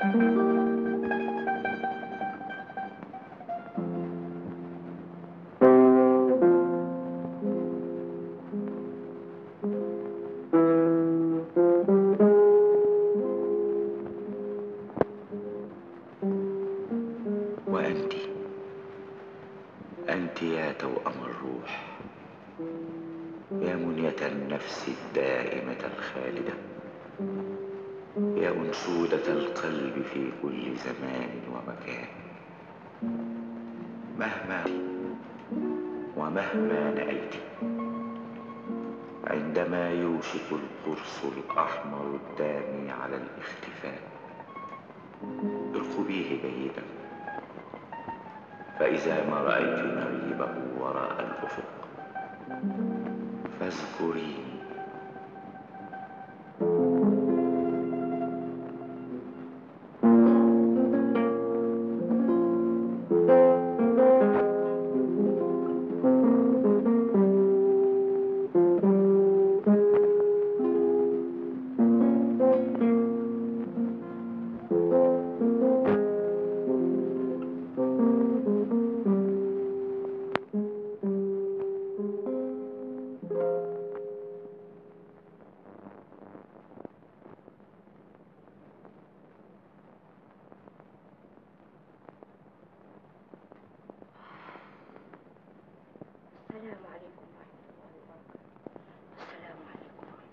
وأنت أنت يا توأم الروح يا منية النفس الدائمة الخالدة يا أنشودة القلب في كل زمان ومكان مهما ومهما نأيت عندما يوشك القرص الأحمر الدامي على الاختفاء ارقبيه جيدا فإذا ما رأيت نريبه وراء الأفق فاذكريني السلام عليكم ورحمة الله وبركاته السلام عليكم ورحمة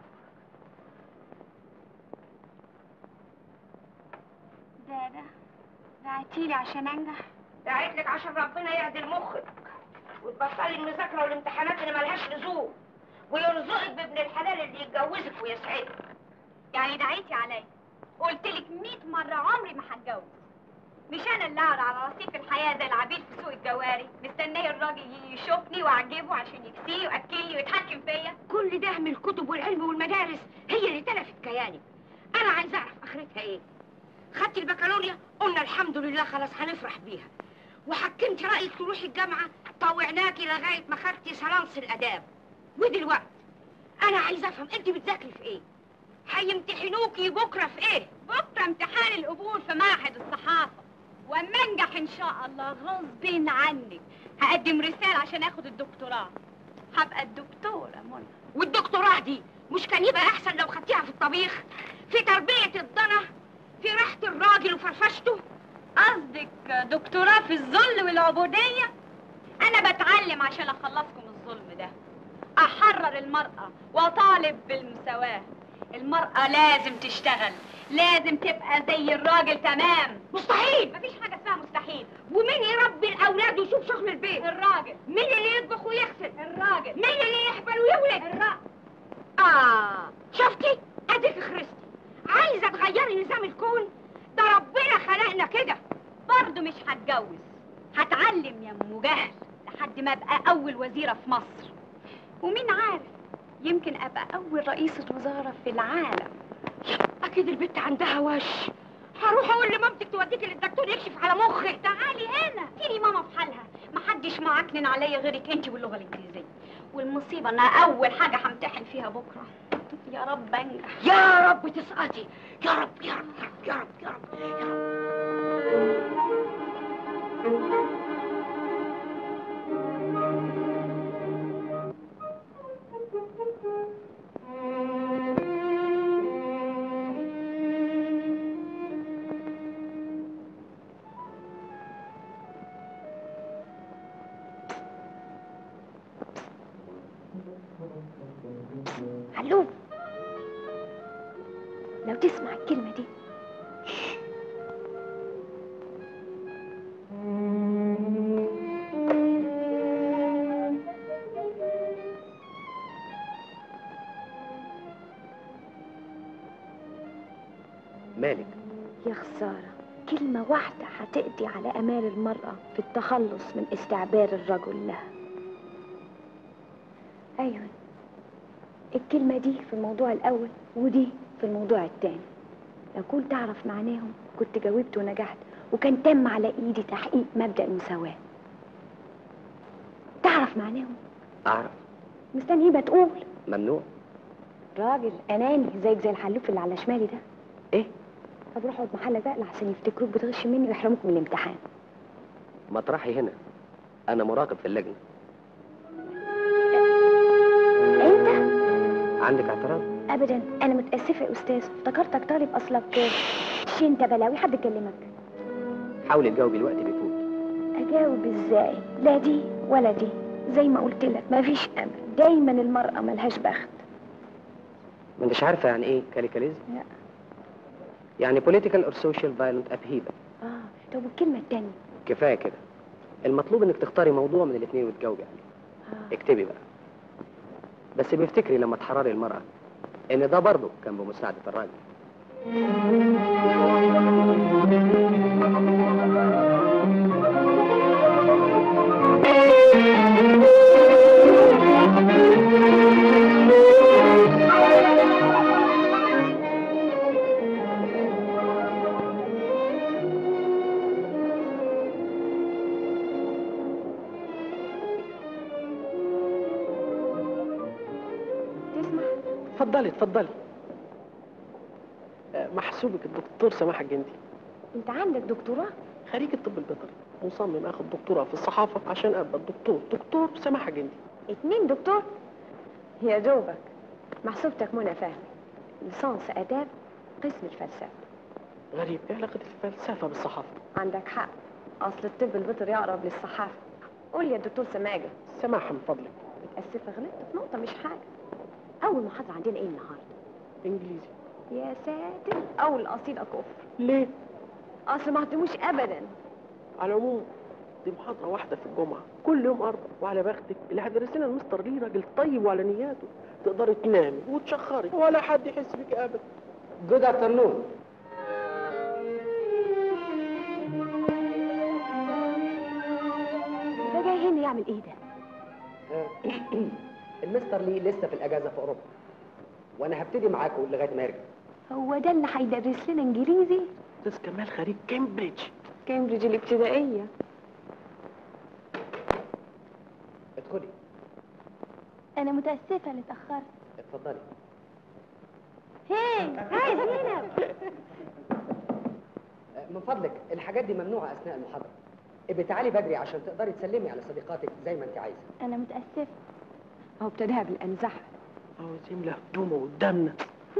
دادا دعيتيلي عشان انجح دعيت لك عشان ربنا يهدي مخك وتبطلي المذاكرة والامتحانات اللي ملهاش لزوم ويرزقك بابن الحلال اللي يتجوزك ويسعدك يعني دعيتي عليا قلت لك 100 مرة عمري ما هتجوز مش انا اللي اقعد على رصيف الحياة زي العبيد في سوق الجواري مستنيه الراجل يشوفني واعجبه عشان يكسيه وياكلني ويتحكم فيا كل ده من الكتب والعلم والمدارس هي اللي تلفت كيانك انا عايزه اعرف اخرتها ايه خدت البكالوريا قلنا الحمد لله خلاص هنفرح بيها وحكمت رايك تروحي الجامعه طوعناكي لغايه ما خدتي سلانس الاداب ودلوقتي انا عايزه افهم انت بتذاكري في ايه هيمتحنوكي بكره في ايه بكره امتحان القبول في معهد الصحافة واما انجح ان شاء الله غصب عنك هقدم رسالة عشان اخد الدكتوراه هبقى الدكتورة منى والدكتوراه دي مش كان يبقى احسن لو خدتيها في الطبيخ في تربيه الضنا في راحه الراجل وفرفشته قصدك دكتوراه في الذل والعبودية انا بتعلم عشان اخلصكم من الظلم ده احرر المرأة واطالب بالمساواة المرأة لازم تشتغل لازم تبقى زي الراجل تمام مستحيل مفيش حاجة اسمها مستحيل ومين يربي الاولاد ويشوف شغل البيت الراجل مين اللي يطبخ ويغسل الراجل مين اللي يحبل ويولد الراجل اه شفتي اديك خرستي عايزه تغيري نظام الكون ده ربنا خلقنا كده برضه مش هتجوز هتعلم يا ام جهل لحد ما ابقى اول وزيرة في مصر ومين عارف يمكن ابقى اول رئيسة وزارة في العالم اكيد البت عندها وش هروح اقول لمامتك توديكي للدكتور يكشف على مخك تعالي هنا سيبي ماما في حالها محدش معكنن عليا غيرك انت واللغة الانجليزية والمصيبة ان أول حاجة همتحن فيها بكرة يا رب انجح يا رب تسقطي يا رب يا رب يا رب يا رب يا رب علوم لو تسمع الكلمة دي مالك يا خسارة كلمة واحدة هتقضي على أمال المرأة في التخلص من استعبار الرجل لها أيوة الكلمة دي في الموضوع الأول ودي في الموضوع التاني لو كنت أعرف معناهم كنت جاوبت ونجحت وكان تم على إيدي تحقيق مبدأ المساواة تعرف معناهم أعرف مستني ما تقول ممنوع راجل أناني زيك زي الحلوف اللي على شمالي ده إيه طب روح اقعد محلك بقى لحسن يفتكروك بتغش مني ويحرموك من الامتحان مطرحي هنا انا مراقب في اللجنه انت عندك اعتراض ابدا انا متاسفه يا استاذ افتكرتك طالب اصلك شي انت بلاوي حد كلمك حاولي تجاوبي الوقت بيفوت اجاوب ازاي لا دي ولا دي زي ما قلت لك مفيش امل دايما المراه ملهاش بخت ما انتش عارفه يعني ايه كاليكاليزم لا. يعني political or social violent upheaval اه طب والكلمه التانية كفايه كده المطلوب انك تختاري موضوع من الاثنين وتجاوبي عليه آه. اكتبي بقى بس بيفتكري لما تحرري المرأة ان ده برضه كان بمساعدة الراجل تسمع اتفضلي اتفضلي آه، محسوبك الدكتور سماح الجندي انت عندك دكتوراه خريج الطب البيطري مصمم اخد دكتوراه في الصحافه عشان ابقى دكتور دكتور سماح الجندي اتنين دكتور يا دوبك محسوبتك منى فهمي ليسانس اداب قسم الفلسفه غريب ايه علاقه الفلسفه بالصحافه عندك حق اصل الطب البيطري اقرب للصحافه قول لي يا دكتور سماجه سماحه من فضلك متاسفه غلطت في نقطه مش حاجه اول محاضره عندنا ايه النهارده انجليزي يا ساتر اول قصيده كفر ليه اصل ما اهتموش ابدا على العموم دي محاضره واحده في الجمعه كل يوم اربع وعلى بختك اللي هيدرس لنا المستر ليه راجل طيب وعلى نياته تقدري تنامي وتشخري ولا حد يحس بك ابدا جود افترنون ده جاي هنا يعمل ايه ده المستر لي لسه في الاجازة في اوروبا وانا هبتدي معاكم لغاية ما يرجع هو ده اللي هيدرس لنا انجليزي استاذ كمال خريج كامبريدج كامبريدج الابتدائيه ادخلي أنا متأسفة اللي اتأخرت اتفضلي هي هاي زينب من فضلك الحاجات دي ممنوعة اثناء المحاضرة ابقي تعالي بدري عشان تقدري تسلمي على صديقاتك زي ما انت عايزة أنا متأسفة هو ابتداها بالانزحه عاوز يملى هدومه قدامنا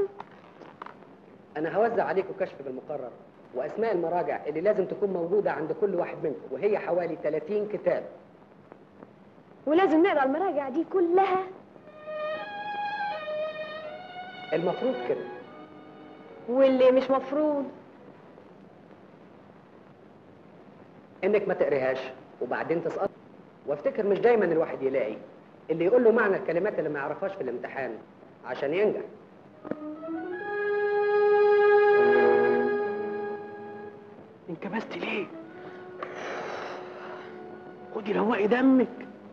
انا هوزع عليكم كشف بالمقرر واسماء المراجع اللي لازم تكون موجودة عند كل واحد منكم وهي حوالي 30 كتاب ولازم نقرا المراجع دي كلها المفروض كده واللي مش مفروض انك ما تقريهاش وبعدين تسقط وافتكر مش دايما الواحد يلاقي اللي يقول له معنى الكلمات اللي ما يعرفهاش في الامتحان عشان ينجح انكبستي ليه خدي روقي دمك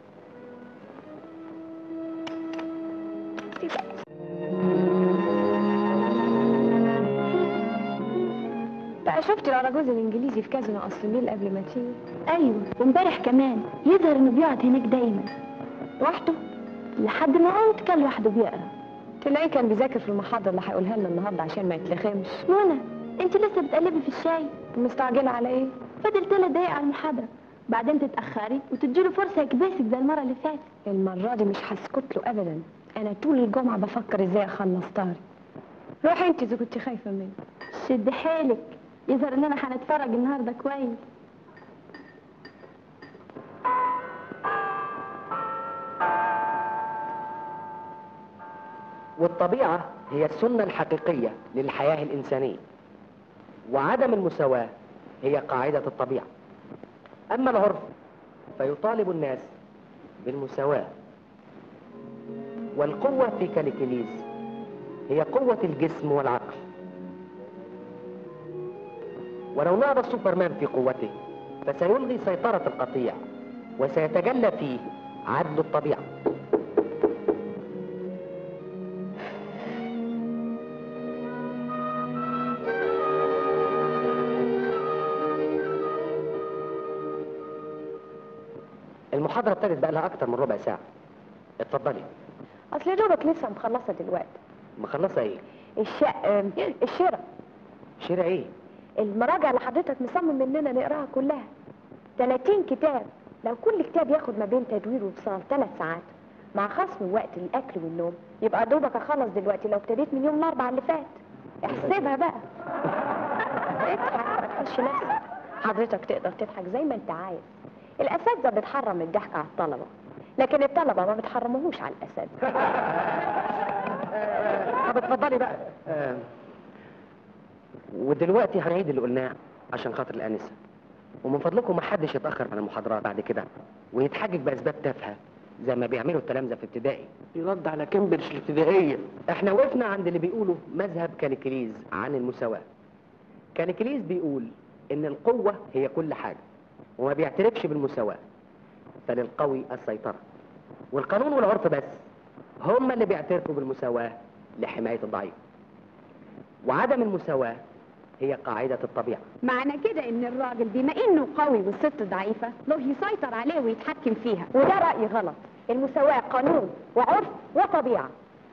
بقى شفت الاراجوز الانجليزي في كازينو قصر الليل قبل ما تيجي أيوة وامبارح كمان يظهر إنه بيقعد هناك دايما لوحده لحد ما قمت كان لوحده بيقرا تلاقيه كان بيذاكر في المحاضره اللي هيقولها لنا النهارده عشان ما يتلخمش منى أنت لسه بتقلبي في الشاي مستعجله على ايه فاضل ثلاث دقايق على المحاضرة بعدين تتأخري وتديله فرصة يكبسك زي المرة اللي فاتت المره دي مش هسكت له ابدا انا طول الجمعه بفكر ازاي اخلص طاري روحي انت اذا كنت خايفه مني شد حيلك يظهر إننا هنتفرج النهاردة كويس والطبيعة هي السنة الحقيقية للحياة الإنسانية وعدم المساواة هي قاعدة الطبيعة أما العرف فيطالب الناس بالمساواة والقوة في كاليكليز هي قوة الجسم والعقل ولو نهض سوبرمان في قوته فسيلغي سيطرة القطيع وسيتجلى فيه عدل الطبيعة المحاضرة ابتدت بقى لها أكتر من ربع ساعة اتفضلي اصل يا دوبك لسه مخلصه دلوقتي مخلصة إيه؟ الشق الشراء شراء ايه المراجع اللي حضرتك مصمم اننا نقراها كلها 30 كتاب لو كل كتاب ياخد ما بين تدوير وفصال ثلاث ساعات مع خصم وقت الاكل والنوم يبقى دوبك اخلص دلوقتي لو ابتديت من يوم الاربعاء اللي فات احسبها بقى اضحك ما تخش نفسك حضرتك تقدر تضحك زي ما انت عايز الاساتذه بتحرم الضحك على الطلبه لكن الطلبه ما بتحرموهوش على الاساتذه طب اتفضلي بقى آه. ودلوقتي هنعيد اللي قلناه عشان خاطر الانسه ومن فضلكم ما حدش يتاخر عن المحاضرات بعد كده ويتحجج باسباب تافهه زي ما بيعملوا التلامذه في ابتدائي يرد على كامبريدج الابتدائيه احنا وقفنا عند اللي بيقولوا مذهب كاليكليز عن المساواة كاليكليز بيقول ان القوة هي كل حاجة وما بيعترفش بالمساواة فللقوي السيطرة والقانون والعرف بس هم اللي بيعترفوا بالمساواة لحماية الضعيف وعدم المساواة هي قاعدة الطبيعة معنى كده ان الراجل بما انه قوي والست ضعيفة له يسيطر عليه ويتحكم فيها وده راي غلط المساواه قانون وعرف وطبيعه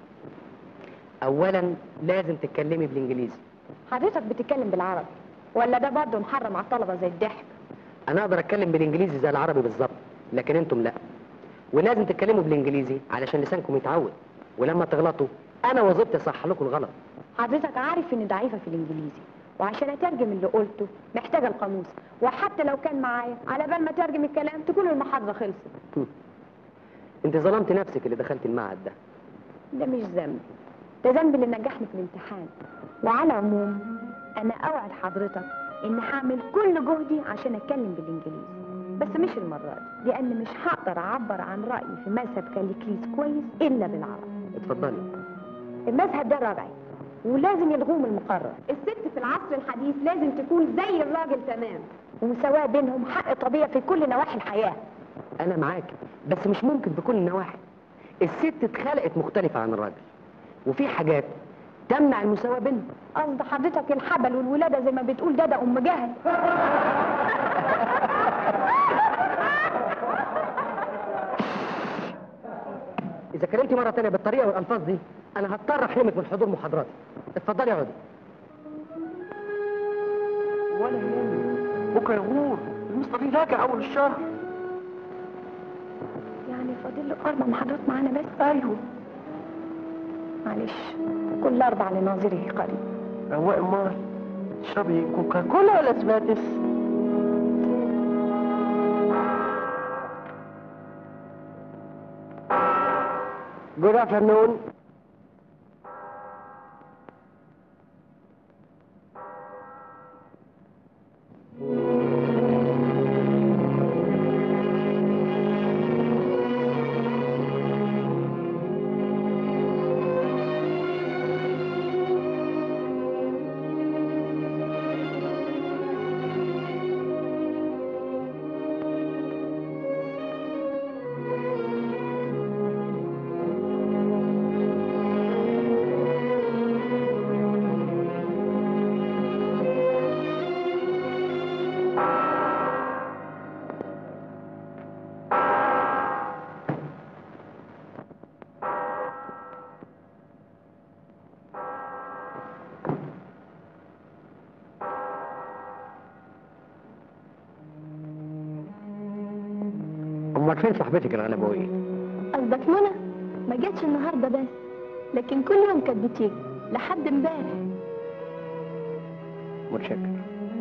اولا لازم تتكلمي بالانجليزي حضرتك بتتكلم بالعربي ولا ده برضه محرم على الطلبه زي الضحك انا اقدر اتكلم بالانجليزي زي العربي بالظبط لكن انتم لا ولازم تتكلموا بالانجليزي علشان لسانكم يتعود ولما تغلطوا انا وظيفتي اصحح لكم الغلط حضرتك عارف اني ضعيفه في الانجليزي وعشان اترجم اللي قلته محتاجه القاموس وحتى لو كان معايا على بال ما اترجم الكلام تكون المحاضره خلصت انت ظلمت نفسك اللي دخلت المعهد ده ده مش ذنبي ده ذنبي اللي نجحني في الامتحان وعلى العموم انا اوعد حضرتك ان هعمل كل جهدي عشان اتكلم بالانجليزي بس مش المره دي لان مش هقدر اعبر عن رايي في مذهب كاليكليس كويس الا بالعربي اتفضلي المذهب ده ربعي ولازم يلغوه من المقرر الست في العصر الحديث لازم تكون زي الراجل تمام ومساواة بينهم حق طبيعي في كل نواحي الحياة انا معاك بس مش ممكن في كل النواحي الست اتخلقت مختلفة عن الراجل وفي حاجات تمنع المساواة بينهم قصد حضرتك الحبل والولادة زي ما بتقول ده ده أم جهل اذا كلمتي مرة تانية بالطريقة والالفاظ دي انا هضطر احرمك من حضور محاضراتي اتفضلي اقعدي ولا يهمني بكره يغور المستر ليه راجع اول الشهر يعني فاضل له أربع محاضرات معانا بس ايوه معلش كل أربع لناظره قريب رواق امال تشربي كوكاكولا ولا سباتس Good afternoon. امال فين صاحبتك الغلبوية؟ قصدك منى ما جاتش النهارده بس لكن كل يوم كانت بتيجي لحد امبارح متشكر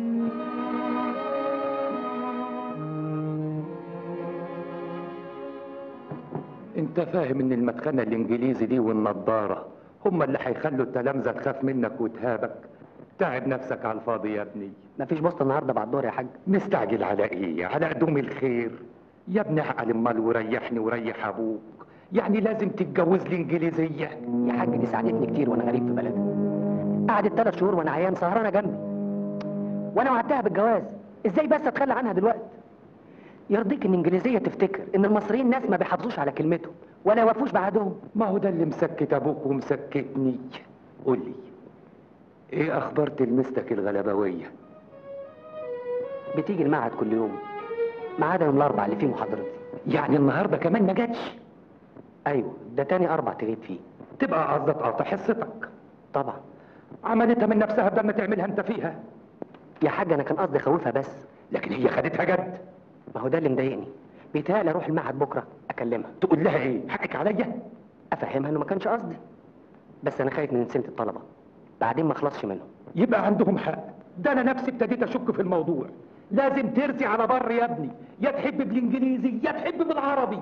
انت فاهم ان المدخنة الانجليزي دي والنضارة هما اللي هيخلوا التلامذة تخاف منك وتهابك تعب نفسك على الفاضي يا ابني مفيش بوسطة النهارده بعد الظهر يا حاج مستعجل على ايه على قدوم الخير يا ابني اعقل امال وريحني وريح ابوك يعني لازم تتجوز لي انجليزيه يا حاج دي ساعدتني كتير وانا غريب في بلدي قعدت ثلاث شهور وانا عيان سهرانه جنبي وانا وعدتها بالجواز ازاي بس اتخلى عنها دلوقتي يرضيك ان انجليزيه تفتكر ان المصريين ناس ما بيحافظوش على كلمتهم ولا يوفوش بعهدهم ما هو ده اللي مسكت ابوك ومسكتني قول لي ايه اخبار تلمستك الغلبويه بتيجي المعهد كل يوم ما عدا يوم الاربع اللي فيه محاضرتي يعني النهارده كمان ما جاتش ايوه ده تاني اربع تغيب فيه تبقى قصدك قاطع حصتك طبعا عملتها من نفسها بدل ما تعملها انت فيها يا حاج انا كان قصدي اخوفها بس لكن هي خدتها جد ما هو ده اللي مضايقني بيتهيألي اروح المعهد بكره اكلمها تقول لها ايه حقك عليا افهمها انه ما كانش قصدي بس انا خايف من سنة الطلبه بعدين ما اخلصش منهم يبقى عندهم حق ده انا نفسي ابتديت اشك في الموضوع لازم ترسي على بر يا ابني يا تحب بالانجليزي يا تحب بالعربي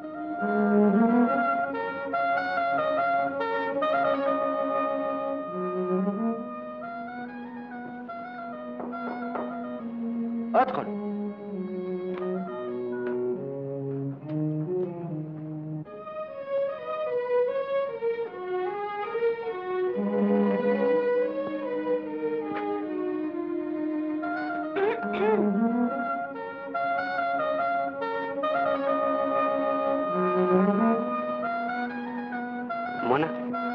ادخل منى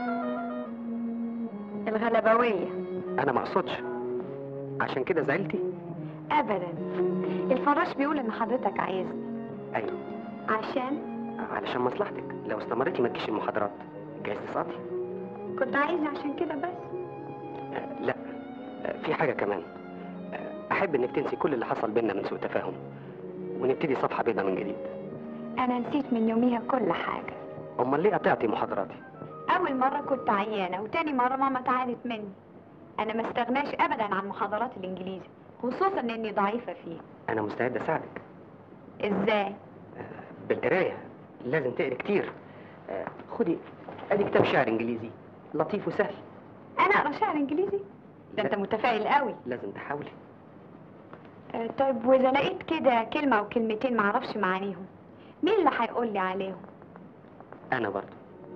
الغلبوية انا ما اقصدش عشان كده زعلتي ابدا الفراش بيقول ان حضرتك عايزني ايوه عشان علشان مصلحتك لو استمرتي ما تجيش المحاضرات جايز تسقطي كنت عايزني عشان كده بس آه، لا آه، في حاجه كمان آه، احب انك تنسي كل اللي حصل بينا من سوء تفاهم ونبتدي صفحه بيضاء من جديد انا نسيت من يوميها كل حاجة امال ليه قطعتي محاضراتي اول مرة كنت عيانة وتاني مرة ماما تعانت مني انا ما استغناش ابدا عن محاضرات الانجليزي خصوصا اني ضعيفة فيه انا مستعد اساعدك ازاي بالقرايه لازم تقري كتير آه، خدي ادي كتاب شعر انجليزي لطيف وسهل انا اقرا شعر انجليزي ده انت متفائل قوي لازم تحاولي آه، طيب واذا لقيت كده كلمة او كلمتين معرفش معانيهم مين اللي هيقول لي عليهم انا برضه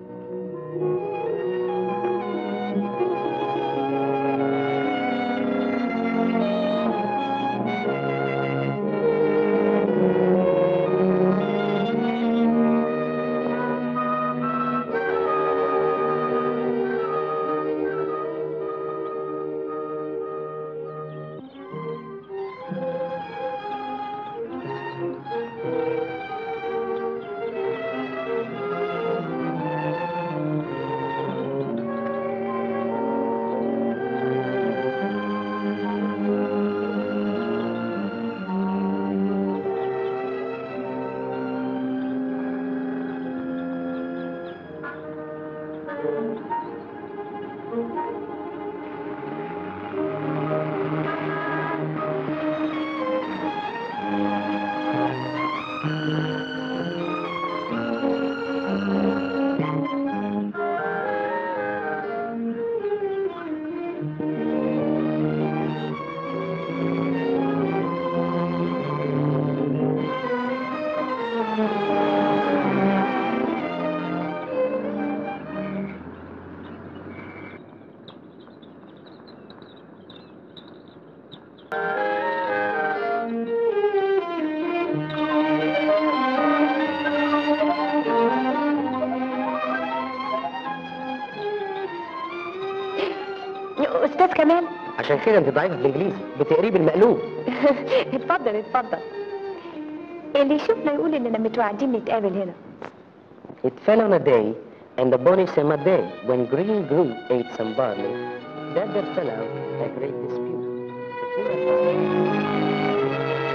يا استاذ كمال عشان كده انت ضعيفه في الانجليزي بتقريه بالمقلوب اتفضل اتفضل اللي يشوفنا يقول اننا متوعدين نتقابل هنا It fell on a day, and the bonny summer day, when green grew ate some barley, that there fell out a great dispute. between the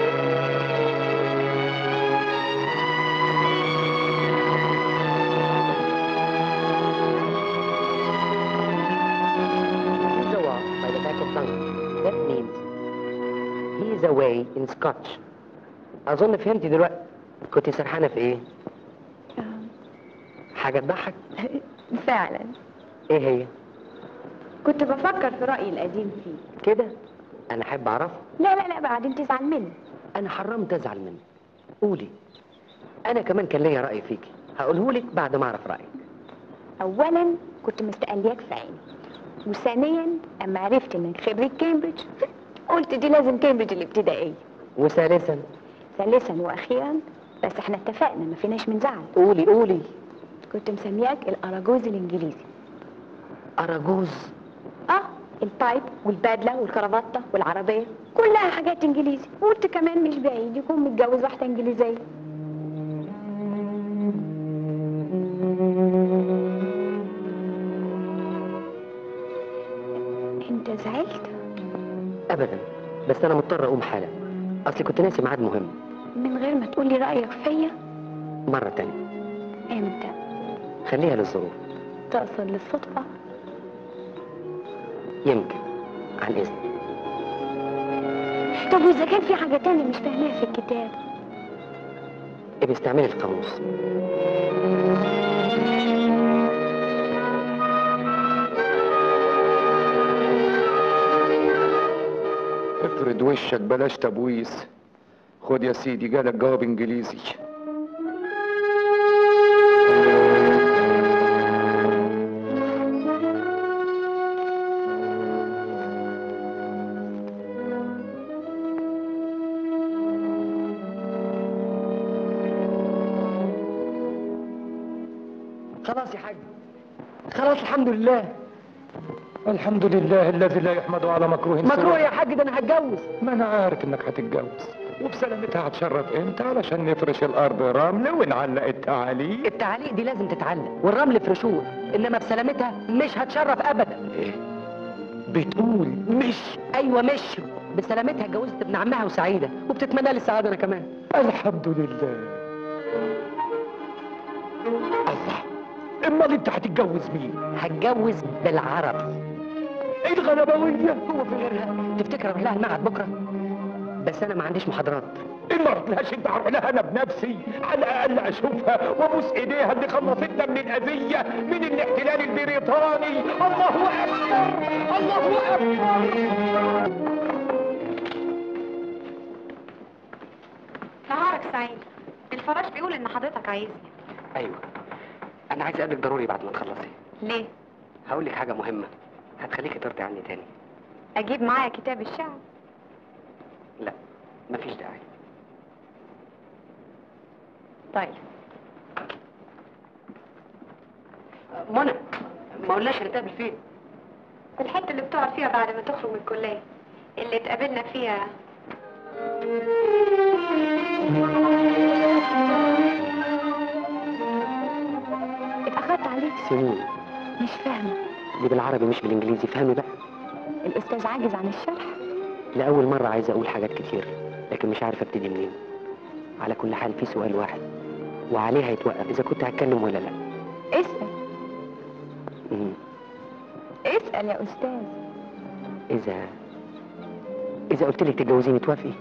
He's a walk by the back of Duncan. That means he is away in Scotch. أظن فهمتي دلوقتي كنت سرحانة في إيه؟ حاجة تضحك؟ فعلا إيه هي؟ كنت بفكر في رأيي القديم فيه كده؟ أنا أحب أعرفه لا لا لا بعدين تزعل مني أنا حرمت أزعل منك قولي أنا كمان كان ليا رأي فيكي هقوله لك بعد ما أعرف رأيك اولا كنت مستقلياك في عيني وثانيا اما عرفت انك خريج كامبريدج قلت دي لازم كامبريدج الابتدائيه وثالثا ثالثا واخيرا بس احنا اتفقنا ما فيناش من زعل قولي قولي كنت مسمياك الاراجوز الانجليزي أراجوز اه البايب والبدله والكرافته والعربيه كلها حاجات انجليزي وقلت كمان مش بعيد يكون متجوز واحده انجليزيه ابدا بس انا مضطر اقوم حالا اصلي كنت ناسي ميعاد مهم من غير ما تقولي رأيك فيا مره تانية امتى خليها للظروف تقصد للصدفة يمكن عن اذن طب واذا كان في حاجة تانية مش فاهماها في الكتاب ابقي استعملي القاموس افرد وشك بلاش تبويس خد يا سيدي جالك جواب انجليزي خلاص يا حاج خلاص الحمد لله الحمد لله الذي لا يحمد على مكروه مكروه سواه. يا حاج ده انا هتجوز ما انا عارف انك هتتجوز وبسلامتها هتشرف امتى علشان نفرش الارض رمل ونعلق التعاليق التعاليق دي لازم تتعلق والرمل فرشوه انما بسلامتها مش هتشرف ابدا ايه بتقول مش ايوه مش بسلامتها اتجوزت ابن عمها وسعيده وبتتمنى لي السعاده انا كمان الحمد لله الله امال انت هتتجوز مين هتجوز بالعربي ايه الغلبويه هو في غيرها تفتكر اروح لها المعهد بكره بس انا ما عنديش محاضرات ان ما رحتلهاش انت هروح لها انا بنفسي على الاقل اشوفها وابوس ايديها اللي خلصتنا من الاذيه من الاحتلال البريطاني الله اكبر الله اكبر نهارك سعيد الفراش بيقول ان حضرتك عايزني ايوه انا عايز اقابلك ضروري بعد ما تخلصي ليه هقول لك حاجه مهمه هتخليكي ترضي عني تاني اجيب معايا كتاب الشعر لا مفيش داعي طيب منى ما قلناش هنتقابل فين في الحته اللي بتقعد فيها بعد ما تخرج من الكليه اللي اتقابلنا فيها اتأخرت عليك سنين مش فاهمة دي بالعربي مش بالانجليزي فهمي بقى الأستاذ عاجز عن الشرح لاول مره عايز اقول حاجات كتير لكن مش عارف ابتدي منين على كل حال في سؤال واحد وعليه هيتوقف اذا كنت هتكلم ولا لا اسأل مم. اسأل يا أستاذ اذا اذا قلت لك تتجوزيني توافقي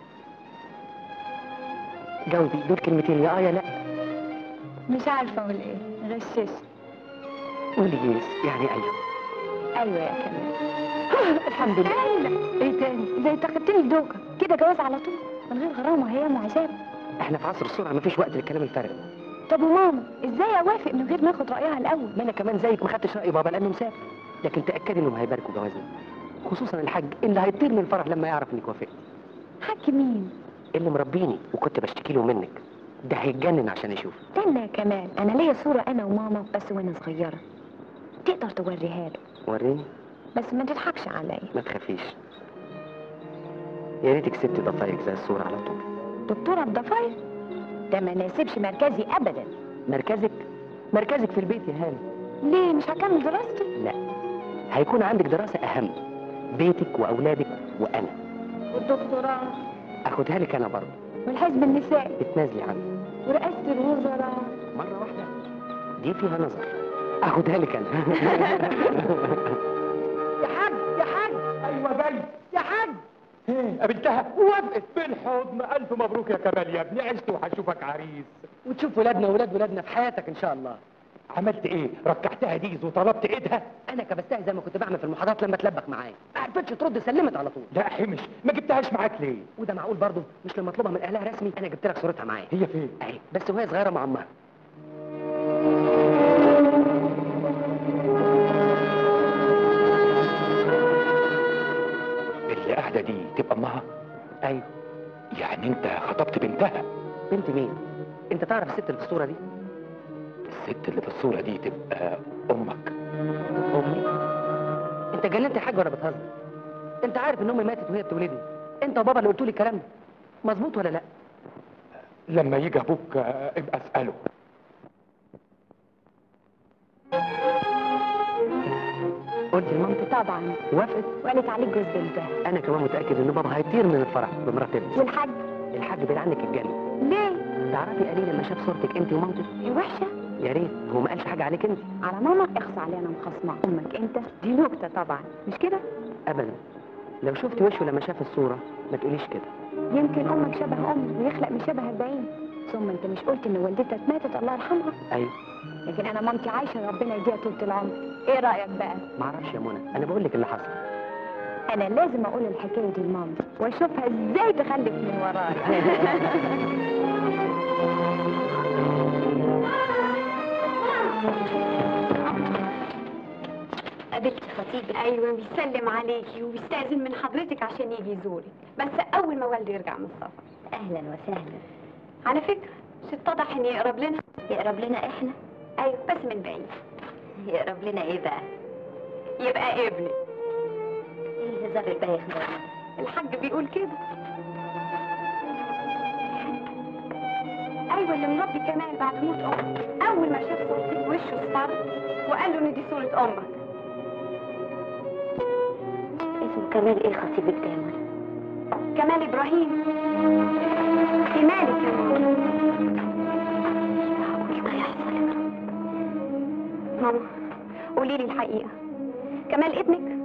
جاوبي دول كلمتين يا اه يا لا مش عارفة أقول إيه غشش قولي يس يعني ايوه أيوة يا كمان الحمد لله أيوة إيه تاني زي تاخدتني بدوكة كده جواز على طول من غير غرامة هي وعذاب احنا في عصر السرعه مفيش وقت للكلام الفارغ طب وماما إزاي أوافق من غير ما آخد رأيها الأول ما انا كمان زيك ما خدتش راي بابا لانه مسافر لكن تاكدي انهم هيباركوا جوازنا خصوصا الحاج اللي هيطير من الفرح لما يعرف انك وافقت حكي مين اللي مربيني وكنت بشتكي له منك ده هيتجنن عشان يشوف استنى يا كمال أنا ليا صورة أنا وماما بس وأنا صغيرة تقدر توريها له وريني بس ما تضحكش عليا ما تخافيش يا ريتك سبتي ضفايرك زي الصورة على طول دكتورة الضفاير ده ما ناسبش مركزي أبدا مركزك مركزك في البيت يا هاني ليه مش هكمل دراستي لا هيكون عندك دراسة أهم بيتك وأولادك وأنا والدكتوراه أخدها لك أنا برضه والحزب النسائي اتنازلي عني ورئاسة الوزراء مرة واحدة دي فيها نظر أخدها لك أنا يا حاج يا حاج ايوه جاي يا حاج إيه، قابلتها وافقت بالحضن الف مبروك يا كمال يا ابني عشت وهشوفك عريس وتشوف ولادنا وولاد ولادنا في حياتك إن شاء الله عملت ايه ركعتها ديز وطلبت ايدها أنا كبستها زي ما كنت بعمل في المحاضرات لما تلبخ معايا ما عرفتش ترد سلمت على طول لا حمش ما جبتهاش معاك ليه وده معقول برضه مش لما اطلبها من اهلها رسمي انا جبت لك صورتها معايا هي فين اهي بس وهي صغيره مع امها اللي قاعده دي تبقى امها ايوه يعني انت خطبت بنتها بنت مين انت تعرف الست اللي في الصوره دي الست اللي في الصوره دي تبقى امك امي انت جننت يا حاج ولا بتهزر انت عارف ان امي ماتت وهي بتولدني انت وبابا اللي قلتوا لي الكلام ده مظبوط ولا لا لما يجي ابوك آه، ابقى اساله قلت لمامتي طبعا طبعا وافقت وقالت عليك جوز بنتها انا كمان متاكد ان بابا هيطير من الفرح بمرات ابني والحاج الحاج بعيد عنك الجري ليه تعرفي قليل لما شاف صورتك انت ومامتك هي وحشه يا ريت هو ما قالش حاجه عليك انت على ماما اخصى عليها انا مخصمه امك انت دي نكته طبعا مش كده ابدا لو شفت وشه لما شاف الصوره ما تقوليش كده يمكن امك شبه امي ويخلق من شبه البعيد ثم انت مش قلت ان والدتك ماتت الله يرحمها ايوه لكن انا مامتي عايشه ربنا يديها طول العمر ايه رايك بقى ما اعرفش يا منى انا بقول لك اللي حصل انا لازم اقول الحكايه دي لماما واشوفها ازاي تخلف من ورايا قابلت خطيبك ايوه بيسلم عليكي وبيستأذن من حضرتك عشان يجي يزورك بس اول ما والده يرجع من السفر اهلا وسهلا على فكره مش اتضح ان يقرب لنا يقرب لنا احنا ايوه بس من بعيد يقرب لنا ايه بقى يبقى ابني ايه الهزار البايخ ده الحاج بيقول كده ايوه اللي مربي كمال بعد موت امك اول ما شاف صورتك وشه اصفر وقال له ان دي صوره امك اسمه كمال ايه خطيبك ده يا منى؟ كمال ابراهيم في مالك يا ماما معقول ده يحصل يا رب ماما قولي لي الحقيقه كمال ابنك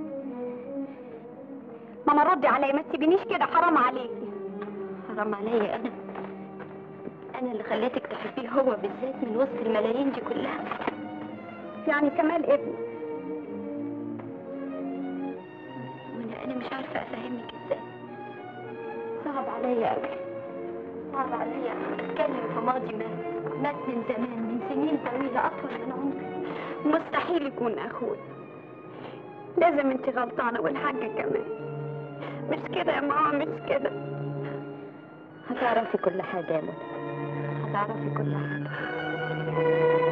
ماما ردي عليا ما تسيبينيش كده حرام عليكي حرام عليا انا انا اللي خليتك تحبيه هو بالذات من وسط الملايين دي كلها يعني كمال ابنك وانا انا مش عارفه افهمك ازاي صعب عليا قوي صعب عليا اتكلم في ماضي مات مات من زمان من سنين طويله اطول من عمري مستحيل يكون اخوي لازم انت غلطانه والحاج كمان مش كده يا ماما مش كده هتعرفي كل حاجه يا منى هتعرفي كل حاجه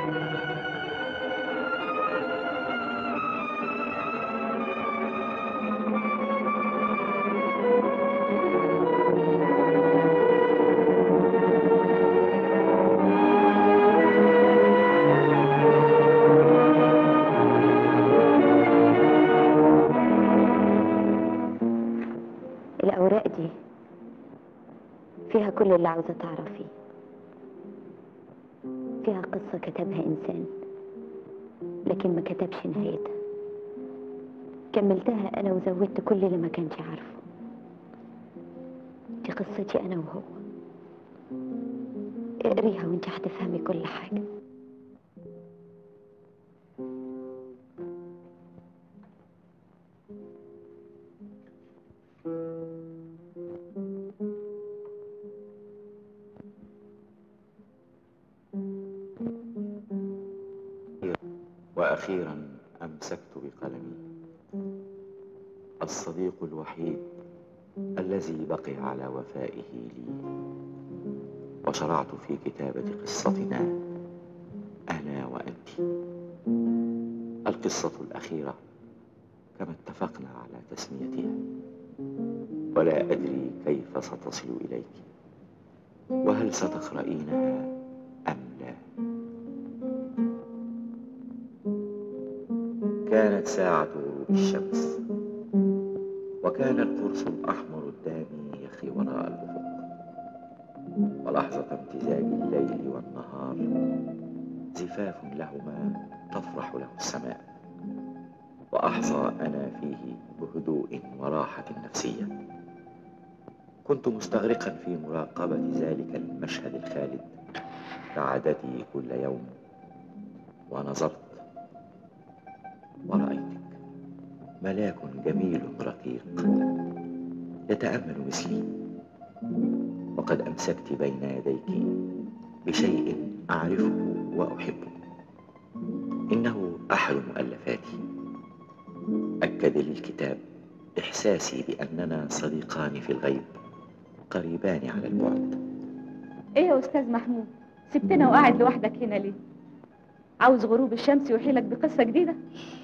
الأوراق دي فيها كل اللي عاوزة تعرفيه فيها قصة كتبها إنسان لكن ما كتبش نهايتها كملتها أنا وزودت كل اللي ما كانش عارفه دي قصتي أنا وهو اقريها وانت هتفهمي كل حاجة وأخيرا أمسكت بقلمي الصديق الوحيد الذي بقي على وفائه لي وشرعت في كتابة قصتنا أنا وأنت القصة الأخيرة كما اتفقنا على تسميتها ولا أدري كيف ستصل إليك وهل ستقرأينها أم لا كانت ساعة غروب الشمس وكان القرص الأحمر الدامي يخي وراء الأفق ولحظة امتزاج الليل والنهار زفاف لهما تفرح له السماء وأحظى أنا فيه بهدوء وراحة نفسية كنت مستغرقا في مراقبة ذلك المشهد الخالد كعادتي كل يوم ونظرت ورأيتك ملاك جميل رقيق يتأمل مثلي وقد أمسكت بين يديك بشيء أعرفه وأحبه إنه أحد مؤلفاتي أكد لي الكتاب إحساسي بأننا صديقان في الغيب قريبان على البعد ايه يا استاذ محمود سبتنا وقاعد لوحدك هنا ليه عاوز غروب الشمس يوحيلك بقصه جديده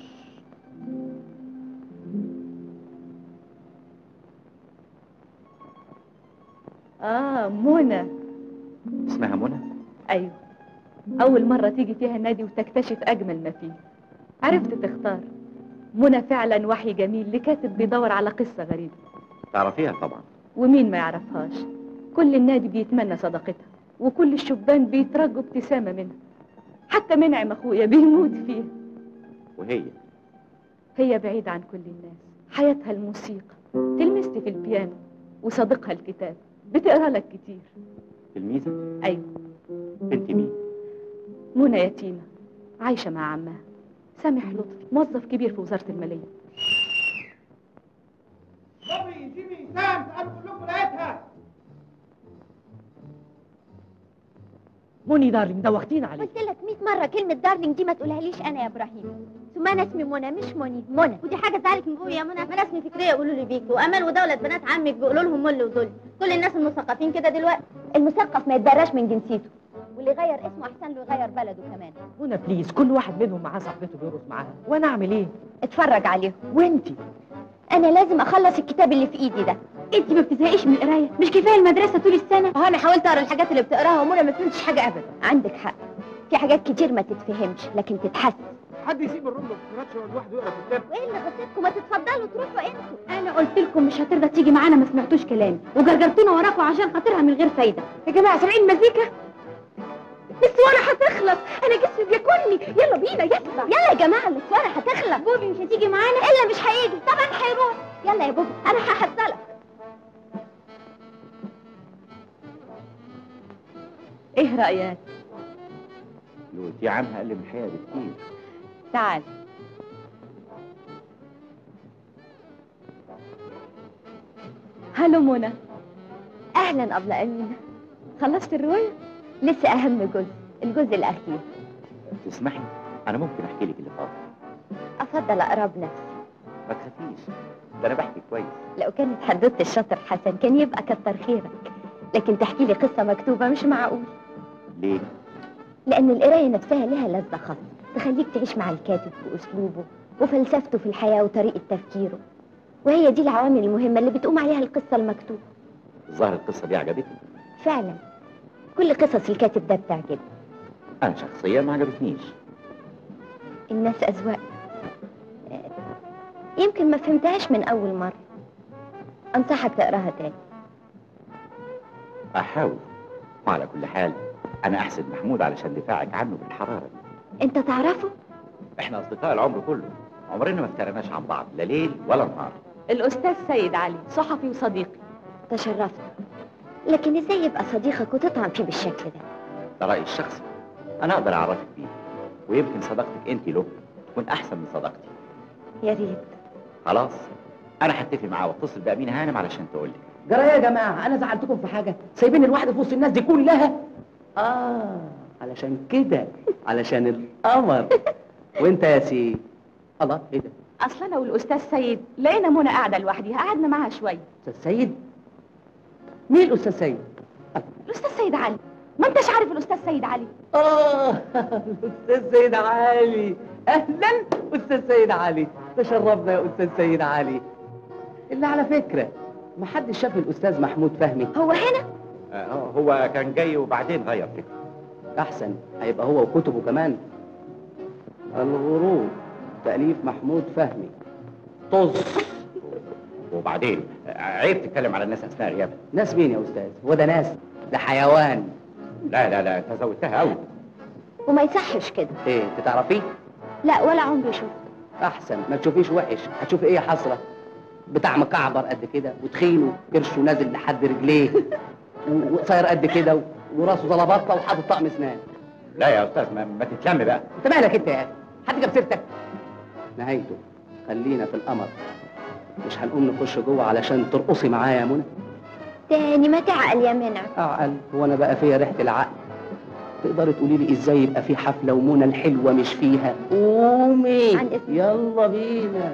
اه منى اسمها منى ايوه اول مره تيجي فيها النادي وتكتشف اجمل ما فيه عرفت تختار منى فعلا وحي جميل لكاتب بيدور على قصة غريبة تعرفيها طبعا ومين ما يعرفهاش كل النادي بيتمنى صداقتها وكل الشبان بيترجوا ابتسامة منها حتى منعم أخويا بيموت فيها وهي هي بعيدة عن كل الناس حياتها الموسيقى تلمستي في البيانو وصديقها الكتاب بتقرا لك كتير تلميذة أيوة بنت مين منى يتيمة عايشة مع عمها سامح لطفي موظف كبير في وزارة المالية صبري جيبي سام تعالوا كلكم لقيتها موني دارلينج دوختينا عليك قلت لك 100 مره كلمه دارلينج دي ما تقولها ليش انا يا ابراهيم ثم انا اسمي منى مش موني منى ودي حاجه تعالك من ابويا يا منى انا اسمي فكريه يقولوا لي بيكي وامل ودوله بنات عمك بيقولوا لهم مل ودول كل الناس المثقفين كده دلوقتي المثقف ما يتبراش من جنسيته واللي يغير اسمه احسن له يغير بلده كمان منى بليز كل واحد منهم معاه صاحبته بيرقص معاها وانا اعمل ايه اتفرج عليهم وانتي انا لازم اخلص الكتاب اللي في ايدي ده انت ما بتزهقيش من القرايه مش كفايه المدرسه طول السنه اه انا حاولت اقرا الحاجات اللي بتقراها ومنى ما فهمتش حاجه ابدا عندك حق في حاجات كتير ما تتفهمش لكن تتحس حد يسيب الرمل في يقعد لوحده يقرا كتاب وايه اللي غصبكم ما تتفضلوا تروحوا انتوا انا قلت لكم مش هترضى تيجي معانا ما سمعتوش كلامي وجرجرتونا وراكم عشان خاطرها من غير فايده يا جماعه سامعين المزيكا الاسواره هتخلص انا جسمي بياكلني يلا بينا يلا يلا يا جماعه الاسواره هتخلص بوبي مش هتيجي معانا الا مش هيجي طبعا هيروح يلا يا بوبي انا هحصلك ايه رأيك اللي قلتيه عنها اقل من الحقيقه بكتير تعال هلو منى اهلا ابله امينه خلصت الرواية لسه اهم جزء الجزء الاخير تسمحي انا ممكن احكي لك اللي فاضل افضل اقرا بنفسي ما تخافيش ده انا بحكي كويس لو كانت حدوته الشاطر حسن كان يبقى كتر خيرك لكن تحكي لي قصه مكتوبه مش معقول ليه لان القرايه نفسها لها لذه خاصه تخليك تعيش مع الكاتب باسلوبه وفلسفته في الحياه وطريقه تفكيره وهي دي العوامل المهمه اللي بتقوم عليها القصه المكتوبه الظاهر القصه دي عجبتني فعلا كل قصص الكاتب ده بتعجبني انا شخصيا ما عجبتنيش الناس أذواق آه، يمكن ما فهمتهاش من أول مرة أنصحك تقراها تاني احاول وعلى كل حال انا احسد محمود علشان دفاعك عنه بالحراره دي أنت تعرفه؟ احنا اصدقاء العمر كله عمرنا ما افترناش عن بعض لا ليل ولا نهار الأستاذ سيد علي صحفي وصديقي تشرفت لكن إزاي يبقى صديقك وتطعن فيه بالشكل ده؟ ده رايي الشخصي انا اقدر اعرفك بيه ويمكن صداقتك انت له تكون احسن من صداقتي يا ريت خلاص انا هتفق معاه واتصل بامين هانم علشان تقول لي جرى إيه يا جماعه انا زعلتكم في حاجه سايبين الواحده في وسط الناس دي كلها اه علشان كده علشان القمر وانت يا سي الله ايه ده أصل أنا والأستاذ سيد لقينا منى قاعدة لوحدها قعدنا معاها شوية استاذ سيد مين الاستاذ سيد الأستاذ سيد علي ما أنتش عارف الأستاذ سيد علي اه الاستاذ سيد علي اهلا استاذ سيد علي تشرفنا يا استاذ سيد علي اللي على فكره ما حدش شاف الاستاذ محمود فهمي هو هنا؟ آه هو كان جاي وبعدين غير فكره احسن هيبقى هو وكتبه كمان الغروب تاليف محمود فهمي طز وبعدين آه، عيب تتكلم على الناس اثناء غيابها ناس مين يا استاذ هو ده ناس ده حيوان لا لا لا انت زودتها قوي وما يصحش كده ايه انت تعرفيه لا ولا عمري شفته احسن ما تشوفيش وحش هتشوفي ايه يا حسره بتاع مكعبر قد كده وتخينه كرشه نازل لحد رجليه و- وقصير قد كده و- وراسه زلبطه وحاطط طقم اسنان لا يا استاذ ما, ما تتلم بقى انت مالك انت يا اخي حد جاب سيرتك نهايته خلينا في القمر مش هنقوم نخش جوه علشان ترقصي معايا يا منى تاني ما تعقل يا منى اعقل هو انا بقى فيا ريحه العقل تقدري تقولي لي ازاي يبقى في حفله ومنى الحلوه مش فيها قومي عن إذنك. يلا بينا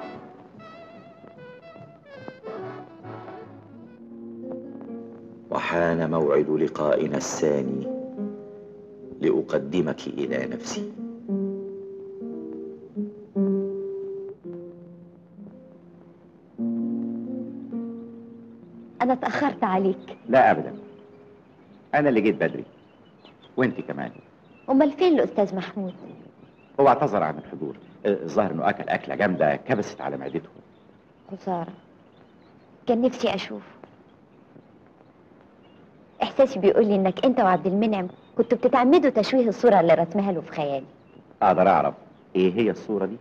وحان موعد لقائنا الثاني لأقدمك إلى نفسي أنا اتأخرت عليك لا أبدا أنا اللي جيت بدري وأنت كمان أمال فين الأستاذ محمود؟ هو اعتذر عن الحضور آه، الظاهر انه اكل اكله جامده كبست على معدته خسارة كان نفسي أشوفه إحساسي بيقول لي إنك أنت وعبد المنعم كنتوا بتتعمدوا تشويه الصورة اللي رسمها له في خيالي اقدر اعرف ايه هي الصوره دي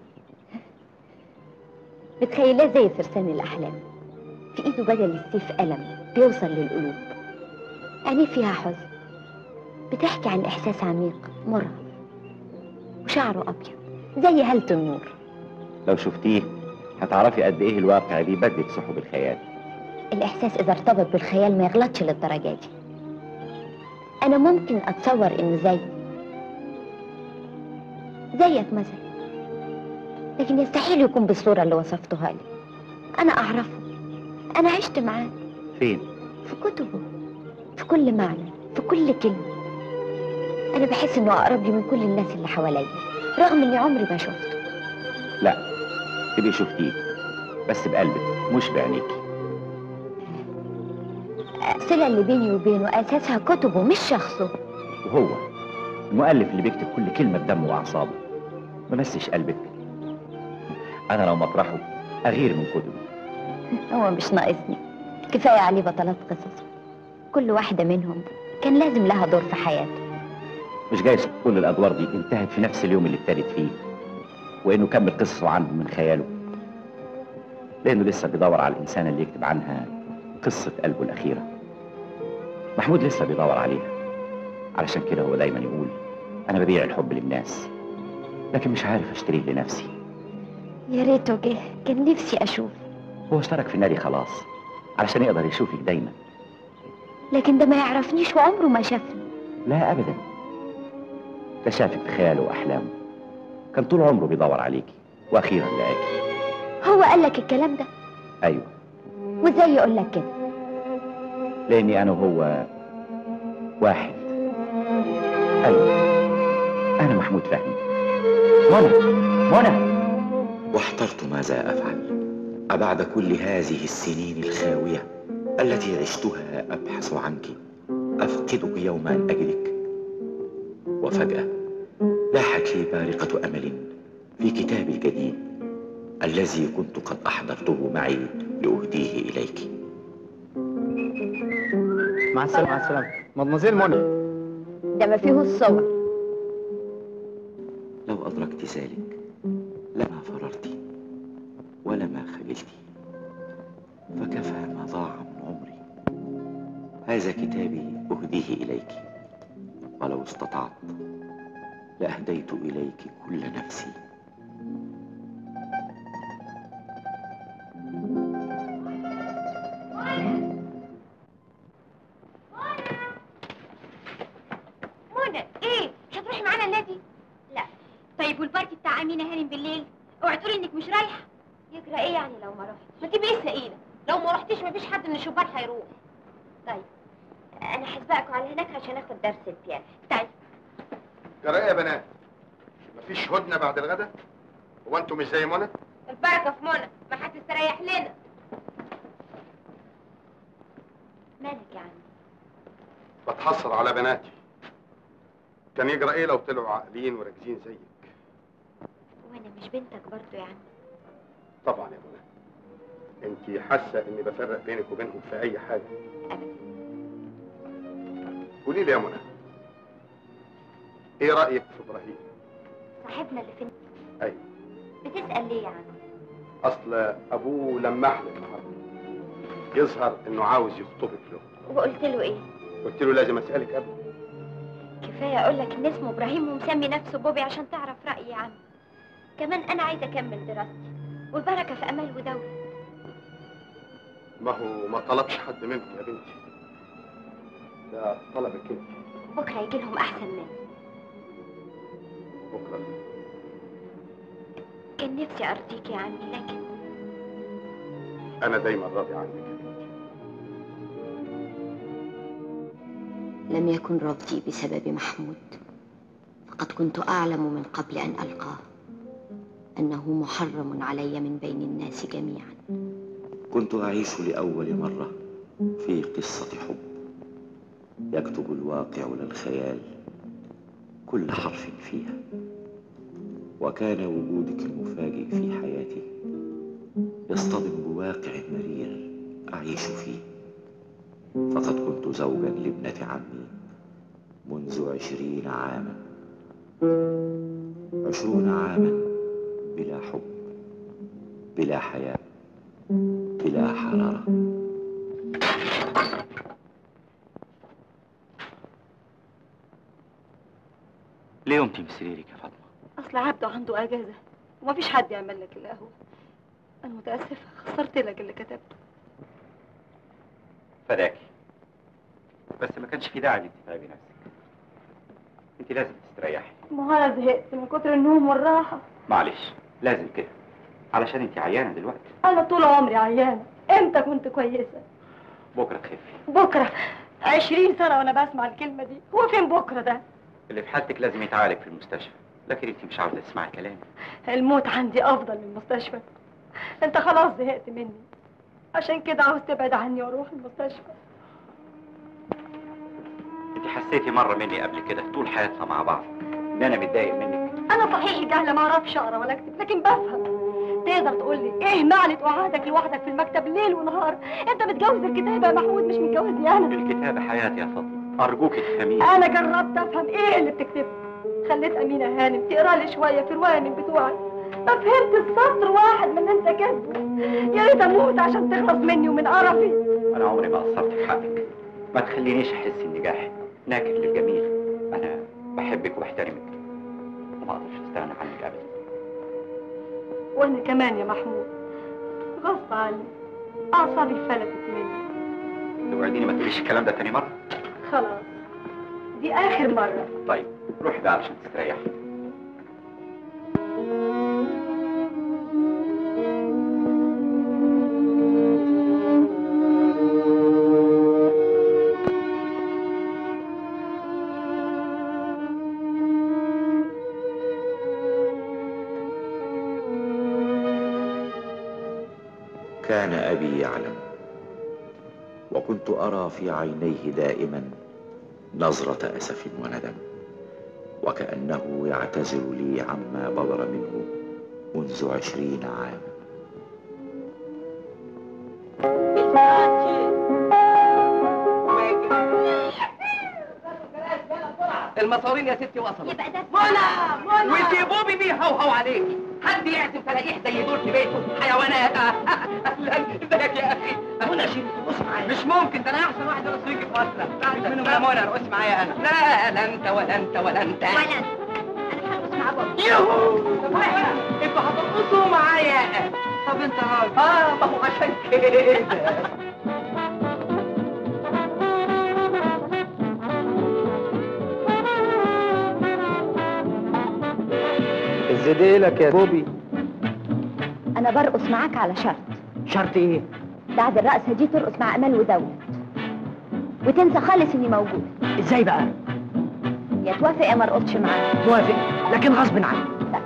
بتخيلاه زي فرسان الأحلام في إيده بدل السيف قلم بيوصل للقلوب عينيه فيها حزن بتحكي عن إحساس عميق مرهف وشعره أبيض زي هالة النور لو شفتيه هتعرفي قد ايه الواقع بيبدد سحب الخيال الإحساس إذا ارتبط بالخيال ما يغلطش للدرجة دي أنا ممكن أتصور إنه زي زيك مثلا لكن يستحيل يكون بالصورة اللي وصفتها لي أنا أعرفه أنا عشت معاه فين في كتبه في كل معنى في كل كلمة أنا بحس إنه أقرب لي من كل الناس اللي حواليا رغم إني عمري ما شفته لا تبقي شفتيه بس بقلبك مش بعينيكي الصلة اللي بيني وبينه أساسها كتبه مش شخصه وهو المؤلف اللي بيكتب كل كلمه بدمه واعصابه ما مسش قلبك انا لو مطرحه اغير من كتبه هو مش ناقصني كفاية عليه بطلات قصص كل واحدة منهم كان لازم لها دور في حياته مش جايز كل الادوار دي انتهت في نفس اليوم اللي ابتدت فيه وانه كمل قصصه عنه من خياله لانه لسه بيدور على الانسان اللي يكتب عنها قصه قلبه الاخيره محمود لسه بيدور عليها علشان كده هو دايما يقول انا ببيع الحب للناس لكن مش عارف اشتريه لنفسي يا ريته جه كان نفسي أشوف هو اشترك في النادي خلاص علشان يقدر يشوفك دايما لكن ده ما يعرفنيش وعمره ما شافني لا ابدا ده شافك في خياله واحلامه كان طول عمره بيدور عليكي واخيرا لقاكي هو قال لك الكلام ده ايوه وازاي يقول لك كده لاني انا وهو واحد ايوه انا محمود فهمي منى منى واحترت ماذا أفعل أبعد كل هذه السنين الخاوية التي عشتها أبحث عنك أفقدك يوم أن أجدك وفجأة لاحت لي بارقة أمل في كتابي الجديد الذي كنت قد أحضرته معي لأهديه إليك مع السلامة مع السلامة مدمزيل منى ده ما فيه الصور لو أدركت ذلك لما فررت ولما خجلت فكفى ما ضاع من عمري هذا كتابي أهديه إليك ولو استطعت لأهديت إليك كل نفسي منى ايه مش هتروحي معانا النادي لا طيب والبارتي بتاع امينه هانم بالليل اوعي تقولي انك مش رايحه يجرى ايه يعني لو ما رحتش ما تبقي ايه سئيله لو ما رحتيش مفيش حد من الشبان هيروح طيب انا هسبقكوا على هناك عشان اخد درس البيانو طيب جرى ايه يا بنات مفيش هدنه بعد الغدا هو انتوا مش زي منى البركه في منى ما هتستريح لنا مالك يا عم بتحسر على بناتي كان يجرى ايه لو طلعوا عاقلين وراكزين زيك وانا مش بنتك برضو يا عم طبعا يا منى انت حاسه اني بفرق بينك وبينهم في اي حاجه ابدا قولي لي يا منى ايه رايك في ابراهيم صاحبنا اللي في ايوه بتسال ليه يا عم اصل ابوه لمح لي النهارده يظهر انه عاوز يخطبك له وقلت له ايه قلت له لازم اسالك قبل كفايه اقول لك ان اسمه ابراهيم ومسمي نفسه بوبي عشان تعرف رايي عنه كمان انا عايزه اكمل دراستي والبركه في امل ودوله ما هو ما طلبش حد منك يا بنتي ده طلبك انت بكره يجي لهم احسن ناس بكره كان نفسي ارضيك يا عمي لكن انا دايما راضي عنك يا بنتي لم يكن رفضي بسبب محمود فقد كنت اعلم من قبل ان القاه انه محرم علي من بين الناس جميعا كنت أعيش لأول مرة في قصة حب يكتب الواقع للخيال كل حرف فيها وكان وجودك المفاجئ في حياتي يصطدم بواقع مرير أعيش فيه فقد كنت زوجا لابنة عمي منذ عشرين عاما عشرون عاما بلا حب بلا حياة بلا حرارة ليه قمتي من سريرك يا فاطمه اصل عبده عنده اجازه ومفيش حد يعمل لك القهوه انا متاسفه خسرت لك اللي كتبته فداكي بس ما كانش في داعي انك تتعبي نفسك انت لازم تستريحي ما هو انا زهقت من كتر النوم والراحه معلش لازم كده علشان انت عيانه دلوقتي انا طول عمري عيانه امتى كنت كويسه بكره تخفي بكره عشرين سنه وانا بسمع الكلمه دي هو فين بكره ده اللي في حالتك لازم يتعالج في المستشفى لكن انت مش عاوزه تسمعي كلامي الموت عندي افضل من المستشفى انت خلاص زهقت مني عشان كده عاوز تبعد عني واروح المستشفى انت حسيتي مره مني قبل كده طول حياتنا مع بعض ان انا متضايق منك انا صحيح جهله ما اعرفش اقرا ولا اكتب لكن بفهم تقدر تقول لي ايه معنى قعادك لوحدك في المكتب ليل ونهار انت متجوز الكتابه يا محمود مش متجوزني انا الكتابه حياتي يا فاطمه ارجوك تفهميني انا جربت افهم ايه اللي بتكتبه خليت امينه هانم تقرا لي شويه في روايه من بتوعك ما فهمت سطر واحد من اللي انت كاتبه يا ريت اموت عشان تخلص مني ومن قرفي انا عمري ما قصرت في حقك ما تخلينيش احس اني جاحد ناكر للجميل انا بحبك واحترمك وما اقدرش استغنى عنك ابدا وانا كمان يا محمود غصب عني اعصابي فلتت مني توعديني ما تقوليش الكلام ده تاني مره خلاص دي اخر مره طيب روحي بقى علشان تستريحي كان أبي يعلم وكنت أرى في عينيه دائما نظرة أسف وندم وكأنه يعتذر لي عما بدر منه منذ عشرين عاما المصارين يا ستي وصلوا يبقى ده منى منى وسيبوه بيهوهو عليكي حد يعزم فلاقيح زي دول في بيته حيوانات اهلا ازيك يا اخي منى شيل رقص معايا مش ممكن ده انا احسن واحد رقص يجي في مصر تعال منهم يا منى رقص معايا انا لا لا انت ولا انت ولا انت ولا انا هرقص مع بابا يوهو انتوا هترقصوا معايا طب انت راجل اه ما هو عشان كده ازديلك يا بوبي انا برقص معاك على شرط شرط ايه بعد الرقصه دي ترقص مع امال ودولت وتنسى خالص اني موجوده ازاي بقى يا توافق يا ما ارقصش معاك توافق لكن غصب عني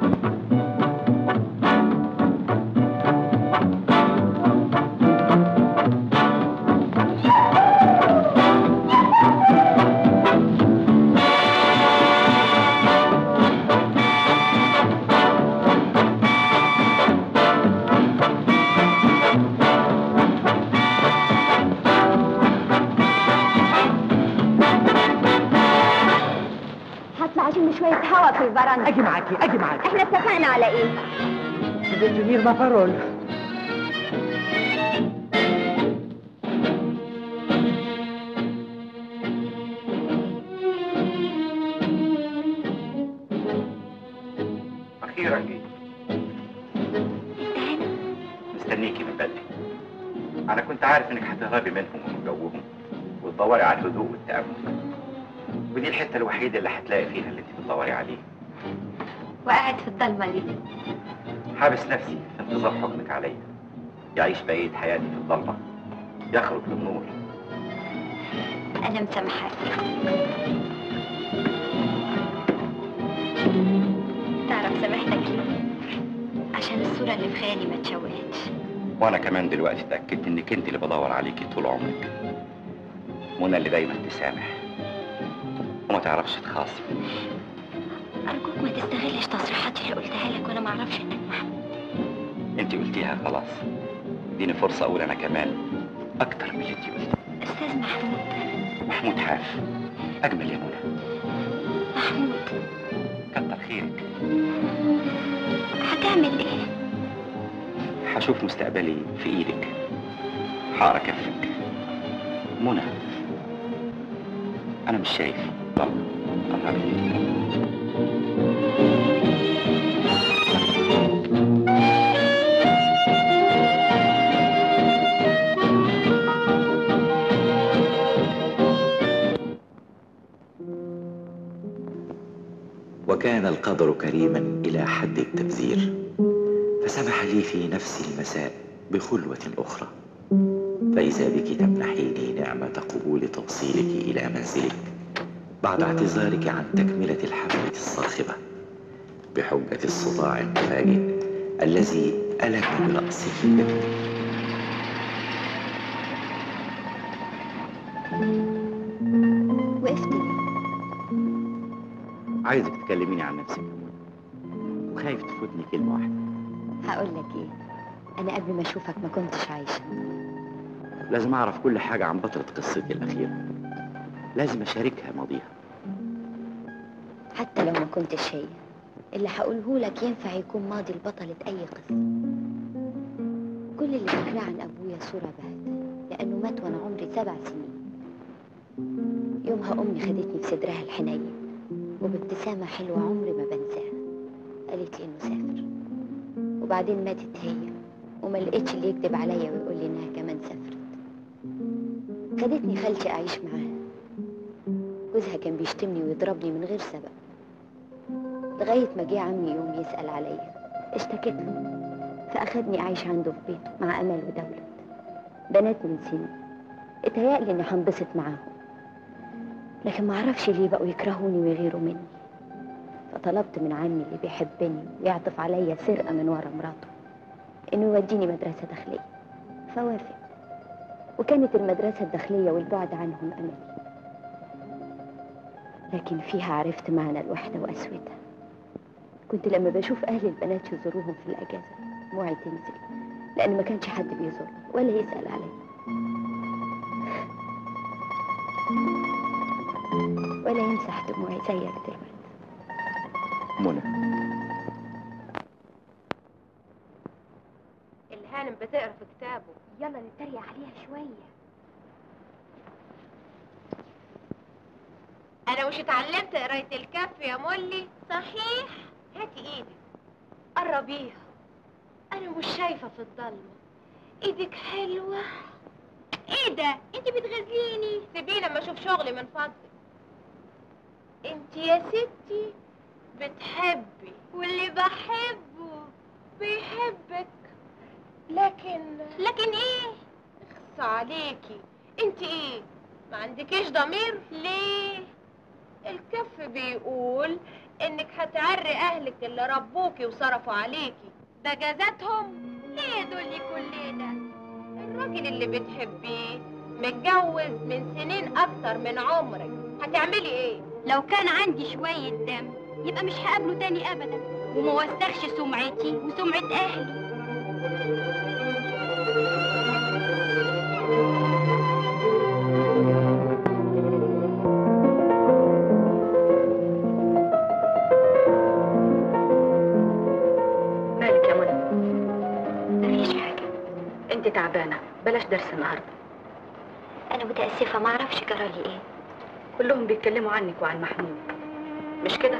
هطلع اشم شويه هوا في الفرندا اجي معاكي اجي معاكي احنا اتفقنا على ايه devenir ma parole اخيرا جيت مستنيكي من بدري انا كنت عارف انك هتهربي منهم ومن جوهم وتدوري على الهدوء والتامل ودي الحته الوحيده اللي هتلاقي فيها اللي انت بتدوري عليه وقاعد في الضلمه ليه حابس نفسي في انتظار حكمك عليا يعيش بقيه حياتي في الضلمه يخرج للنور انا مسامحاك تعرف سامحتك ليه عشان الصوره اللي في خيالي ما تشوهتش وانا كمان دلوقتي اتاكدت انك انت اللي بدور عليكي طول عمرك منى اللي دايما تسامح وما تعرفش تخاصم ارجوك ما تستغلش تصريحاتي اللي قلتها لك وانا ما اعرفش انك محمود انت قلتيها خلاص اديني فرصه اقول انا كمان اكتر من اللي انت قلتيه استاذ محمود محمود حاف اجمل يا منى محمود كتر خيرك هتعمل ايه هشوف مستقبلي في ايدك هقرا كفك منى انا مش شايف لا قربي وكان القدر كريما إلى حد التبذير فسمح لي في نفس المساء بخلوة أخرى فإذا بك تمنحيني نعمة قبول توصيلك إلى منزلك بعد اعتذارك عن تكملة الحفلة الصاخبة بحجة الصداع المفاجئ الذي ألم برأسه ابني وقفت عايزك تكلميني عن نفسك يا منى وخايف تفوتني كلمه واحده هقول لك ايه انا قبل ما اشوفك ما كنتش عايشه لازم اعرف كل حاجه عن بطله قصتي الاخيره لازم اشاركها ماضيها حتى لو ما كنتش هي اللي هقوله لك ينفع يكون ماضي لبطلة أي قصة كل اللي فاكراه عن أبويا صورة بهت لأنه مات وأنا عمري سبع سنين يومها أمي خدتني في صدرها الحنين وبابتسامة حلوة عمري ما بنساها قالت لي إنه سافر وبعدين ماتت هي وما لقيتش اللي يكذب عليا ويقول لي إنها كمان سافرت خدتني خالتي أعيش معاها جوزها كان بيشتمني ويضربني من غير سبب لغاية ما جه عمي يوم يسأل عليا اشتكيت له فأخدني أعيش عنده في بيته مع أمل ودولة بنات من سني اتهيألي إني هنبسط معاهم لكن معرفش ليه بقوا يكرهوني ويغيروا مني فطلبت من عمي اللي بيحبني ويعطف عليا سرقة من ورا مراته إنه يوديني مدرسة داخلية فوافق وكانت المدرسة الداخلية والبعد عنهم أملي لكن فيها عرفت معنى الوحدة وقسوتها كنت لما بشوف أهل البنات يزوروهم في الأجازة دموعي تنزل لأن ما كانش حد بيزورني ولا يسأل عليا ولا يمسح دموعي زيك دلوقتي منى الهانم بتقرا في كتابه يلا نتريق عليها شوية انا مش اتعلمت قرايه الكف يا مولي صحيح هاتي ايدك قربيها انا مش شايفه في الضلمه ايدك حلوه ايه ده انت بتغزليني سيبيني اما اشوف شغلي من فضلك انت يا ستي بتحبي واللي بحبه بيحبك لكن لكن ايه اخص عليكي انت ايه ما عندكيش ضمير ليه الكف بيقول انك هتعري اهلك اللي ربوكي وصرفوا عليكي ده جازاتهم ليه دول كل ده الراجل اللي بتحبيه متجوز من سنين اكتر من عمرك هتعملي ايه لو كان عندي شوية دم يبقى مش هقابله تاني أبدا وما وسخش سمعتي وسمعة أهلي مالك يا منى مفيش حاجة انت تعبانة بلاش درس النهاردة أنا متأسفة ما أعرفش جرالي إيه كلهم بيتكلموا عنك وعن محمود مش كده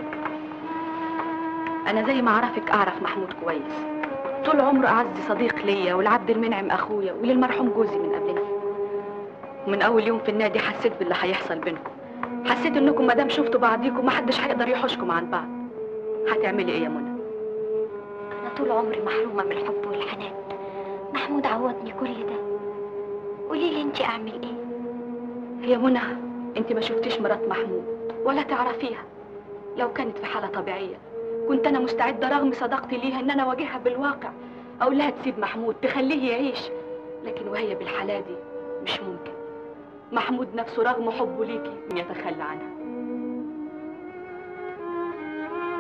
انا زي ما اعرفك اعرف محمود كويس طول عمره اعز صديق ليا ولعبد المنعم اخويا وللمرحوم جوزي من قبلنا ومن اول يوم في النادي حسيت باللي هيحصل بينكم حسيت انكم ما دام شفتوا بعضيكم محدش هيقدر يحوشكم عن بعض هتعملي ايه يا منى أنا طول عمري محرومة من الحب والحنان محمود عوضني كل ده قولي لي أنت أعمل إيه يا منى انت ما شفتيش مرات محمود ولا تعرفيها لو كانت في حالة طبيعية كنت انا مستعدة رغم صداقتي ليها ان انا اواجهها بالواقع اقول لها تسيب محمود تخليه يعيش لكن وهي بالحالة دي مش ممكن محمود نفسه رغم حبه ليكي يتخلى عنها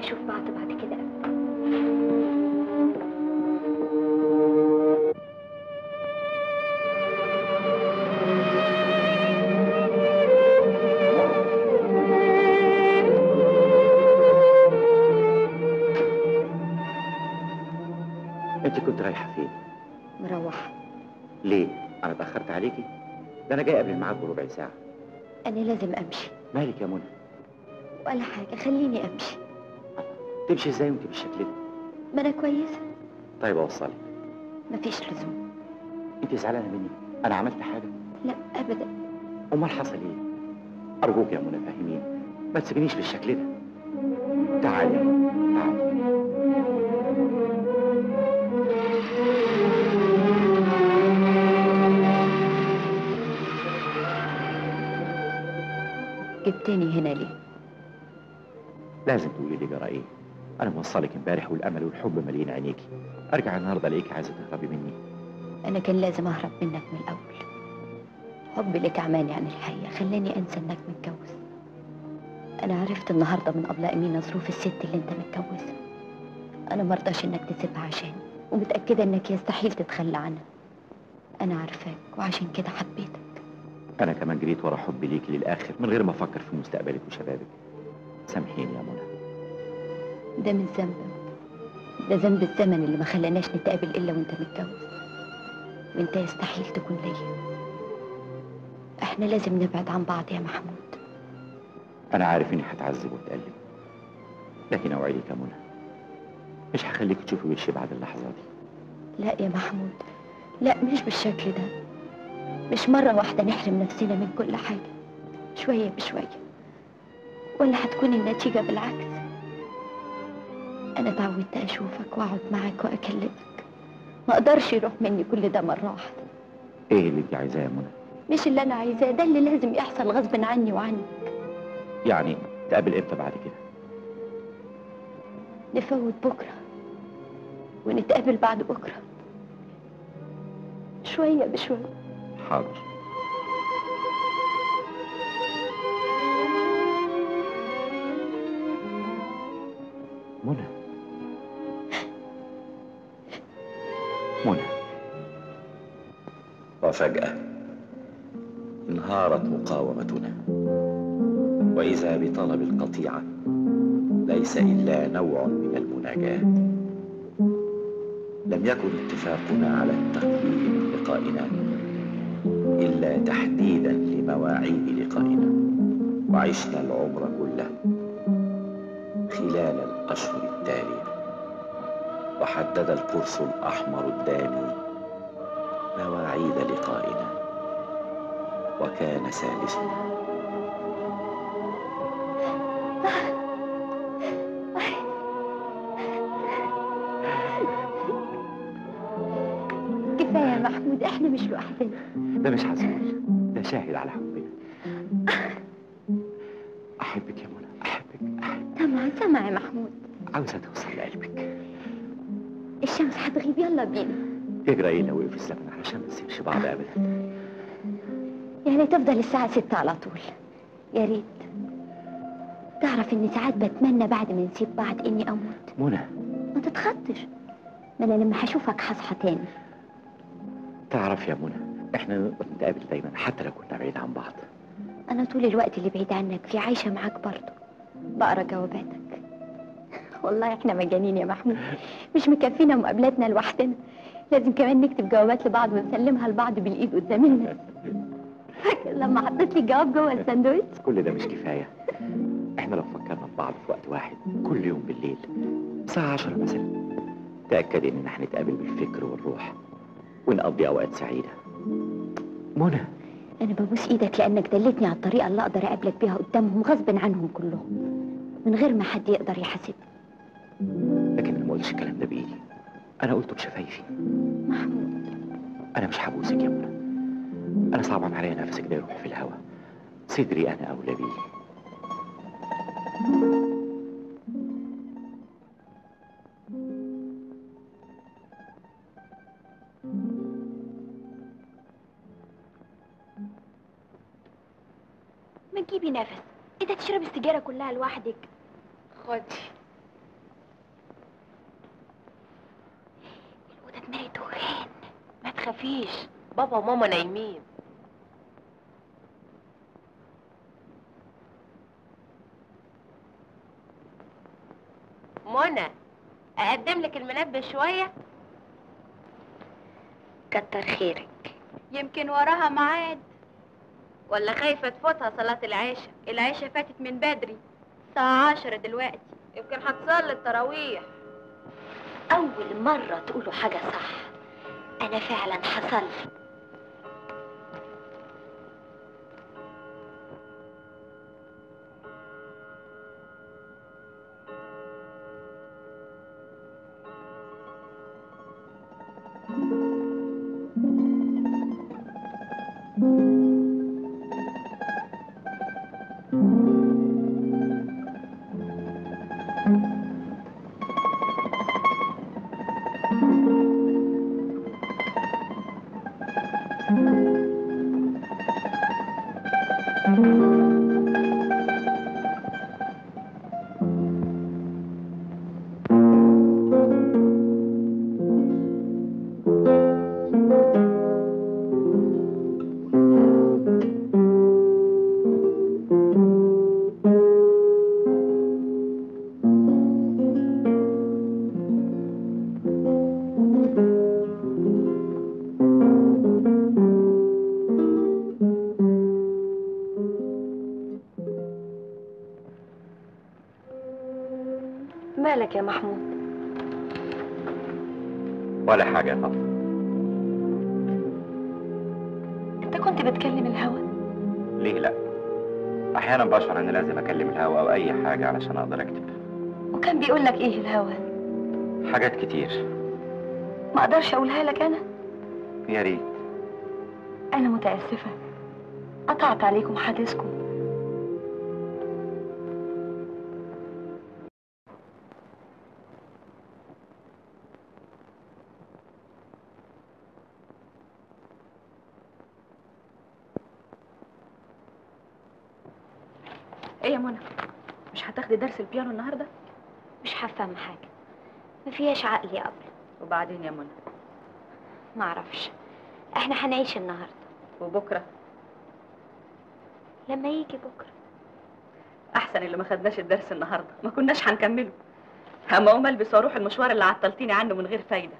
نشوف بعض بعد كده أبدا انت كنت رايحه فين مروحة ليه انا اتاخرت عليكي ده انا جاي قبل الميعاد بربع ساعه أنا لازم أمشي مالك يا منى ولا حاجة خليني أمشي تمشي ازاي وانت بالشكل ده ما أنا كويسة طيب اوصلك مفيش لزوم انت زعلانه مني انا عملت حاجه لا أبدا امال حصل ايه ارجوك يا منى فهميني ما تسيبنيش بالشكل ده تعالي يا منى تعالي جبتني هنا ليه لازم تقولي لي جرى ايه انا موصلك امبارح والامل والحب مالين عينيكي ارجع النهارده الاقيكي عايزه تهربي مني أنا كان لازم أهرب منك من الأول حبي لك عماني عن الحقيقة خلاني أنسى إنك متجوز أنا عرفت النهاردة من أبلة أمينة ظروف الست اللي أنت متجوزها أنا مرضاش إنك تسيبها عشاني ومتأكدة إنك يستحيل تتخلى عنها أنا عارفاك وعشان كده حبيتك انا كمان جريت ورا حبي ليكي للاخر من غير ما افكر في مستقبلك وشبابك سامحيني يا منى ده من ذنبك ده ذنب الزمن اللي ما خلاناش نتقابل إلا وأنت متجوز وأنت يستحيل تكون ليا إحنا لازم نبعد عن بعض يا محمود انا عارف اني هتعذب واتألم لكن اوعدك يا منى مش هخليك تشوفي وشي بعد اللحظه دي لا يا محمود لا مش بالشكل ده مش مرة واحدة نحرم نفسنا من كل حاجة شوية بشوية ولا هتكون النتيجة بالعكس أنا اتعودت أشوفك وأقعد معاك وأكلمك ما أقدرش يروح مني كل ده مرة واحدة ايه اللي انت عايزاه يا منى مش اللي أنا عايزاه ده اللي لازم يحصل غصب عني وعنك يعني تقابل امتى بعد كده نفوت بكرة ونتقابل بعد بكرة شوية بشوية حاضر منى منى وفجأة انهارت مقاومتنا وإذا بطلب القطيعة ليس إلا نوع من المناجاة لم يكن اتفاقنا على التقليل من لقائنا إلا تحديدا لمواعيد لقائنا وعشنا العمر كله خلال الأشهر التالية وحدد القرص الأحمر الدامي مواعيد لقائنا وكان سادسنا كفاية يا محمود احنا مش لوحدنا ده مش حزين ده شاهد على حبنا احبك يا منى احبك سمع سمع يا محمود عاوزه توصل لقلبك الشمس هتغيب يلا بينا يجرى ايه لو وقف الزمن علشان ما نسيبش بعض ابدا يعني تفضل الساعة ستة على طول يا ريت تعرف اني ساعات بتمنى بعد ما نسيب بعض اني اموت منى ما تتخطش ما انا لما هشوفك هصحى تاني تعرف يا منى احنا نقدر نتقابل دايما حتى لو كنا بعيد عن بعض انا طول الوقت اللي بعيد عنك فيه عايشة معاك برضه بقرا جواباتك والله احنا مجانين يا محمود مش مكفينا مقابلاتنا لوحدنا لازم كمان نكتب جوابات لبعض ونسلمها لبعض بالايد قدام الناس فاكر لما حطيت لي الجواب جوه الساندوتش كل ده مش كفايه احنا لو فكرنا في بعض في وقت واحد كل يوم بالليل الساعه 10 مثلا تاكدي اننا هنتقابل بالفكر والروح ونقضي اوقات سعيده منى انا ببوس ايدك لانك دلتني على الطريقه اللي اقدر اقابلك بيها قدامهم غصب عنهم كلهم من غير ما حد يقدر يحاسبني لكن انا ما قلتش الكلام ده بايدي انا قلته بشفايفي محمود انا مش هبوسك يا منى انا صعبان عليا نفسك ده يروح في الهوا صدري انا اولى بيه ما تجيبي نفس ايه ده تشربي السيجاره كلها لوحدك خدي مفيش بابا وماما نايمين منى اقدم لك المنبه شويه كتر خيرك يمكن وراها ميعاد ولا خايفه تفوتها صلاه العشاء العشاء فاتت من بدري الساعة عشرة دلوقتي يمكن هتصلي التراويح أول مرة تقولوا حاجة صح أنا فعلا حصل مالك يا محمود ولا حاجة يا فاطمة انت كنت بتكلم الهوا ليه لا أحيانا بشعر إن لازم أكلم الهوا أو أي حاجة علشان أقدر أكتب وكان بيقول لك ايه الهوا حاجات كتير ما اقدرش اقولها لك انا يا ريت انا متاسفه قطعت عليكم حديثكم ايه يا منى مش هتاخدي درس البيانو النهارده مش هفهم حاجة ما فيهاش عقل يا أبلة وبعدين يا منى معرفش احنا هنعيش النهاردة وبكره لما يجي بكرة احسن اللي ما خدناش الدرس النهارده ما كناش هنكمله اما اقوم البس واروح المشوار اللي عطلتيني عنه من غير فايده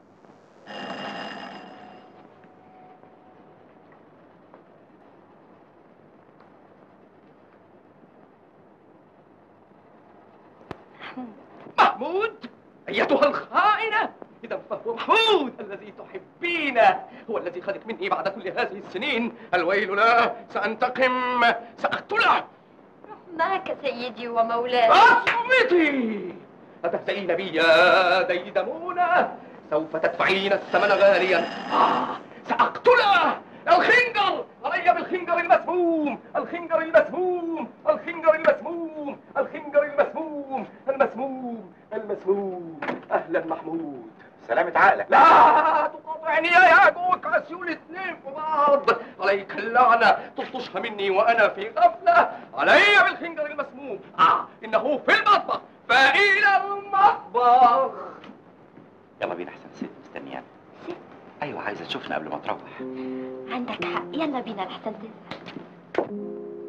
محمود أيتها الخائنة إذا فهو محمود الذي تحبينه هو الذي خدت مني بعد كل هذه السنين الويل له سأنتقم سأقتله معك سيدي ومولاي أصمتي أتهزئين بي يا ديدمونة سوف تدفعين الثمن غاليا آه سأقتله الخنجر علي بالخنجر المسموم الخنجر المسموم الخنجر المسموم الخنجر المسموم المسموم المسموم أهلا محمود سلامة عقلك لا تقاطعني يا ياجوج عسيول اثنين في بعض عليك اللعنة تلطشها مني وأنا في غفلة علي بالخنجر المسموم آه إنه في المطبخ فإلى المطبخ يلا بينا أحسن ست مستنيانا أيوة عايزة تشوفنا قبل ما تروح عندك حق يلا بينا لحسن تنسى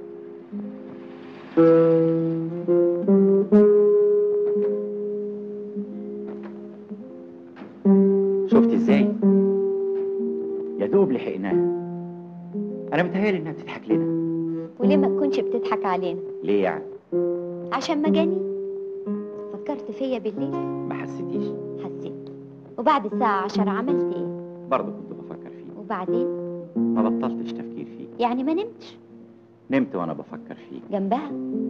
شفت ازاي؟ يا دوب لحقناها أنا متهيألي إنها بتضحك لنا وليه ما تكونش بتضحك علينا ليه يعني؟ عشان مجاني فكرت فيا بالليل ما حسيتيش حسيت وبعد الساعة عشرة عملت ايه برضه كنت بفكر فيه وبعدين ما بطلتش تفكير فيه يعني ما نمتش نمت وأنا بفكر فيه جنبها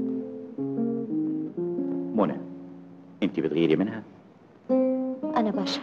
منى أنت بتغيري منها؟ انا بشر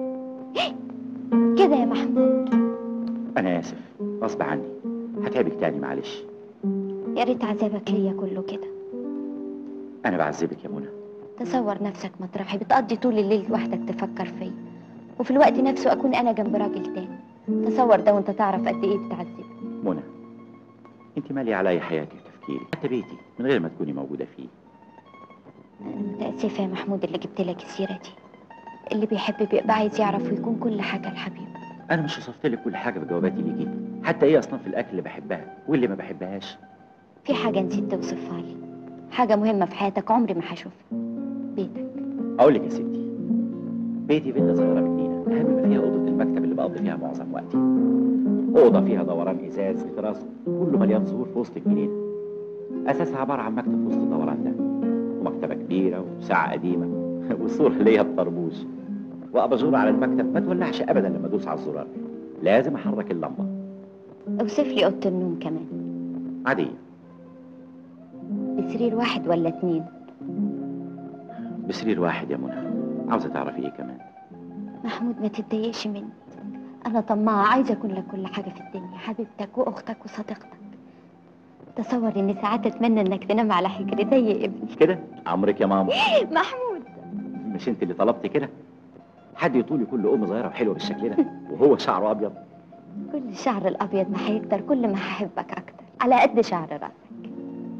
كده يا محمود أنا آسف غصب عني هتعبك تاني معلش يا ريت عذابك ليا كله كده أنا بعذبك يا منى تصور نفسك مطرحي بتقضي طول الليل لوحدك تفكر فيا وفي الوقت نفسه اكون انا جنب راجل تاني تصور ده وانت تعرف قد ايه بتعذب منى أنت مالي علي حياتي وتفكيري حتى بيتي من غير ما تكوني موجودة فيه انا متاسفه يا محمود اللي جبت لك السيره دي اللي بيحب بيبقى عايز يعرف ويكون كل حاجه لحبيبه انا مش وصفت لك كل حاجه بجواباتي ليكي حتى ايه اصناف الاكل اللي بحبها واللي ما بحبهاش في حاجة نسيت توصفها لي حاجة مهمة في حياتك عمري ما هشوفها بيتك اقول لك يا ستي بيتي فيلا صغيره بجنينه اهم ما فيها اوضه المكتب اللي بقضي فيها معظم وقتي اوضه فيها دوران ازاز بتراس كله مليان زهور في وسط الجنينه اساسها عباره عن مكتب في وسط الدوران ده ومكتبه كبيره وساعه قديمه والصوره ليا بطربوش واباجوره على المكتب ما تولعش ابدا لما ادوس على الزرار لازم احرك اللمبه اوصف لي اوضه النوم كمان عاديه بسرير واحد ولا اتنين بسرير واحد يا منى عاوزه تعرفي ايه كمان محمود ما تتضايقش مني انا طماعه عايزه اكون لك كل حاجه في الدنيا حبيبتك واختك وصديقتك تصور اني ساعات اتمنى انك تنام على حجري زي ابني كده عمرك يا ماما محمود مش انت اللي طلبتي كده حد يطولي كل ام صغيره وحلوه بالشكل ده وهو شعره ابيض كل الشعر الابيض ما هيكتر كل ما هحبك اكتر على قد شعر راسك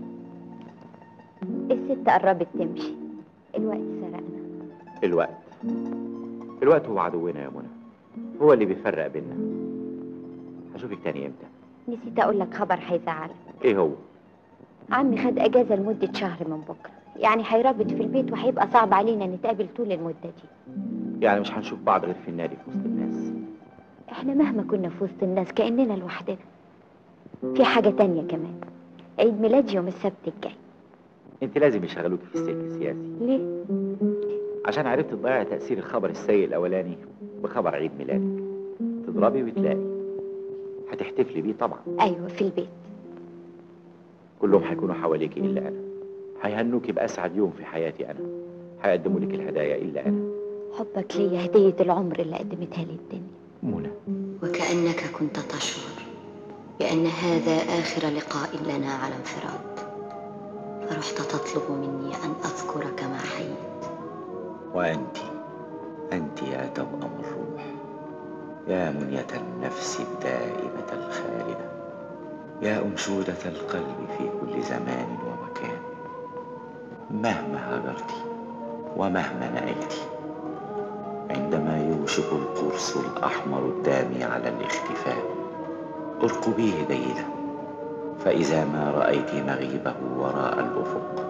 الست قربت تمشي الوقت سرقنا الوقت الوقت هو عدونا يا منى هو اللي بيفرق بينا هشوفك تاني امتى نسيت اقول لك خبر هيزعلك ايه هو عمي خد اجازه لمده شهر من بكره يعني هيربط في البيت وهيبقى صعب علينا نتقابل طول المده دي يعني مش هنشوف بعض غير في النادي في وسط الناس احنا مهما كنا في وسط الناس كاننا لوحدنا في حاجه تانية كمان عيد ميلادي يوم السبت الجاي انت لازم يشغلوك في السلك السياسي ليه عشان عرفت تضيع تاثير الخبر السيء الاولاني بخبر عيد ميلادك تضربي وتلاقي هتحتفلي بيه طبعا ايوه في البيت كلهم هيكونوا حواليكي الا انا هيهنوكي باسعد يوم في حياتي انا هيقدموا لك الهدايا الا انا حبك ليا هديه العمر اللي قدمتها لي الدنيا منى وكأنك كنت تشعر بأن هذا آخر لقاء لنا على انفراد فرحت تطلب مني أن أذكرك ما حييت وأنت أنت يا توأم الروح يا منية النفس الدائمة الخالدة يا أنشودة القلب في كل زمان ومكان مهما هجرت ومهما نألت عندما يوشك القرص الأحمر الدامي على الاختفاء ارقبيه جيدا فإذا ما رأيت مغيبه وراء الأفق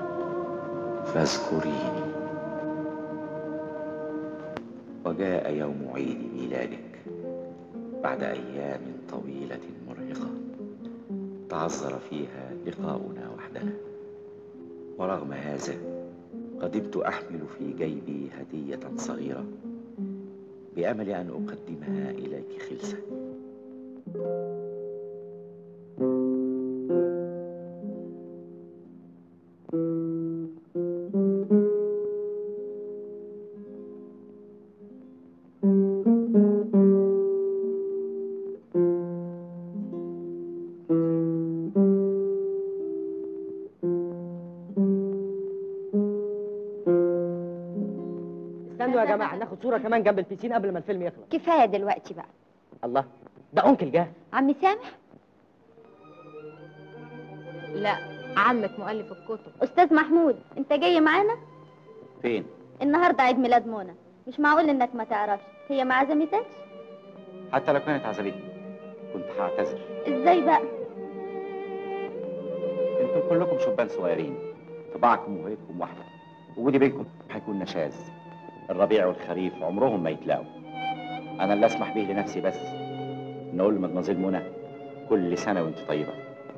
فاذكريني وجاء يوم عيد ميلادك بعد أيام طويلة مرهقة تعذر فيها لقاؤنا وحدنا ورغم هذا قدمت أحمل في جيبي هدية صغيرة بأمل أن أقدمها إليك خلسة استنوا يا جماعه ناخد صوره كمان جنب البيسين قبل ما الفيلم يخلص كفايه دلوقتي بقى الله ده انكل جه عمي سامح لا عمك مؤلف الكتب استاذ محمود انت جاي معانا فين النهارده عيد ميلاد منى مش معقول انك ما تعرفش هي ما عزمتكش حتى لو كانت عزبتني كنت هعتذر ازاي بقى انتم كلكم شبان صغيرين طباعكم وهيئتكم واحده وجودي بينكم هيكون نشاز الربيع والخريف عمرهم ما يتلاقوا انا اللي اسمح به لنفسي بس نقول لمدمزيل منى كل سنه وانت طيبه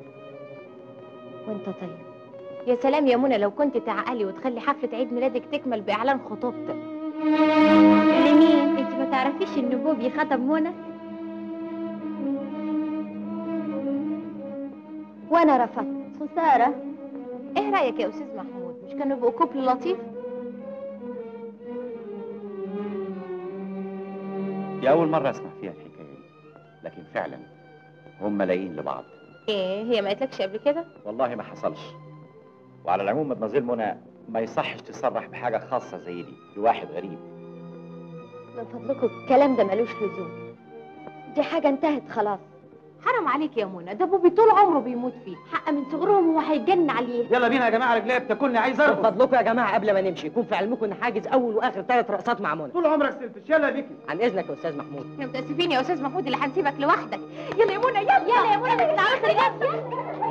وانت طيب يا سلام يا منى لو كنت تعقلي وتخلي حفلة عيد ميلادك تكمل بإعلان خطوبتك لمين انت ما تعرفيش ان بوبي خطب منى وانا رفضت خساره ايه رأيك يا أستاذ محمود مش كانوا يبقوا كوبل لطيف دي اول مره اسمع فيها الحكايه دي لكن فعلا هم لاقيين لبعض ايه هي ما قالتلكش قبل كده والله ما حصلش وعلى العموم مدمزيل منى ما يصحش تصرح بحاجه خاصه زي دي لواحد غريب من فضلكم الكلام ده ملوش لزوم دي حاجه انتهت خلاص حرام عليك يا منى ده بوبي طول عمره بيموت فيه حق من صغرهم هو هيتجنن عليه يلا بينا يا جماعه رجليا بتاكلني عايز ارقص من فضلكم يا جماعه قبل ما نمشي يكون في علمكم ان حاجز اول واخر ثلاث رقصات مع منى طول عمرك سلفش يلا يا بيكي عن اذنك يا استاذ محمود يا متاسفين يا استاذ محمود اللي هنسيبك لوحدك يلا يا منى يلا يلا يا منى ده عاوز يلا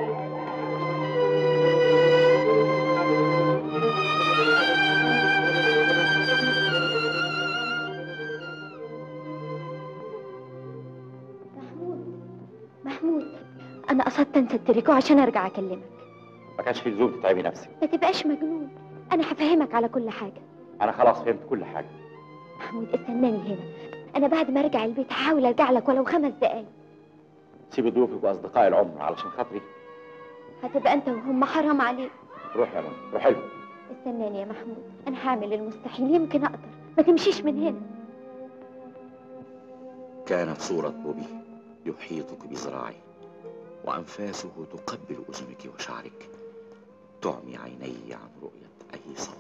محمود انا قصدت انسى التريكو عشان ارجع اكلمك ما كانش في لزوم تتعبي نفسك ما تبقاش مجنون انا هفهمك على كل حاجه انا خلاص فهمت كل حاجه محمود استناني هنا انا بعد ما ارجع البيت هحاول ارجع لك ولو خمس دقايق سيبي ضيوفك واصدقاء العمر علشان خاطري هتبقى انت وهم حرام عليك روح يا منى روح حلو استناني يا محمود انا هعمل المستحيل يمكن اقدر ما تمشيش من هنا كانت صورة بوبي يحيطك بذراعه وأنفاسه تقبل أذنك وشعرك تعمي عيني عن رؤية أي صواب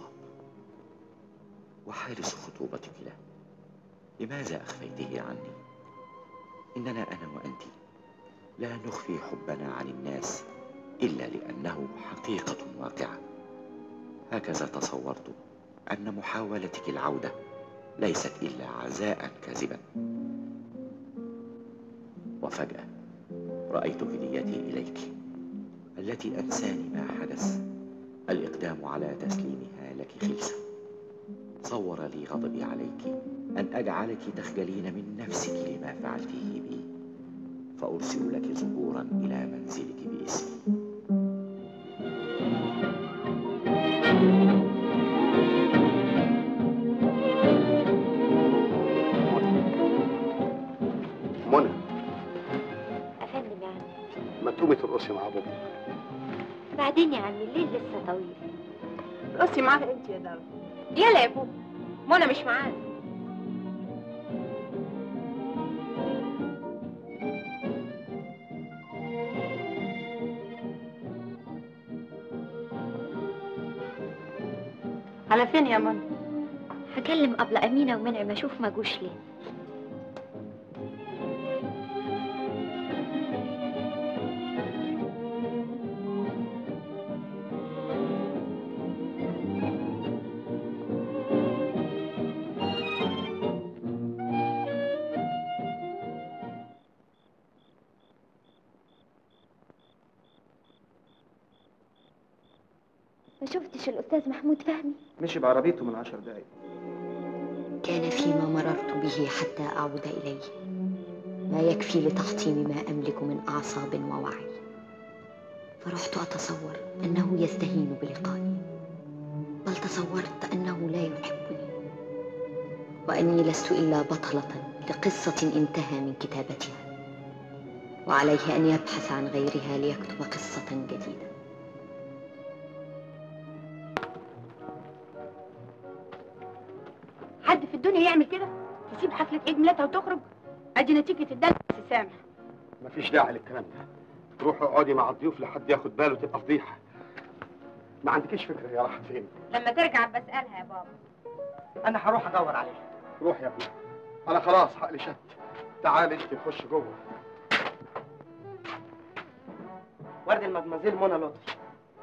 وحارس خطوبتك له لماذا أخفيته عني إننا أنا وأنت لا نخفي حبنا عن الناس إلا لأنه حقيقة واقعة هكذا تصورت أن محاولتك العودة ليست إلا عزاء كاذبا وفجأة رأيت هديتي إليك التي أنساني ما حدث الإقدام على تسليمها لك خلسة صور لي غضبي عليك أن أجعلك تخجلين من نفسك لما فعلته بي فأرسل لك زهورا إلى منزلك باسمي منى افندم يا عمي ما تقومي ترقصي مع بابا بعدين يا عمي الليل لسه طويل رقصي معاها انت يا دار يلا يا بوبي منى مش معانا على فين يا منى هكلم ابله امينه ومنعم اشوف ما جوش ليه ما شفتش الاستاذ محمود فهمي مشي بعربيته من عشر دقايق كان فيما مررت به حتى أعود إليه ما يكفي لتحطيم ما أملك من أعصاب ووعي فرحت أتصور أنه يستهين بلقائي بل تصورت أنه لا يحبني وأني لست إلا بطلة لقصة انتهى من كتابتها وعليه أن يبحث عن غيرها ليكتب قصة جديدة حد في الدنيا يعمل كده تسيب حفلة عيد ميلادها وتخرج ادي نتيجة الدلع سامح مفيش داعي للكلام ده روحي اقعدي مع الضيوف لحد ياخد باله تبقى فضيحه ما عندكيش فكره هي راحت فين لما ترجع بسألها يا بابا انا هروح ادور عليها روح يا ابني انا خلاص عقلي شت تعال انت خش جوه ورد المدمزيل منى لطفي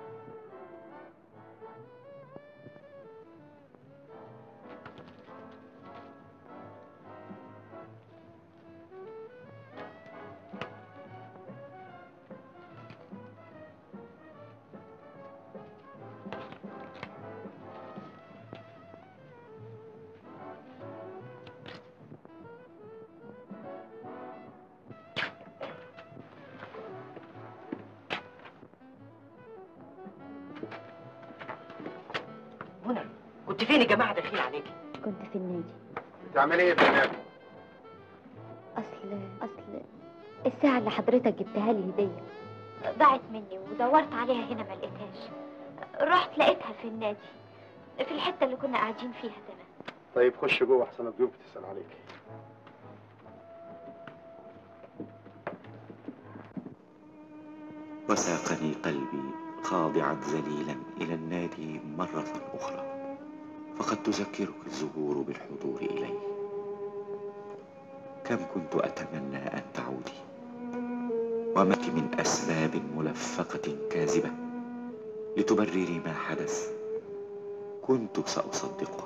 منى كنت فين يا جماعه داخلين عليكي كنت في النادي بتعملي ايه في النادي اصل اصل الساعة اللي حضرتك جبتها لي هدية ضاعت مني ودورت عليها هنا ما لقيتهاش رحت لقيتها في النادي في الحتة اللي كنا قاعدين فيها زمان طيب خش جوه احسن الضيوف بتسال عليك وساقني قلبي خاضعا ذليلا إلى النادي مرة أخرى فقد تذكرك الزهور بالحضور إليه كم كنت أتمنى أن تعودي وما من أسباب ملفقة كاذبة لتبرري ما حدث كنت سأصدقها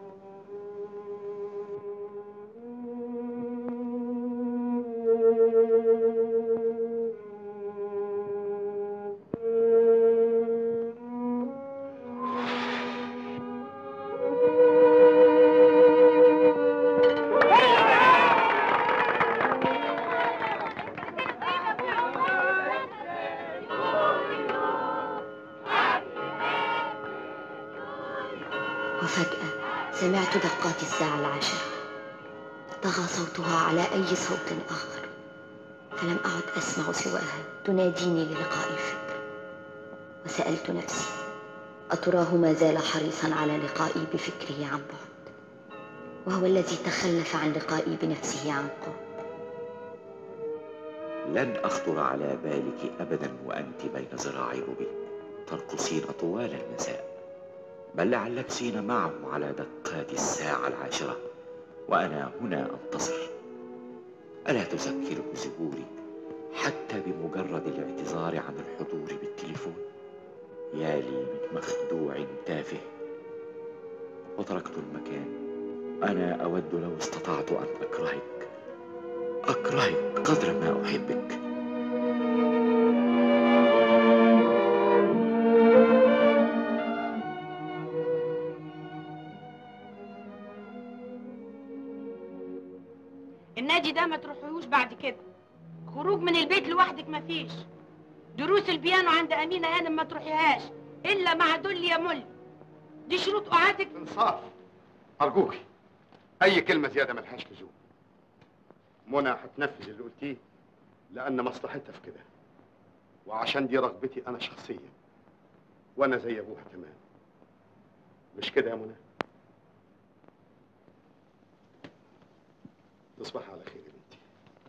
وفجأة سمعت دقات الساعة العاشرة طغى صوتها على أي صوت آخر فلم أعد أسمع سواها تناديني للقاء الفكر وسألت نفسي أتراه ما زال حريصا على لقائي بفكره عن بعد وهو الذي تخلف عن لقائي بنفسه عن قرب لن أخطر على بالك أبدا وأنت بين ذراعي روبي ترقصين طوال المساء بل لعلك سين معه على دقات الساعة العاشرة وأنا هنا أنتصر ألا تذكرك ظهوري حتى بمجرد الاعتذار عن الحضور بالتليفون يا لي من مخدوع تافه وتركت المكان أنا أود لو استطعت أن أكرهك أكرهك قدر ما أحبك النادي ده ما تروحوش بعد كده خروج من البيت لوحدك مفيش دروس البيانو عند أمينة هانم ما تروحيهاش إلا مع دول يا مل دي شروط قعاتك انصاف ارجوك اي كلمه زياده ملهاش لزوم منى هتنفذ اللي قلتيه لان مصلحتها في كده وعشان دي رغبتي انا شخصيا وانا زي ابوها تمام مش كده يا منى تصبح على خير يا بنتي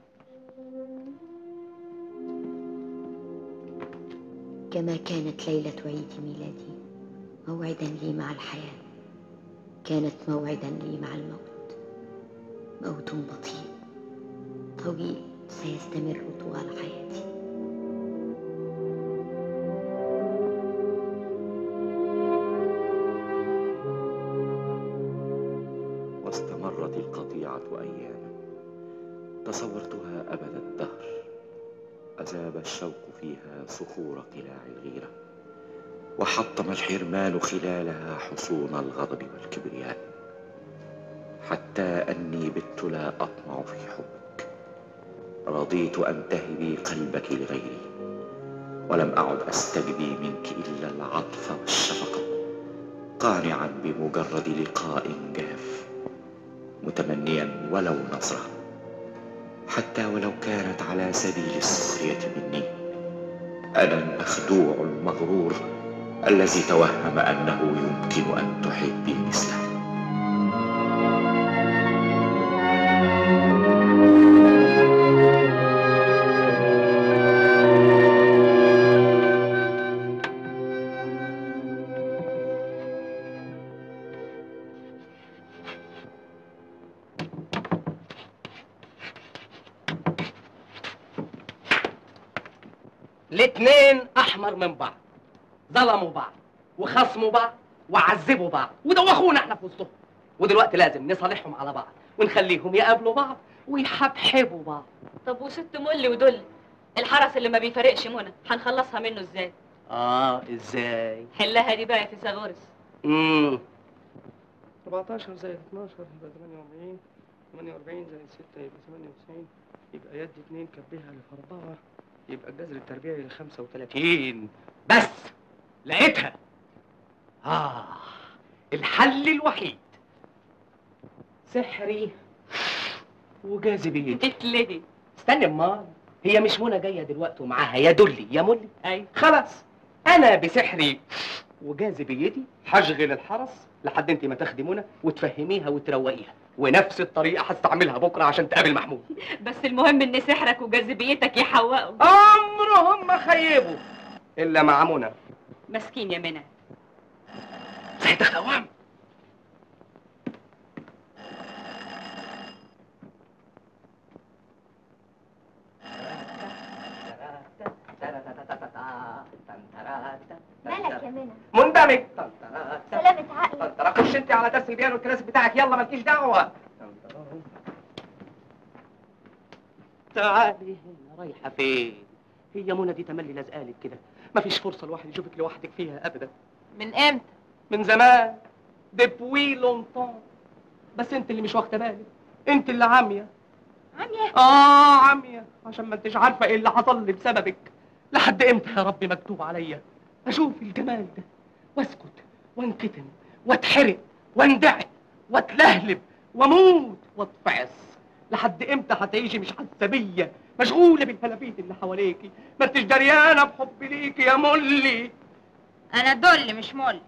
كما كانت ليلة عيد ميلادي موعدا لي مع الحياة كانت موعدا لي مع الموت موت بطيء طويل سيستمر طوال حياتي واستمرت القطيعة أياما تصورتها أبد الدهر أذاب الشوق فيها صخور قلاع الغيرة وحطم الحرمان خلالها حصون الغضب والكبرياء حتى أني بت لا أطمع في حبك رضيت أن تهبي قلبك لغيري ولم أعد أستجدي منك إلا العطف والشفقة قانعا بمجرد لقاء جاف متمنيا ولو نظرة حتى ولو كانت على سبيل السخرية مني أنا المخدوع المغرور الذي توهم أنه يمكن أن تحبي مثله الاتنين احمر من بعض ظلموا بعض وخصموا بعض وعذبوا بعض ودوخونا احنا في وسطهم ودلوقتي لازم نصالحهم على بعض ونخليهم يقابلوا بعض ويحبحبوا بعض طب وست ملي ودل الحرس اللي ما بيفارقش منى هنخلصها منه ازاي اه ازاي حلها دي بقى يا فيثاغورس امم 14 زائد 12 يبقى 48 48 زائد 6 يبقى 98 يبقى يد 2 كبيها ل 4 يبقى الجذر التربيعي ل 35 بس لقيتها اه الحل الوحيد سحري وجاذبيتي تتلهي استنى امال هي مش منى جايه دلوقتي ومعاها يا دلي يا ملي ايوه خلاص انا بسحري وجاذبيتي هشغل الحرس لحد انت ما تاخدي منى وتفهميها وتروقيها ونفس الطريقه هستعملها بكره عشان تقابل محمود بس المهم ان سحرك وجاذبيتك يحوقوا عمرهم ما خيبوا الا مع منى مسكين يا منى زي خوام درس البيانو الكلاسيك بتاعك يلا مالكيش دعوه تعالي هنا رايحه فين هي منى دي تملي لازقالك كده مفيش فرصه الواحد يشوفك لوحدك فيها ابدا من امتى من زمان ديبوي لونتون بس انت اللي مش واخده بالك انت اللي عاميه عمية اه عاميه عشان ما انتش عارفه ايه اللي حصل لي بسببك لحد امتى يا رب مكتوب عليا اشوف الجمال ده واسكت وانكتم واتحرق واندعك واتلهلب واموت واتفعس لحد امتى هتعيشي مش حاسه بيا مشغوله بالفلافيت اللي حواليكي ما انتش دريانه بحبي ليكي يا ملي انا دل مش مول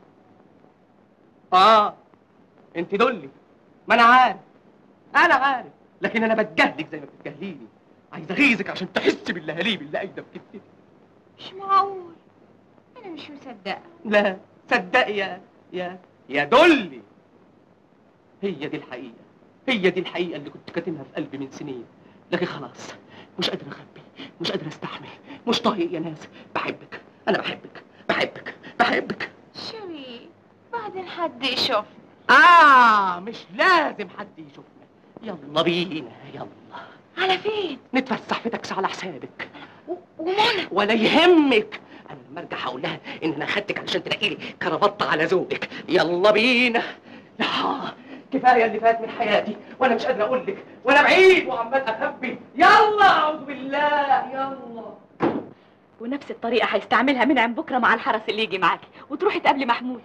اه انت دلي ما انا عارف انا عارف لكن انا بتجاهلك زي ما بتجاهليني عايز اغيظك عشان تحس باللهاليب اللي قايده في كتفك مش معقول انا مش مصدقه لا صدقي يا يا يا دلي هي دي الحقيقه هي دي الحقيقه اللي كنت كاتمها في قلبي من سنين لكن خلاص مش قادر اخبي مش قادر استحمل مش طايق يا ناس بحبك انا بحبك بحبك بحبك شوي بعدين حد يشوف اه مش لازم حد يشوفنا يلا بينا يلا على فين نتفسح في تاكسي على حسابك ومنى ولا يهمك انا لما ارجع هقول لها ان انا خدتك علشان تلاقي لي كرافطه على ذوقك يلا بينا لا كفايه اللي فات من حياتي وانا مش قادر اقول لك وانا بعيد وعمال اخبي يلا اعوذ بالله يلا ونفس الطريقة هيستعملها منعم بكرة مع الحرس اللي يجي معاكي وتروحي تقابلي محمود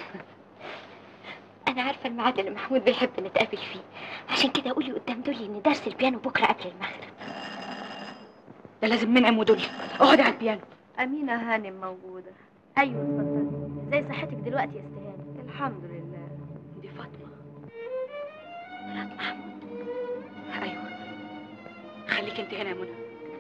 انا عارفه الميعاد اللي محمود بيحب نتقابل فيه عشان كده قولي قدام دولي ان درس البيانو بكره قبل المغرب ده لازم منعم ودولي اقعدي على البيانو أمينة هانم موجودة ايوه اتفضلي ازاي صحتك دلوقتي يا استهانه الحمد لله دي فاطمة مرات محمود ايوه خليك انت هنا يا منى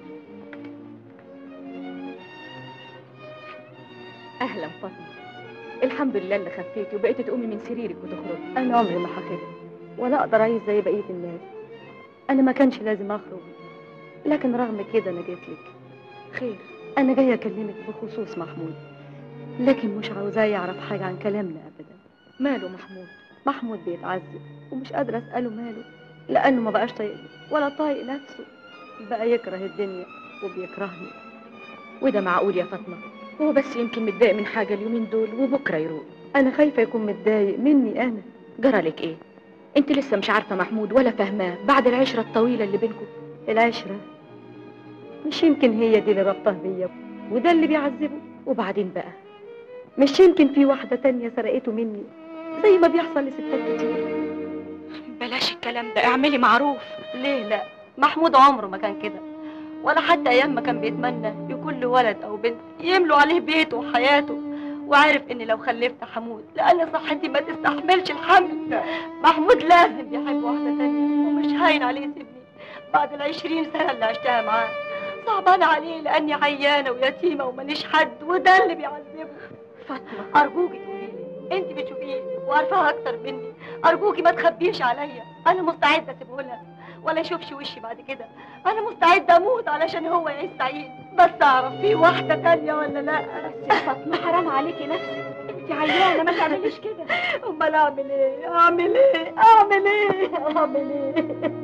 اهلا فاطمة الحمد لله اللي خفيتي وبقيتي تقومي من سريرك وتخرجي أنا عمري ما هخف ولا أقدر أعيش زي بقية الناس أنا ما كانش لازم أخرج لكن رغم كده أنا جيت لك خير أنا جاية أكلمك بخصوص محمود لكن مش عاوزاه يعرف حاجة عن كلامنا أبدا ماله محمود محمود بيتعذب ومش قادرة أسأله ماله لأنه ما بقاش طايقني ولا طايق نفسه بقى يكره الدنيا وبيكرهني وده معقول يا فاطمة هو بس يمكن متضايق من حاجة اليومين دول وبكرة يروق أنا خايفة يكون متضايق مني أنا جرالك ايه انت لسه مش عارفة محمود ولا فاهماه بعد العشرة الطويلة اللي بينكم العشرة مش يمكن هي دي اللي ربطه بيا وده اللي بيعذبه وبعدين بقى مش يمكن في واحدة تانية سرقته مني زي ما بيحصل لستات كتير بلاش الكلام ده اعملي معروف ليه لا محمود عمره ما كان كده ولا حتى ايام ما كان بيتمنى يكون له ولد او بنت يملوا عليه بيته وحياته وعارف ان لو خلفت حمود لان صحتي ما تستحملش الحمل محمود لازم بيحب واحده تانية ومش هاين عليه يسيبني بعد العشرين سنه اللي عشتها معاه صعبان عليه لاني عيانه ويتيمه وماليش حد وده اللي بيعذبه فاطمه ارجوكي تقولي لي انت بتشوفيه وعارفاها اكتر مني ارجوكي ما تخبيش عليا انا مستعده اسيبه لها ولا يشوفش وشي بعد كده انا مستعده اموت علشان هو يعيش سعيد بس اعرف في واحده تانية ولا لا بس يا فاطمه حرام عليكي نفسك انت عيانه ما تعمليش كده امال اعمل ايه اعمل ايه اعمل ايه اعمل ايه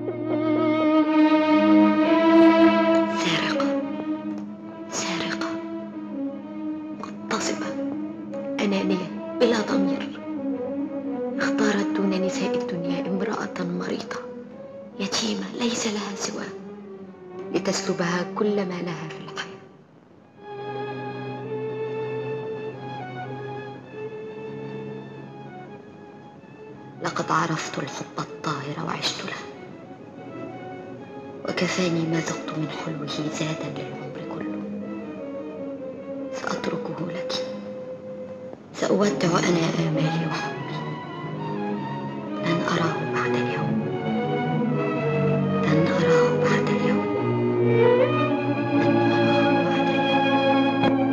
سارقة سارقة مغتصبة أنانية بلا ضمير اختارت دون نساء الدنيا امرأة مريضة يتيمة ليس لها سواه لتسلبها كل ما لها في الحياة لقد عرفت الحب الطاهر وعشت له وكفاني ما ذقت من حلوه زادا للعمر كله سأتركه لك سأودع أنا آمالي وحبي لن أراه بعد اليوم لن أراه بعد اليوم لن أراه بعد اليوم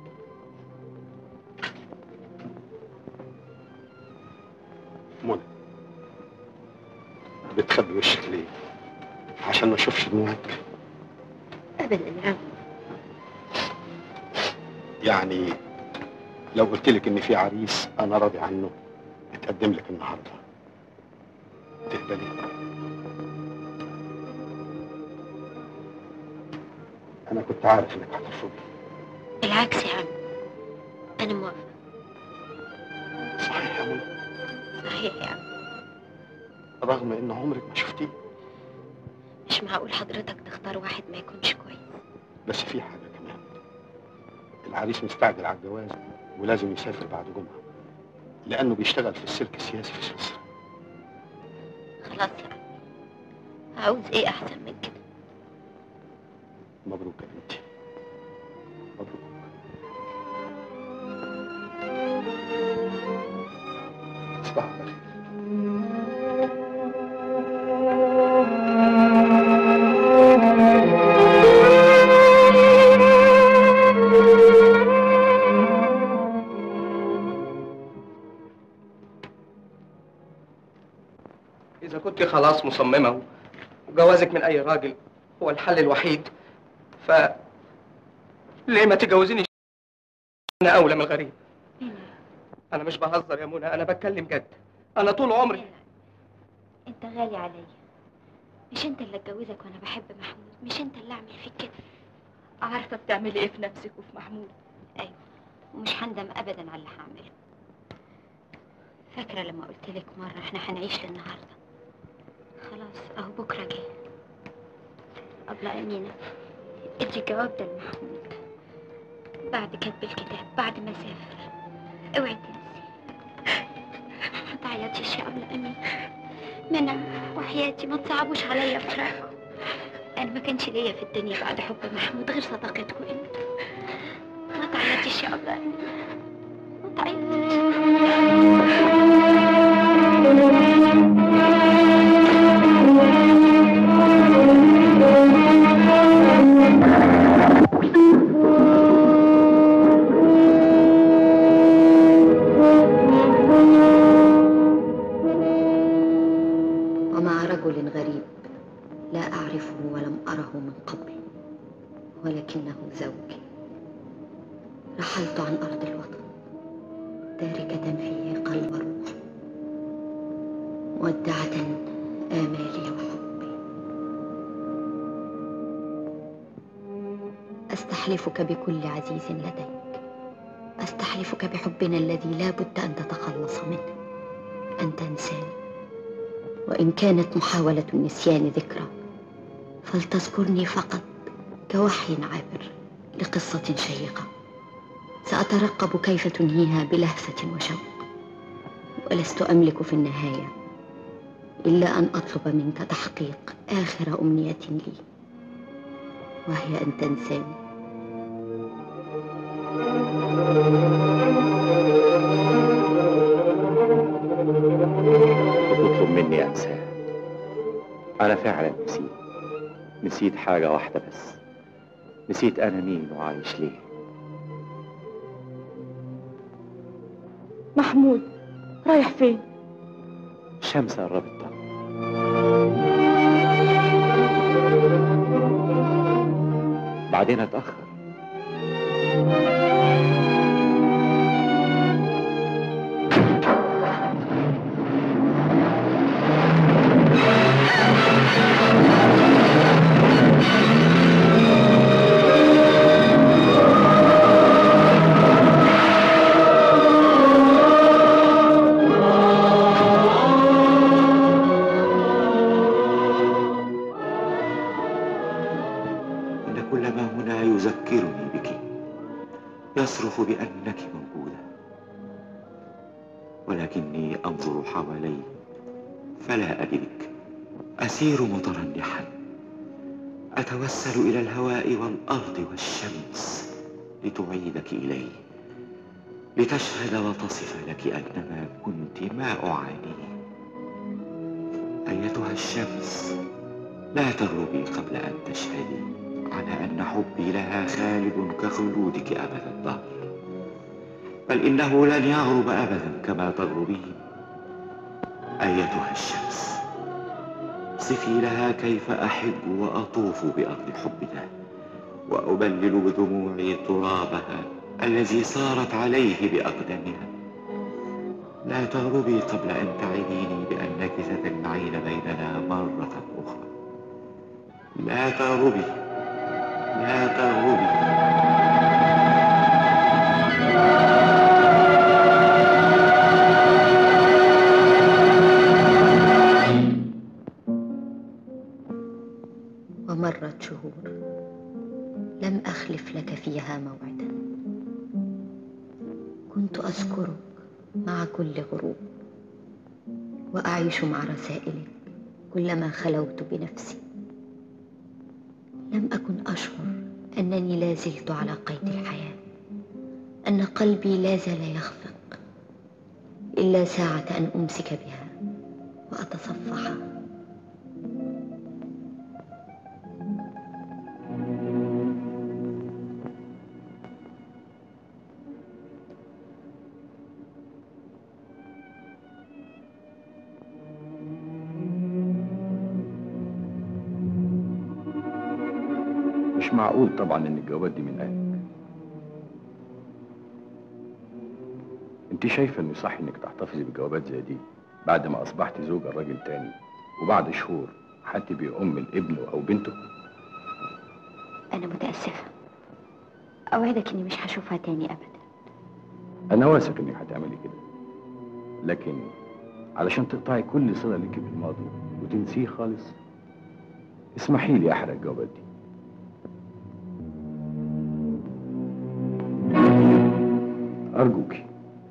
منى بتخبي وشك ليه عشان ما اشوفش دموعك ابدا يا عم يعني لو قلت لك ان في عريس انا راضي عنه اتقدم لك النهارده تقبلي انا كنت عارف انك هترفضي بالعكس يا عم انا موافقه صحيح يا منى صحيح يا عم رغم ان عمرك ما شفتيه مش معقول حضرتك تختار واحد ما يكونش كويس بس في حاجه كمان العريس مستعجل على الجواز ولازم يسافر بعد جمعه لانه بيشتغل في السلك السياسي في سويسرا خلاص يا عم عاوز ايه احسن من كده مبروك يا بنتي مبروك تصبح على خير إذا كنت خلاص مصممة وجوازك من أي راجل هو الحل الوحيد ف ليه ما تجوزيني أنا أولى من الغريب أنا مش بهزر يا منى أنا بتكلم جد أنا طول عمري انت غالي عليا مش انت اللي اتجوزك وانا بحب محمود مش انت اللي اعمل فيك كده عارفة بتعملي ايه في نفسك وفي محمود ايوه ومش هندم ابدا على اللي هعمله فاكره لما قلت لك مره احنا هنعيش للنهارده خلاص اهو بكره جه ابله امينه ادي الجواب ده لمحمود بعد كتب الكتاب بعد ما سافر اوعي تنسي ما تعيطيش يا ابله امينه منى وحياتي ما تصعبوش عليا فراقكم انا ما كانش ليا في الدنيا بعد حب محمود غير صداقتكم انتوا ما تعيطيش يا ابله امينه ما ومع رجل غريب لا أعرفه ولم أره من قبل ولكنه زوجي رحلت عن أرض الوطن تاركة فيه قلب روح مودعة آمالي وحبي أستحلفك بكل عزيز لديك أستحلفك بحبنا الذي لا بد أن تتخلص منه أن تنساني وإن كانت محاولة النسيان ذكرى فلتذكرني فقط كوحي عابر لقصة شيقة سأترقب كيف تنهيها بلهفة وشوق ولست أملك في النهاية إلا أن أطلب منك تحقيق آخر أمنية لي وهي أن تنساني بتطلب مني انساه انا فعلا نسيت نسيت حاجة واحدة بس نسيت انا مين وعايش ليه محمود رايح فين الشمس قربت طبعا بعدين اتأخر إن كل ما هنا يذكرني بك يصرخ بأنك موجودة ولكني أنظر حوالي فلا أجدك أسير مترنحا أتوسل إلى الهواء والأرض والشمس لتعيدك إلي لتشهد وتصف لك أن ما كنت ما أعانيه أيتها الشمس لا تغربي قبل أن تشهدي على أن حبي لها خالد كخلودك أبد الدهر بل إنه لن يغرب أبدا كما تغربين أيتها الشمس وأصفي لها كيف أحب وأطوف بأرض حبها وأبلل بدموعي ترابها الذي صارت عليه بأقدامها لا تغربي قبل أن تعديني بأنك ستجمعين بيننا مرة أخرى لا تغربي لا تغربي ومرت شهور لم أخلف لك فيها موعدا كنت أذكرك مع كل غروب وأعيش مع رسائلك كلما خلوت بنفسي لم أكن أشعر أنني لا زلت على قيد الحياة أن قلبي لا زال يخفق إلا ساعة أن أمسك بها وأتصفحها مش معقول طبعا ان الجوابات دي من اهلك انت شايفه انه صح انك تحتفظي بجوابات زي دي بعد ما اصبحتي زوجة لراجل تاني وبعد شهور هتبقي ام لابنه او بنته أنا متأسفة أوعدك إني مش هشوفها تاني أبدا انا واثق انك هتعملي كده لكن علشان تقطعي كل صله ليكي بالماضي وتنسيه خالص اسمحي لي احرق الجوابات دي ارجوكي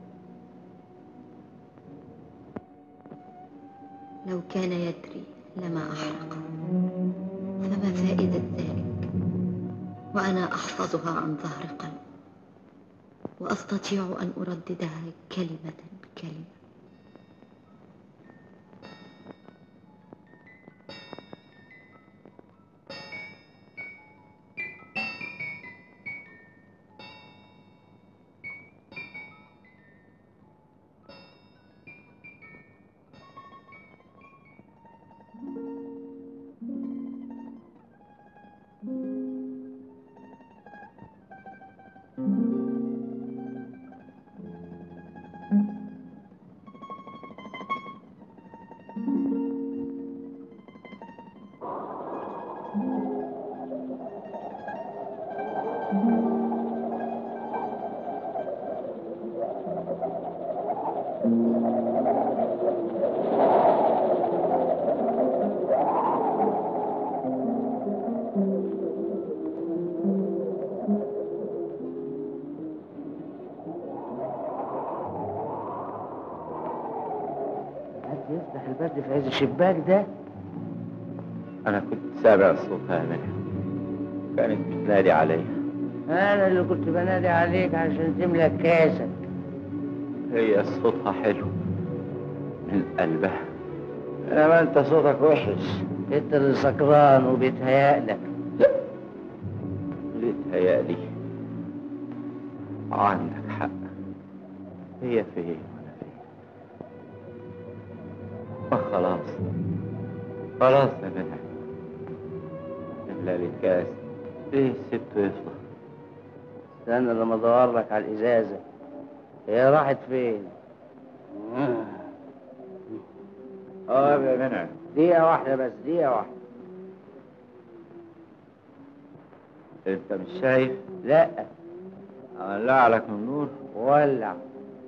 لو كان يدري لما أحرق فما فائدة ذلك وأنا أحفظها عن ظهر قلب وأستطيع أن أرددها كلمة بكلمة حد يفتح الباب في عز الشباك ده أنا كنت سامع صوتها منها كانت بتنادي عليها انا اللي كنت بنادي عليك عشان تملى كاسك هي صوتها حلو من قلبها انما انت صوتك وحش انت اللي سكران وبيتهيألك بيتهيألي عندك حق هي فين وانا فين ما خلاص خلاص يا منى املى لي الكاس ليه سبته يفضى استنى لما ادور لك على الازازه هي راحت فين اه يا منى دقيقه واحده بس دقيقه واحده انت مش شايف لا اولع لك من النور ولع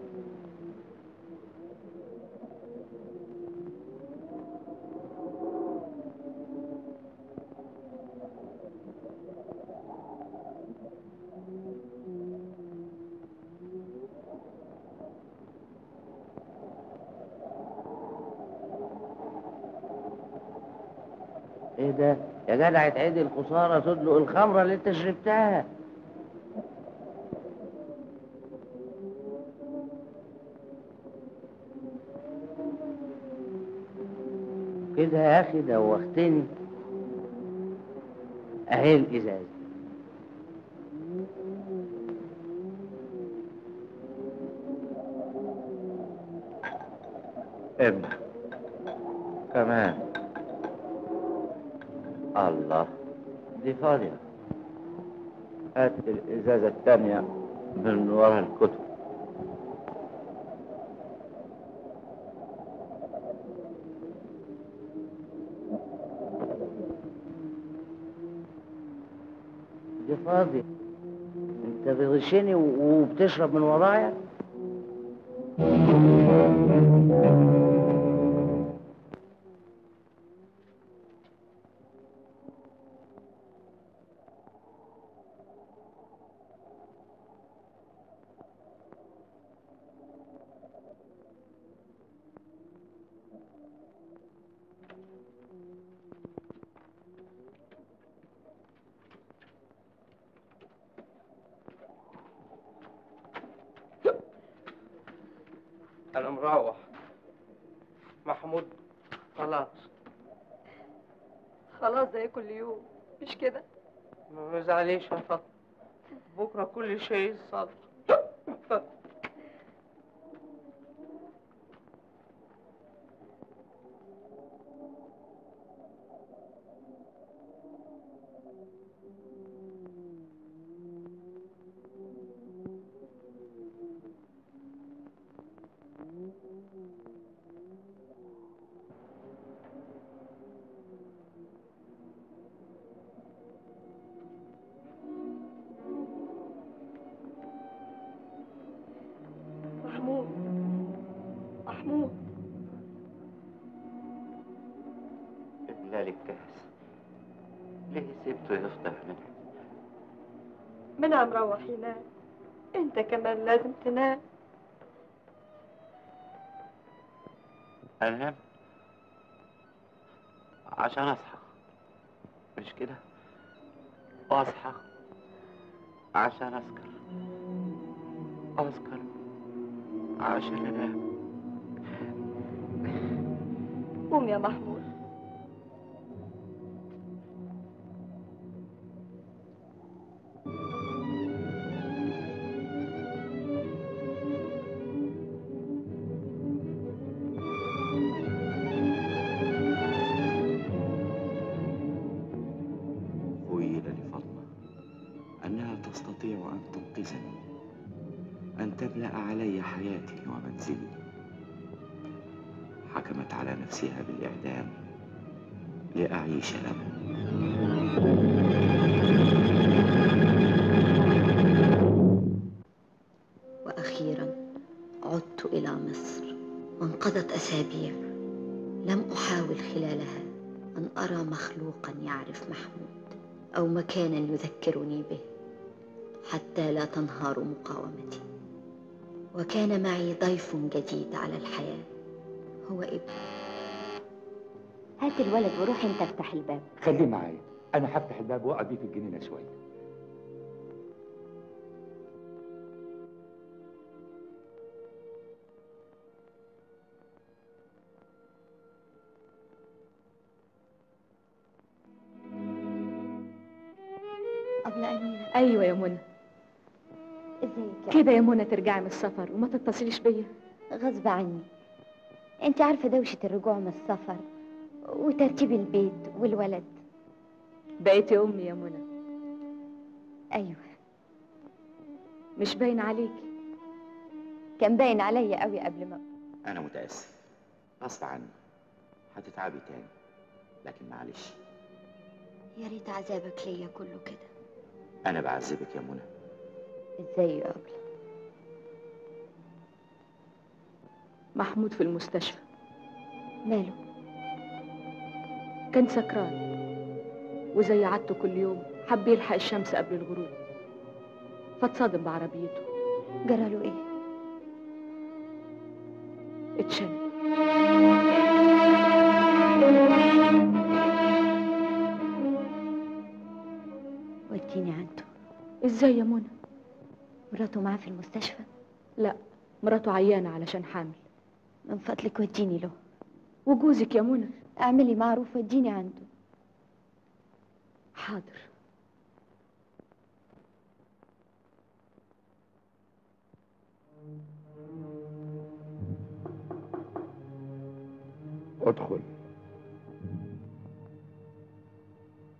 ايه ده يا جدع يتعدي الخساره تدلق الخمره اللي انت شربتها كده يا اخي دوختني اهي الازازه ابنك كمان الله دي فاضية هات الإزازة التانية من ورا الكتب دي فاضية انت بتغشني و- وبتشرب من ورايا انا مروح محمود خلاص خلاص زي كل يوم مش كده ما تزعليش يا فاطمة بكرة كل شيء صار محمود محمود إدلال الكاس ليه سبته يفتح منه منى مروح ينام انت كمان لازم تنام أنام عشان أصحى مش كده وأصحى عشان أسكر أسكر عشان أنام قوم يا محمود خيل لفاطمة أنها تستطيع أن تنقذني أن تملأ علي حياتي ومنزلي حكمت على نفسها بالإعدام لأعيش أنا وأخيرا عدت إلى مصر وانقضت أسابيع لم أحاول خلالها أن أرى مخلوقا يعرف محمود أو مكانا يذكرني به حتى لا تنهار مقاومتي وكان معي ضيف جديد على الحياة هو ابني هات الولد وروح انت افتح الباب خليه معايا انا هفتح الباب واقعد بيه في الجنينه شويه أبلة أمينة ايوه يا منى ازيك كده يا منى ترجعي من السفر وما تتصليش بيا غصب عني انت عارفة دوشة الرجوع من السفر وترتيب البيت والولد بقيتي امي يا منى ايوه مش باين عليكي كان باين عليا قوي قبل ما أنا متأسف غصب عني هتتعبي تاني لكن معلش يا ريت عذابك ليا كله كده أنا بعذبك يا منى ازاي يا أبلة محمود في المستشفى ماله كان سكران وزي عادته كل يوم حب يلحق الشمس قبل الغروب فاتصادم بعربيته جراله ايه اتشل وديني عنده ازاي يا منى مراته معاه في المستشفى لا مراته عيانة علشان حامل من فضلك وديني له وجوزك يا منى اعملي معروف وديني عنده حاضر ادخل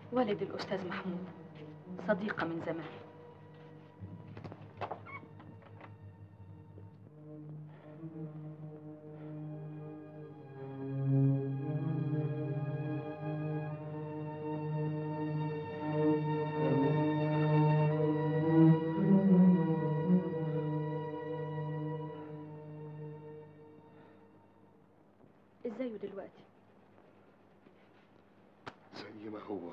والد الأستاذ محمود صديقة من زمان ازايه دلوقتي زي ما هو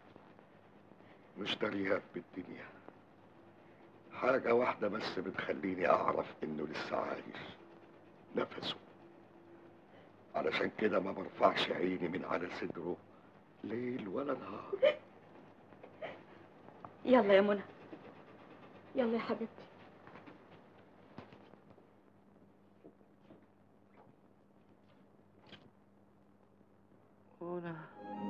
مش دريان بالدنيا حاجة واحدة بس بتخليني أعرف إنه لسه عايش نفسه علشان كده ما برفعش عيني من على صدره ليل ولا نهار يلا يا منى يلا يا حبيبتي منى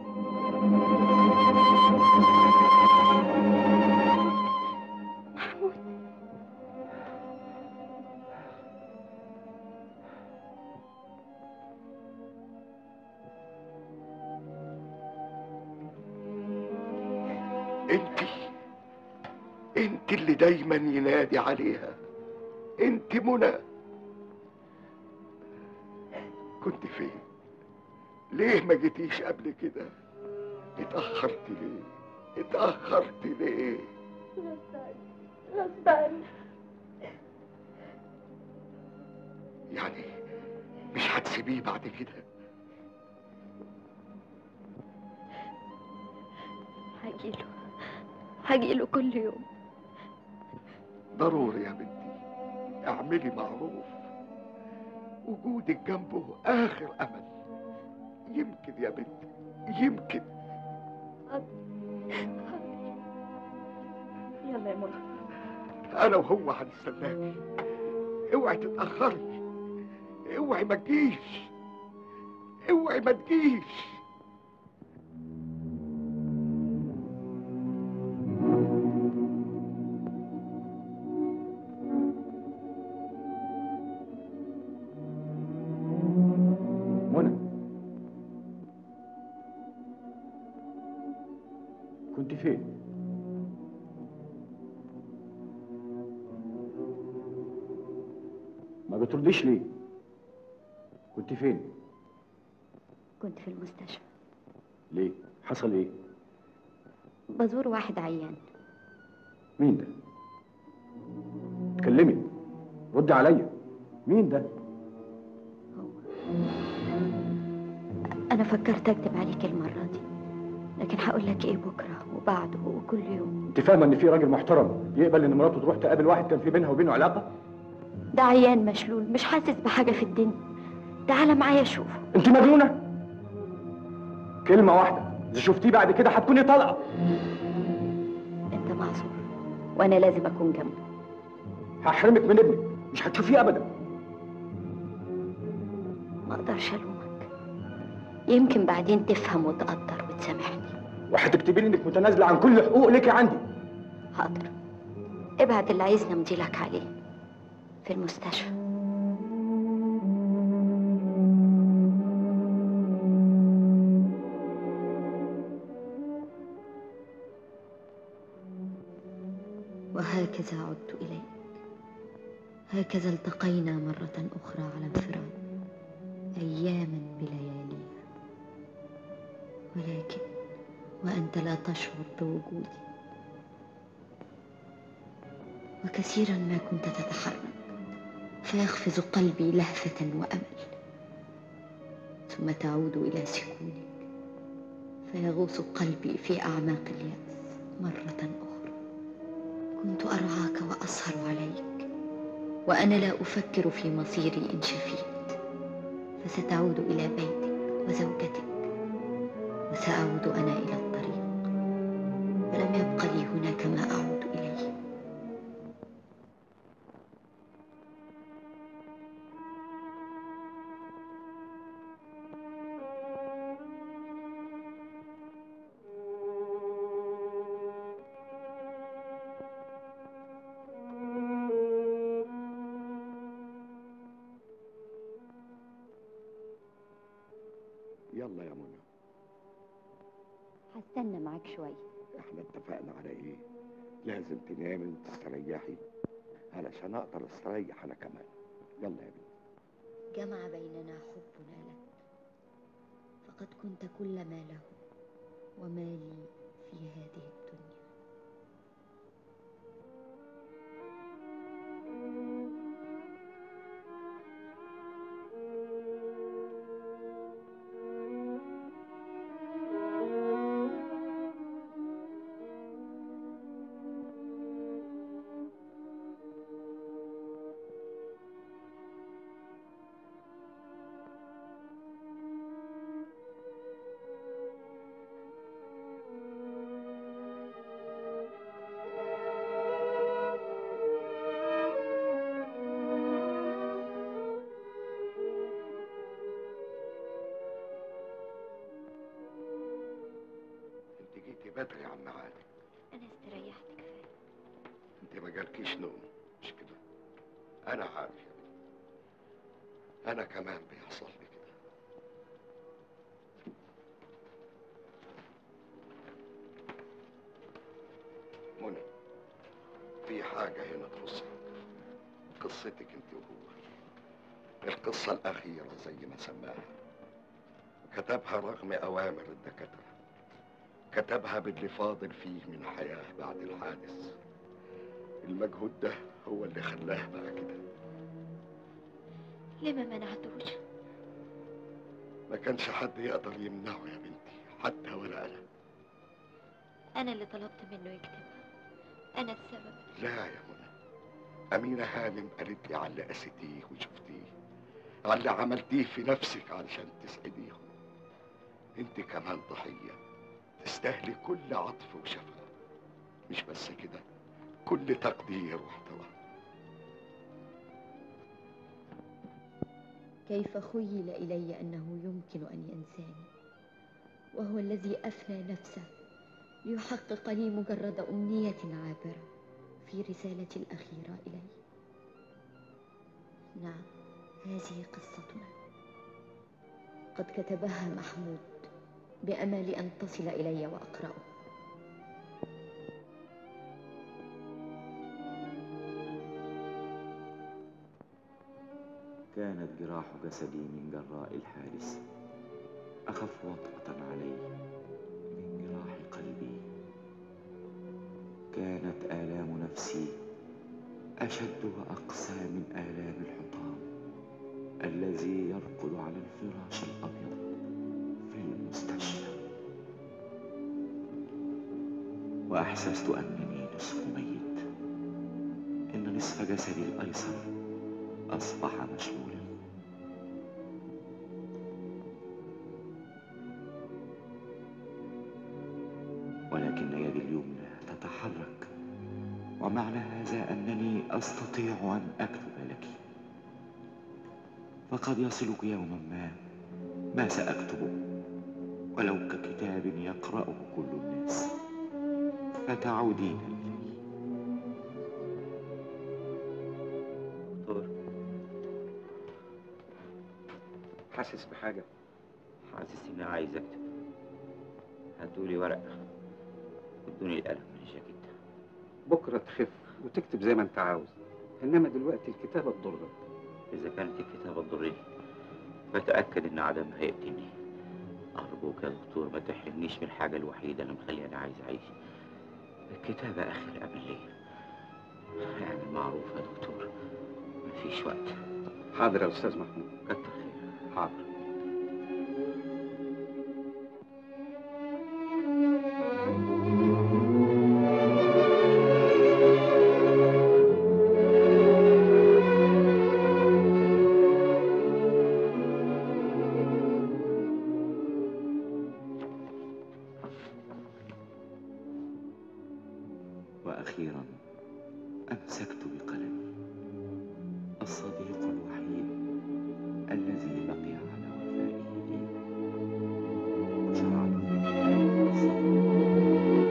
انت انت اللي دايما ينادي عليها انت منى كنت فين ليه ما جيتيش قبل كده اتأخرت ليه اتأخرت ليه غصب عني يعني مش هتسيبيه بعد كده هجيله هجيله كل يوم ضروري يا بنتي اعملي معروف وجودك جنبه آخر أمل يمكن يا بنتي يمكن يلا يا منى أنا وهو هنستناكي اوعي تتأخري اوعي ما تجيش اوعي ما تجيش منى كنت فين؟ ما بترديش ليه؟ كنت فين؟ كنت في المستشفى ليه؟ حصل ايه؟ بزور واحد عيان مين ده؟ اتكلمي ردي عليا مين ده؟ أنا فكرت أكتب عليك المرة دي لكن هقول لك إيه بكرة وبعده وكل يوم انت فاهمه ان في راجل محترم يقبل ان مراته تروح تقابل واحد كان في بينها وبينه علاقه؟ ده عيان مشلول مش حاسس بحاجة في الدنيا تعال معايا شوفه انت مجنونه؟ كلمه واحده اذا شفتيه بعد كده هتكوني طالعه أنت معذور وأنا لازم أكون جنبه هحرمك من ابنك مش هتشوفيه ابدا ما أقدرش ألومك يمكن بعدين تفهم وتقدر وتسامحني وهتكتبي لي انك متنازله عن كل حقوق ليكي عندي حاضر ابعت اللي عايزني امضيلك عليه في المستشفى وهكذا عدت إليك هكذا التقينا مرة أخرى على انفراد أياما بلياليها ولكن وأنت لا تشعر بوجودي وكثيرا ما كنت تتحرك فيخفز قلبي لهفة وأمل ثم تعود إلى سكونك فيغوص قلبي في أعماق اليأس مرة أخرى كنت أرعاك وأسهر عليك وأنا لا أفكر في مصيري إن شفيت فستعود إلى بيتك وزوجتك وسأعود أنا إلى الطريق فلم يبق لي هناك ما أعود إليه يلا يا منى هستنى معاك شوية احنا اتفقنا على ايه لازم تنامي وتستريحي علشان اقدر استريح انا كمان يلا يا بنتي جمع بيننا حبنا لك فقد كنت كل ما له وما لي في هذه الدنيا انت جيتي بدري عن ميعادك أنا استريحت كفاية انت ما جالكيش نوم مش كده انا عارف يا بنتي انا كمان بيحصل لي كده منى في حاجة هنا تخصك قصتك انت وهو القصة الأخيرة زي ما سماها كتبها رغم أوامر الدكاترة كتبها باللي فاضل فيه من حياة بعد الحادث المجهود ده هو اللي خلاه بقى كده ليه ما منعتوش ما كانش حد يقدر يمنعه يا بنتي حتى ولا أنا أنا اللي طلبت منه يكتبها أنا السبب لا يا منى أمينة هانم قالت لي على اللي قستيه وشفتيه على اللي عملتيه في نفسك علشان تسعديهم انت كمان ضحية تستاهلي كل عطف وشفقة مش بس كده كل تقدير واحترام كيف خيل إلي أنه يمكن أن ينساني وهو الذي أفنى نفسه ليحقق لي مجرد أمنية عابرة في رسالتي الأخيرة إلي نعم هذه قصتنا قد كتبها محمود بأمل أن تصل إلي وأقرأه كانت جراح جسدي من جراء الحادث أخف وطأة علي من جراح قلبي كانت آلام نفسي أشد وأقسى من آلام الحطام الذي يرقد على الفراش الأبيض في المستشفى وأحسست أنني نصف ميت إن نصف جسدي الأيسر أصبح مشلولا ولكن يدي اليمنى تتحرك ومعنى هذا أنني أستطيع أن أكتب لك فقد يصلك يوما ما ما سأكتبه ولو ككتاب يقرأه كل الناس فتعودين إليه دكتور حاسس بحاجة حاسس اني عايز اكتب هاتولي ورقة وادوني القلم من الجاكيت بكرة تخف وتكتب زي ما انت عاوز انما دلوقتي الكتابة تضرك اذا كانت الكتابة تضرني فتأكد ان عدمها هيقتلني ارجوك يا دكتور ما تحرمنيش من الحاجة الوحيدة اللي مخليني عايز اعيش الكتابة اخر امل ليا اعمل معروف يا دكتور مفيش وقت حاضر يا استاذ محمود كتر خيرك حاضر وأخيرا أمسكت بقلمي الصديق الوحيد الذي بقي على وفائه لي وشرعت في كتاب قصة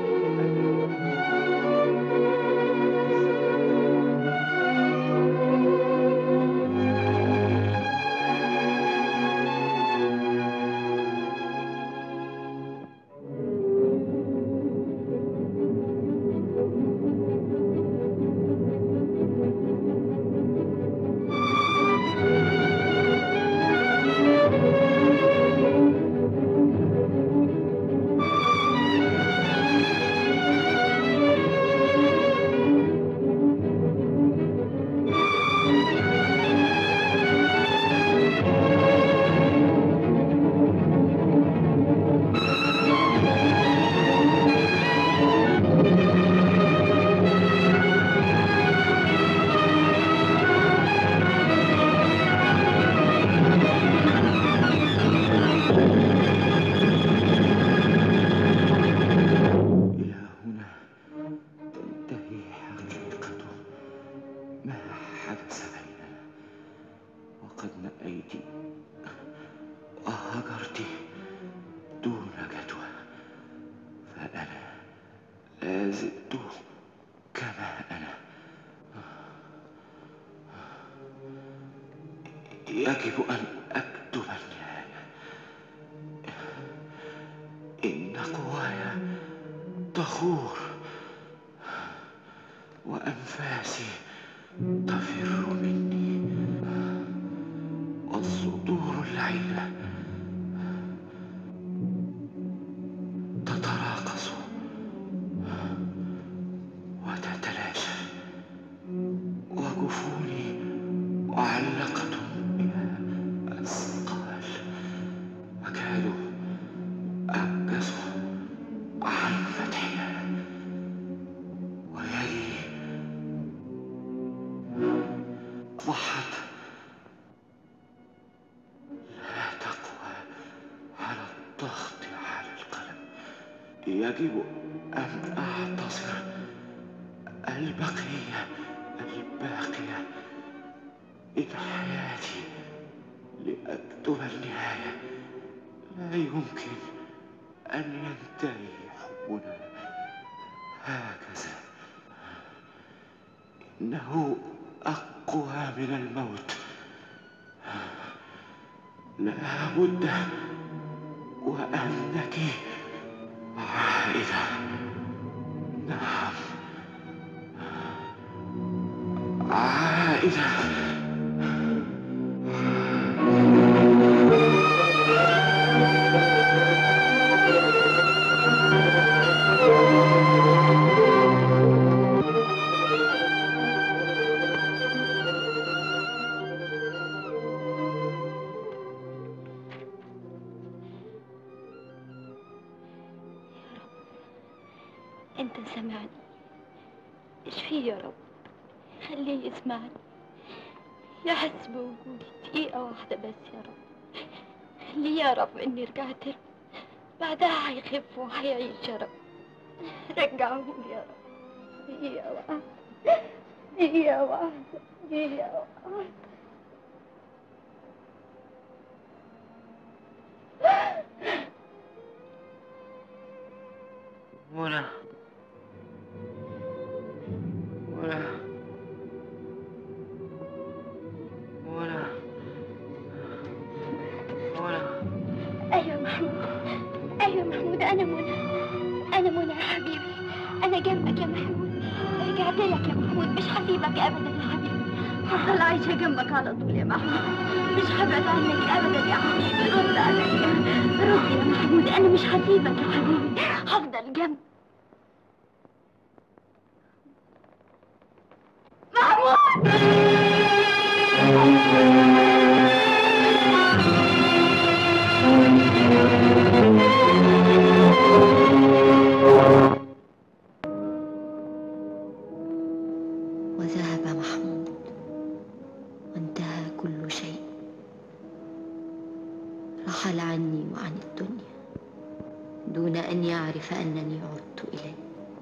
ثمرتي دون جدوى فأنا لا زلت كما أنا يجب أن أكتب النهاية إن قواي تخور وأنفاسي تفر مني والصدور اللعينة تتراقص وتتلاشى وجفوني معلقة بها أثقال أكاد أعجز عن فتحها ويدي أصبحت لا تقوى على الضغط على القلم يجب أن أعتصر البقية الباقية من حياتي لأكتب النهاية لا يمكن أن ينتهي حبنا هكذا إنه أقوى من الموت لا بد وأنك عائدة نعم عائدة انت سمعني اشفيه يا رب خليه يسمعني يحس بوجودي دقيقة واحدة بس يا رب خليه يا رب اني رجعت له بعدها هيخف وهيعيش يا رب رجعهولي يا رب دقيقة واحدة دقيقة واحدة دقيقة واحدة منى منى منى منى ايوه محمود ايوه محمود انا منى انا منى يا حبيبي انا جنبك يا محمود رجعت لك يا محمود مش هسيبك ابدا يا حبيبي هفضل عايشه جنبك على طول يا محمود مش هبعد عنك ابدا يا حبيبي رد عليا رد يا محمود انا مش هسيبك يا حبيبي هفضل جنبك وذهب محمود وانتهى كل شيء رحل عني وعن الدنيا دون ان يعرف انني عدت اليه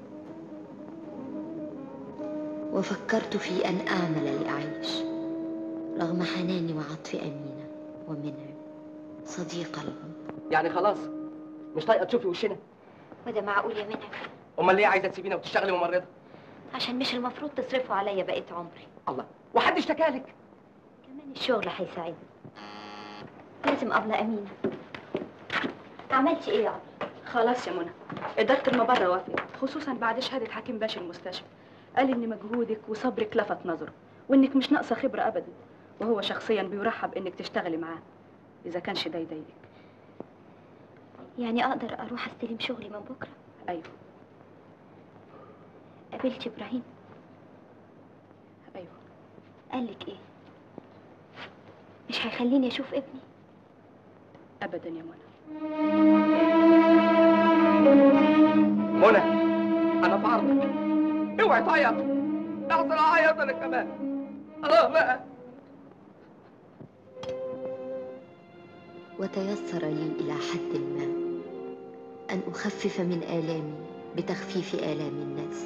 وفكرت في ان اعمل لاعيش رغم حناني وعطف امينه ومنعم صديق العمر يعني خلاص مش طايقه تشوفي وشنا وده معقول يا منعم امال ليه عايزه تسيبينا وتشتغلي ممرضه عشان مش المفروض تصرفوا عليا بقية عمري الله وحد اشتكالك كمان الشغل هيساعدني لازم أبلة أمينة عملتي إيه يا أبلة؟ خلاص يا منى إدارة المبرة وافقت خصوصا بعد شهادة حكيم باشا المستشفى قال إن مجهودك وصبرك لفت نظره وإنك مش ناقصة خبرة أبدا وهو شخصيا بيرحب إنك تشتغلي معاه إذا كانش ده يضايقك يعني أقدر أروح أستلم شغلي من بكرة أيوه قابلت إبراهيم أيوه قالك إيه؟ مش هيخليني أشوف ابني أبدا يا منى منى انا في عرضك اوعي تعيط احسن اعيط انا كمان الله بقى وتيسر لي إلى حد ما أن أخفف من آلامي بتخفيف آلام الناس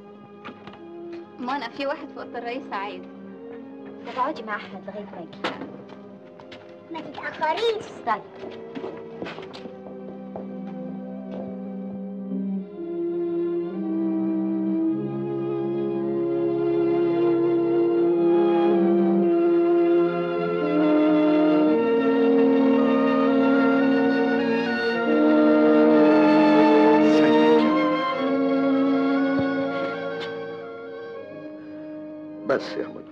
منى في واحد فوق الرئيس عايز طب اقعدي مع أحمد لغاية ما يجي ما تتأخريش طيب بس يا منى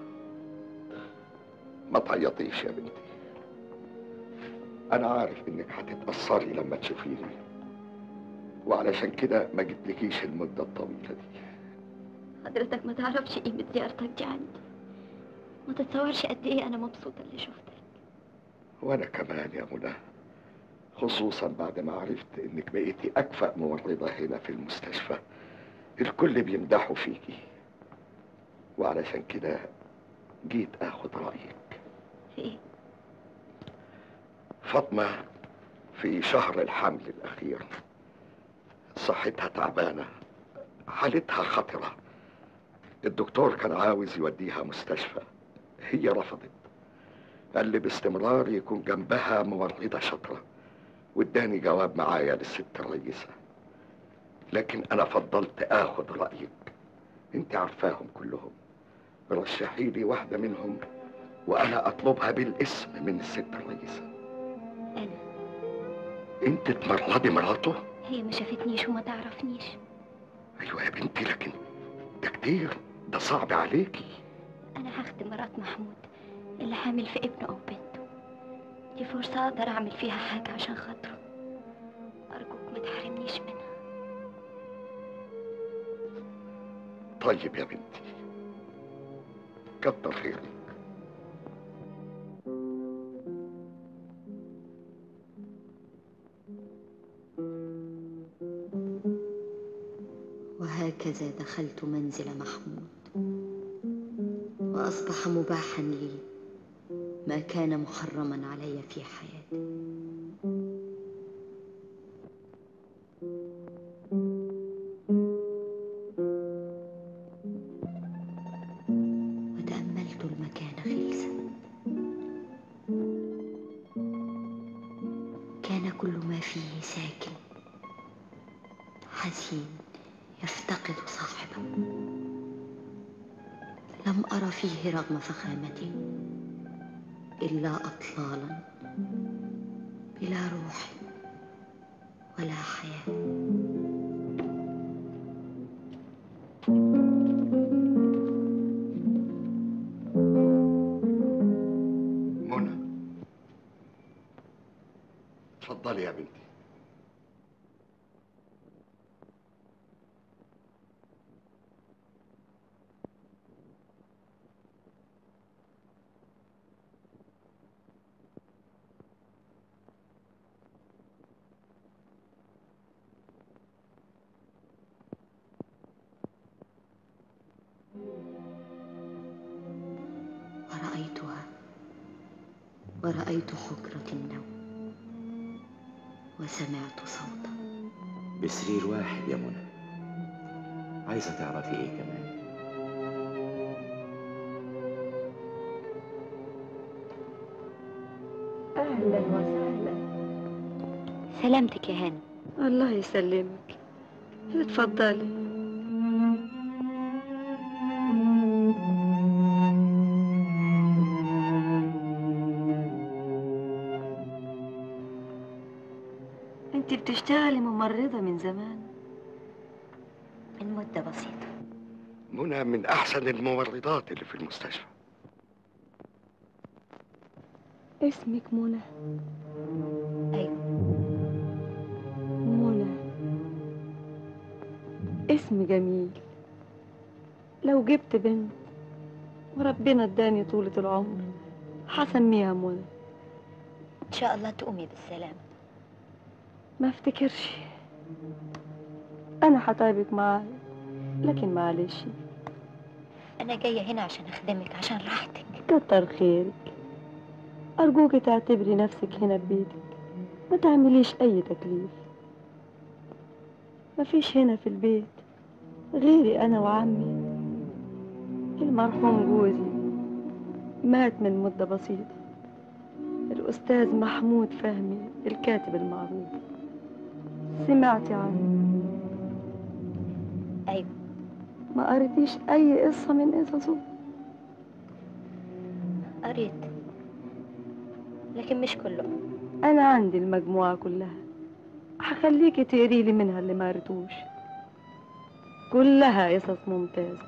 ما تعيطيش يا بنتي انا عارف انك هتتأثري لما تشوفيني وعلشان كده ما جبتلكيش المدة الطويلة دي حضرتك ما تعرفش قيمة زيارتك دي عندي ما تتصورش قد ايه انا مبسوطة اللي شفتك وانا كمان يا منى خصوصا بعد ما عرفت انك بقيتي اكفأ ممرضة هنا في المستشفى الكل بيمدحوا فيكي وعلشان كده جيت اخد رأيك في ايه فاطمة في شهر الحمل الأخير صحتها تعبانة حالتها خطرة الدكتور كان عاوز يوديها مستشفى هي رفضت قال لي باستمرار يكون جنبها ممرضة شاطرة واداني جواب معايا للست الرئيسة لكن أنا فضلت آخد رأيك أنت عارفاهم كلهم رشحي لي واحدة منهم وأنا أطلبها بالاسم من الست الرئيسة انا أنت تمرضي مراته؟ هي ما شافتنيش وما تعرفنيش أيوة يا بنتي لكن ده كتير ده صعب عليكي انا هخدم مرات محمود اللي حامل في ابنه او بنته دي فرصة اقدر اعمل فيها حاجة عشان خاطره ارجوك ما تحرمنيش منها طيب يا بنتي كتر خيرك وهكذا دخلت منزل محمود وأصبح مباحا لي ما كان محرما علي في حياتي وتأملت المكان خلسا كان كل ما فيه ساكن حزين يفتقد صاحبه لم أرى فيه رغم فخامته إلا أطلالا بلا روح ولا حياة منى اتفضلي يا بنتي ورأيتها ورأيت حجرة النوم وسمعت صوتا بسرير واحد يا منى عايزة تعرفي ايه كمان اهلا وسهلا سلامتك يا هانم الله يسلمك اتفضلي انت بتشتغلي ممرضة من زمان من مدة بسيطة منى من أحسن الممرضات اللي في المستشفى اسمك منى أيوة منى اسم جميل لو جبت بنت وربنا اداني طولة العمر هسميها منى إن شاء الله تقومي بالسلامة ما افتكرش انا هتعبك معايا لكن معلش أنا جاية هنا عشان أخدمك عشان راحتك كتر خيرك أرجوك تعتبري نفسك هنا ببيتك ما تعمليش أي تكليف مفيش هنا في البيت غيري أنا وعمي المرحوم جوزي مات من مدة بسيطة الأستاذ محمود فهمي الكاتب المعروف سمعتي عنه أيوة ما قريتيش أي قصة من قصصه قريت لكن مش كله أنا عندي المجموعة كلها هخليكي تقري لي منها اللي ما قريتوش كلها قصص ممتازة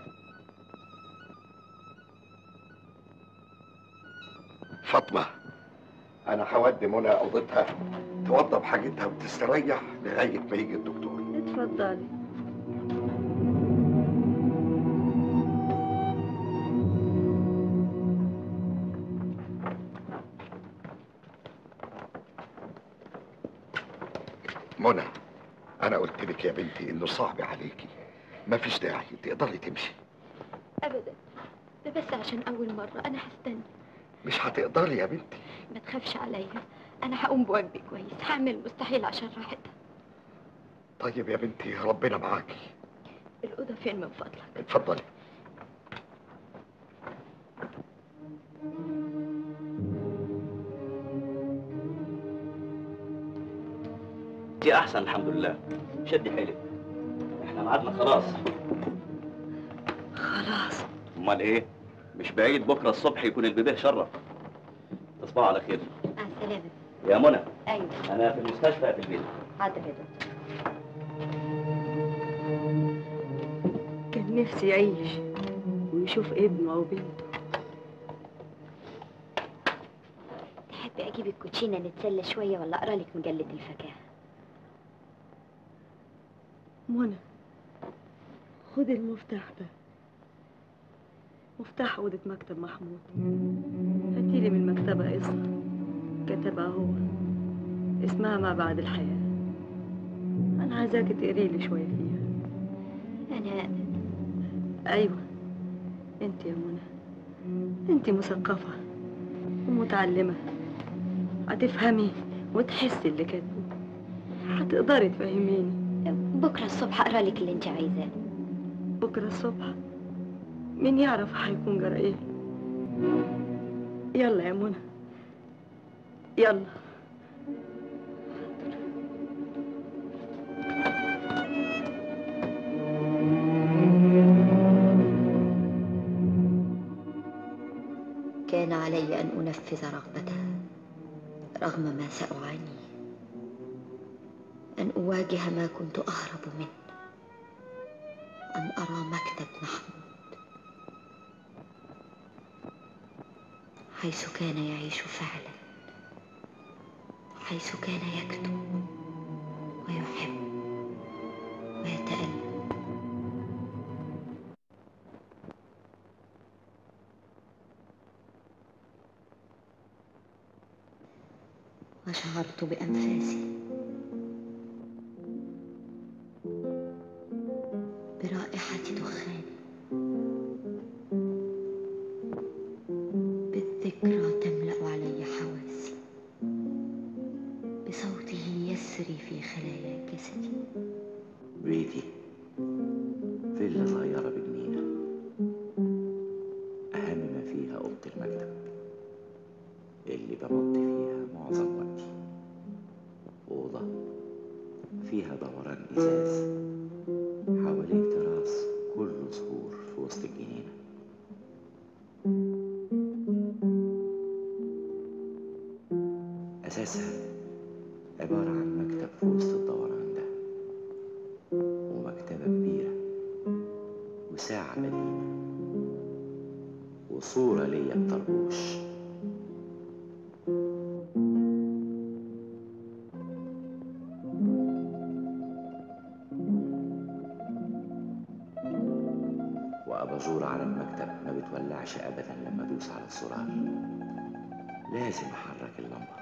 فاطمة أنا هودي منى أوضتها توضب حاجتها وتستريح لغاية ما يجي الدكتور اتفضلي منى أنا قلت لك يا بنتي إنه صعب عليكي مفيش داعي تقدري تمشي ابدا ده بس عشان اول مره انا هستنى مش هتقدري يا بنتي ما تخافش عليا انا هقوم بواجبي كويس هعمل مستحيل عشان راحتها طيب يا بنتي ربنا معاكي الاوضه فين من فضلك اتفضلي دي احسن الحمد لله شدي حيلك احنا ميعادنا خلاص خلاص امال ايه مش بعيد بكره الصبح يكون البيبي شرف تصبحوا على خير مع السلامة يا منى أيوة انا في المستشفى في البيت حاضر يا دكتور كان نفسي يعيش ويشوف ابنه أو بنته تحبي أجيب الكوتشينة نتسلى شوية ولا أقرأ لك مجلة الفكاهة منى خد المفتاح ده مفتاح أوضة مكتب محمود هاتيلي من المكتبة قصة كتبها هو اسمها ما بعد الحياة أنا عايزاك تقري لي شوية فيها أنا أيوة أنت يا منى أنت مثقفة ومتعلمة هتفهمي وتحسي اللي كاتبه هتقدري تفهميني بكرة الصبح أقرأ لك اللي أنت عايزاه بكرة الصبح مين يعرف هيكون جرى ايه يلا يا منى يلا كان علي أن أنفذ رغبتها رغم ما سأعانيه أن أواجه ما كنت أهرب منه أن أرى مكتب محمود حيث كان يعيش فعلا حيث كان يكتب ويحب ويتألم وشعرت بأنفاسي برائحة دخان بالذكرى تملأ علي حواسي بصوته يسري في خلايا جسدي بيتي فيلا صغيرة بجنينة أهم ما فيها أوضة المكتب اللي بمضي فيها معظم وقتي أوضة فيها دوران إزاز حواليه تراس كله صخور في وسط الجنينة أساسها عبارة عن مكتب في وسط الدوران ده ومكتبة كبيرة وساعة قديمة وصورة ليا بطربوش وأباجور على المكتب ما بتولعش أبدا لما أدوس على الزرار لازم أحرك اللمبة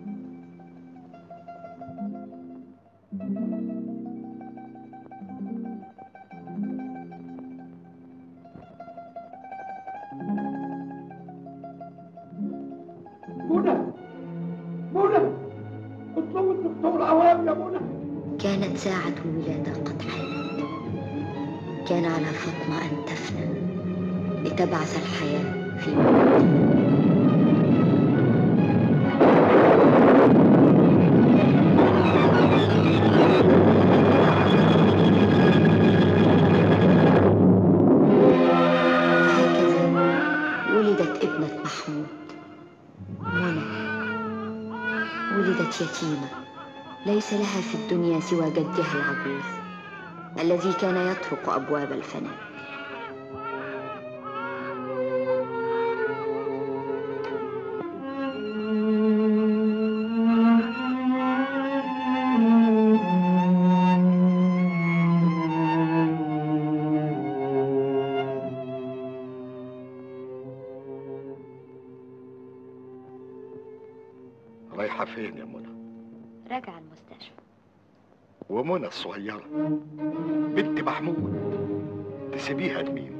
منى منى اطلبوا الدكتور عوام يا منى كانت ساعة الولادة قد حانت كان على فاطمة أن تفنى لتبعث الحياة في يتيمة ليس لها في الدنيا سوى جدها العجوز الذي كان يطرق أبواب الفناء رايحة فين يا منى؟ راجع المستشفى ومنى الصغيرة بنت محمود تسيبيها لمين؟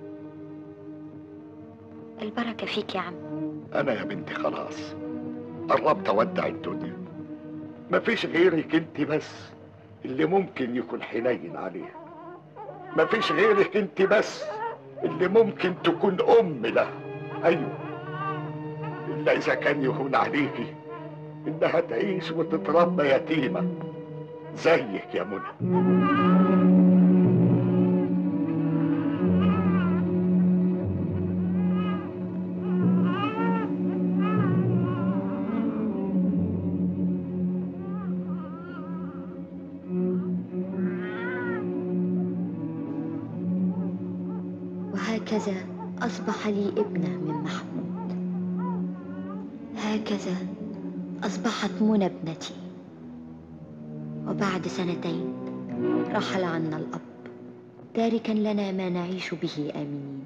البركة فيك يا عم أنا يا بنتي خلاص قربت أودع الدنيا مفيش غيرك أنت بس اللي ممكن يكون حنين عليها مفيش غيرك أنت بس اللي ممكن تكون أم لها أيوه إلا إذا كان يهون عليكي إنها تعيش وتتربى يتيمة زيك يا منى وهكذا أصبح لي ابنة من محمود هكذا أصبحت منى ابنتي وبعد سنتين رحل عنا الأب تاركا لنا ما نعيش به آمنين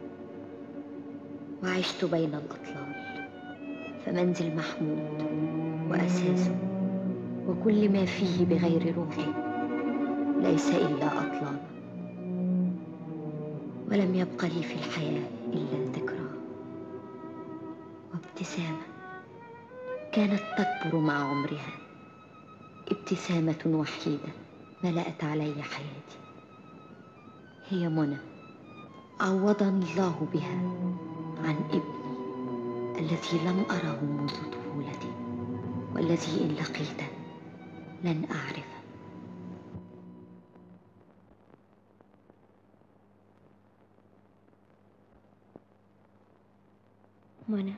وعشت بين الأطلال فمنزل محمود وأساسه وكل ما فيه بغير روحي ليس إلا أطلال ولم يبق لي في الحياة إلا الذكرى وابتسامة كانت تكبر مع عمرها ابتسامة وحيدة ملأت علي حياتي هي منى عوضني الله بها عن ابني الذي لم أره منذ طفولتي والذي إن لقيته لن أعرفه منى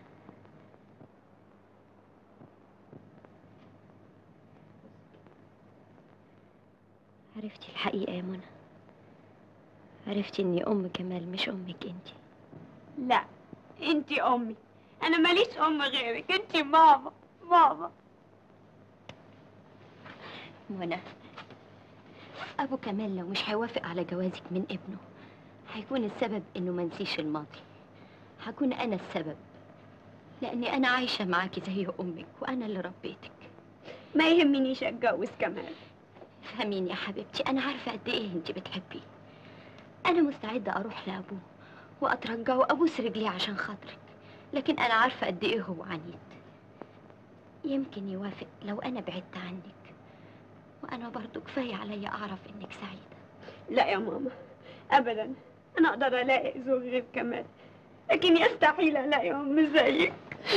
عرفتي الحقيقة يا منى عرفتي اني ام كمال مش امك انتي لا انتي امي انا ماليش ام غيرك انتي ماما ماما منى ابو كمال لو مش هيوافق على جوازك من ابنه هيكون السبب انه ما نسيش الماضي هكون انا السبب لاني انا عايشه معاكي زي امك وانا اللي ربيتك ما يهمنيش اتجوز كمال فهميني يا حبيبتي انا عارفه قد ايه انت بتحبيه انا مستعده اروح لابوه واترجاه وابوس رجليه عشان خاطرك لكن انا عارفه قد ايه هو عنيد يمكن يوافق لو انا بعدت عنك وانا برضو كفايه عليا اعرف انك سعيده لا يا ماما ابدا انا اقدر الاقي زوج غير كمال لكن يستحيل الاقي ام زيك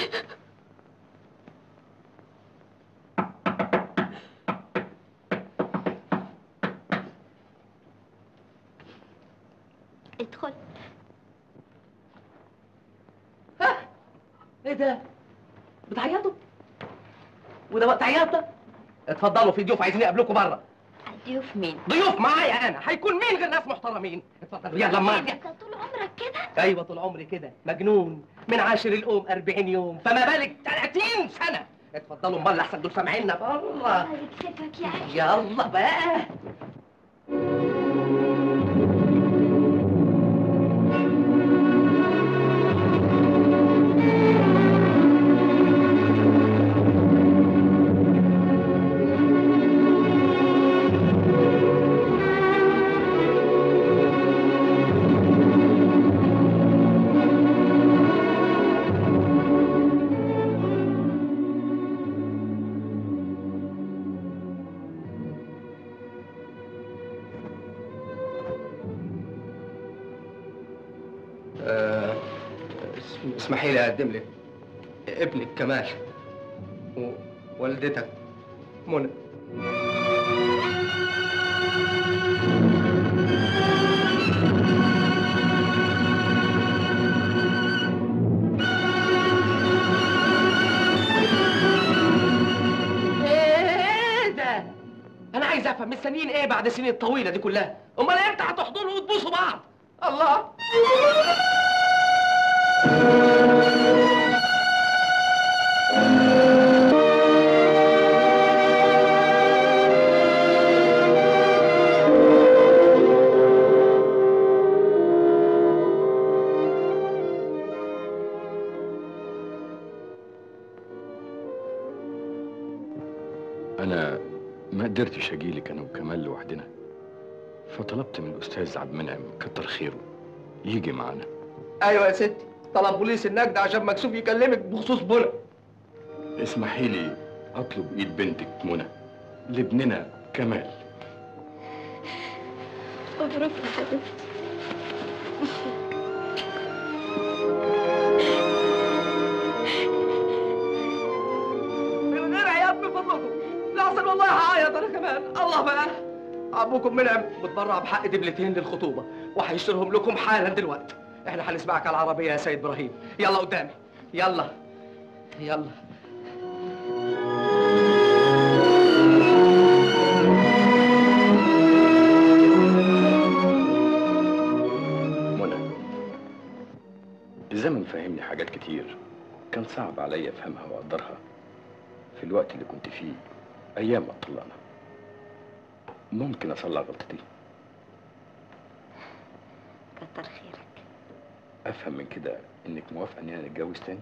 ادخل ايه ده؟ بتعيطوا؟ وده وقت عياط ده؟ اتفضلوا في ضيوف عايزين يقابلوكوا بره ضيوف مين؟ ضيوف معايا انا هيكون مين غير ناس محترمين اتفضلوا يلا ما انت طول عمرك كده ايوه طول عمري كده مجنون من عاشر الام 40 يوم فما بالك 30 سنه اتفضلوا امال احسن دول سامعيننا بره يكسفك يا عيني يلا بقى آه، اس- اسمحي لي اقدم لك ابنك كمال ووالدتك منى عايز افهم مستنيين ايه بعد السنين الطويله دي كلها امال امتى هتحضنوا وتبوسوا بعض الله أنا ما قدرتش أجيلك أنا وكمال لوحدنا فطلبت من الأستاذ عبد المنعم كتر خيره يجي معانا ايوه يا ستي طلب بوليس النجدة عشان مكسوف يكلمك بخصوص بنا اسمحي لي أطلب إيد بنتك منى لابننا كمال مبروك يا حبيبتي من غير عياط من فضلكم لحسن والله هعيط انا كمان الله بقى ابوكم منعم متبرع بحق دبلتين للخطوبه وهيشترهم لكم حالا دلوقتي احنا هنسمعك على العربيه يا سيد ابراهيم يلا قدامي يلا يلا منى الزمن فهمني حاجات كتير كان صعب عليا أفهمها وأقدرها في الوقت اللي كنت فيه أيام ما طلقنا ممكن أصلح غلطتي كتر خيرك أفهم من كده إنك موافقة إننا نتجوز تاني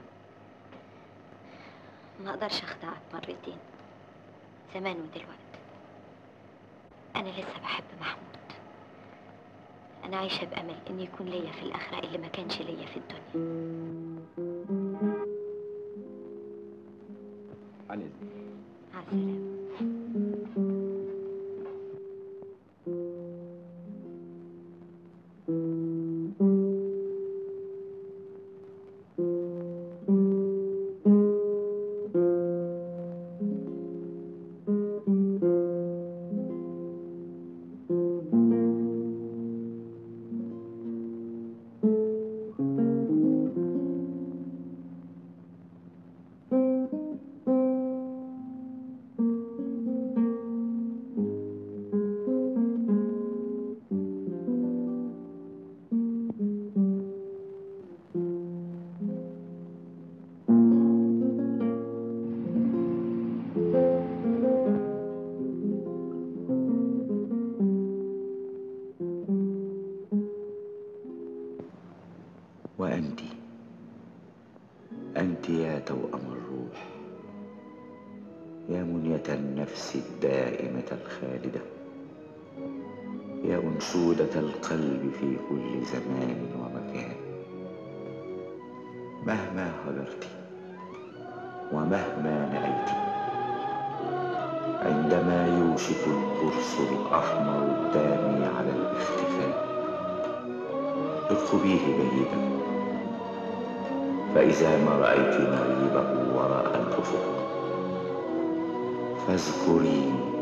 ما اقدرش اخدعك مرتين زمان ودلوقتي انا لسه بحب محمود انا عايشه بامل ان يكون ليا في الاخره اللي ما كانش ليا في الدنيا عن إذنك مع السلامه وأنت أنت يا توأم الروح يا منية النفس الدائمة الخالدة يا أنشودة القلب في كل زمان ومكان مهما هجرت ومهما نأيت عندما يوشك القرص الأحمر الدامي على الاختفاء اركبيه جيدا فإذا ما رأيت مغيبه وراء الأفق فاذكريني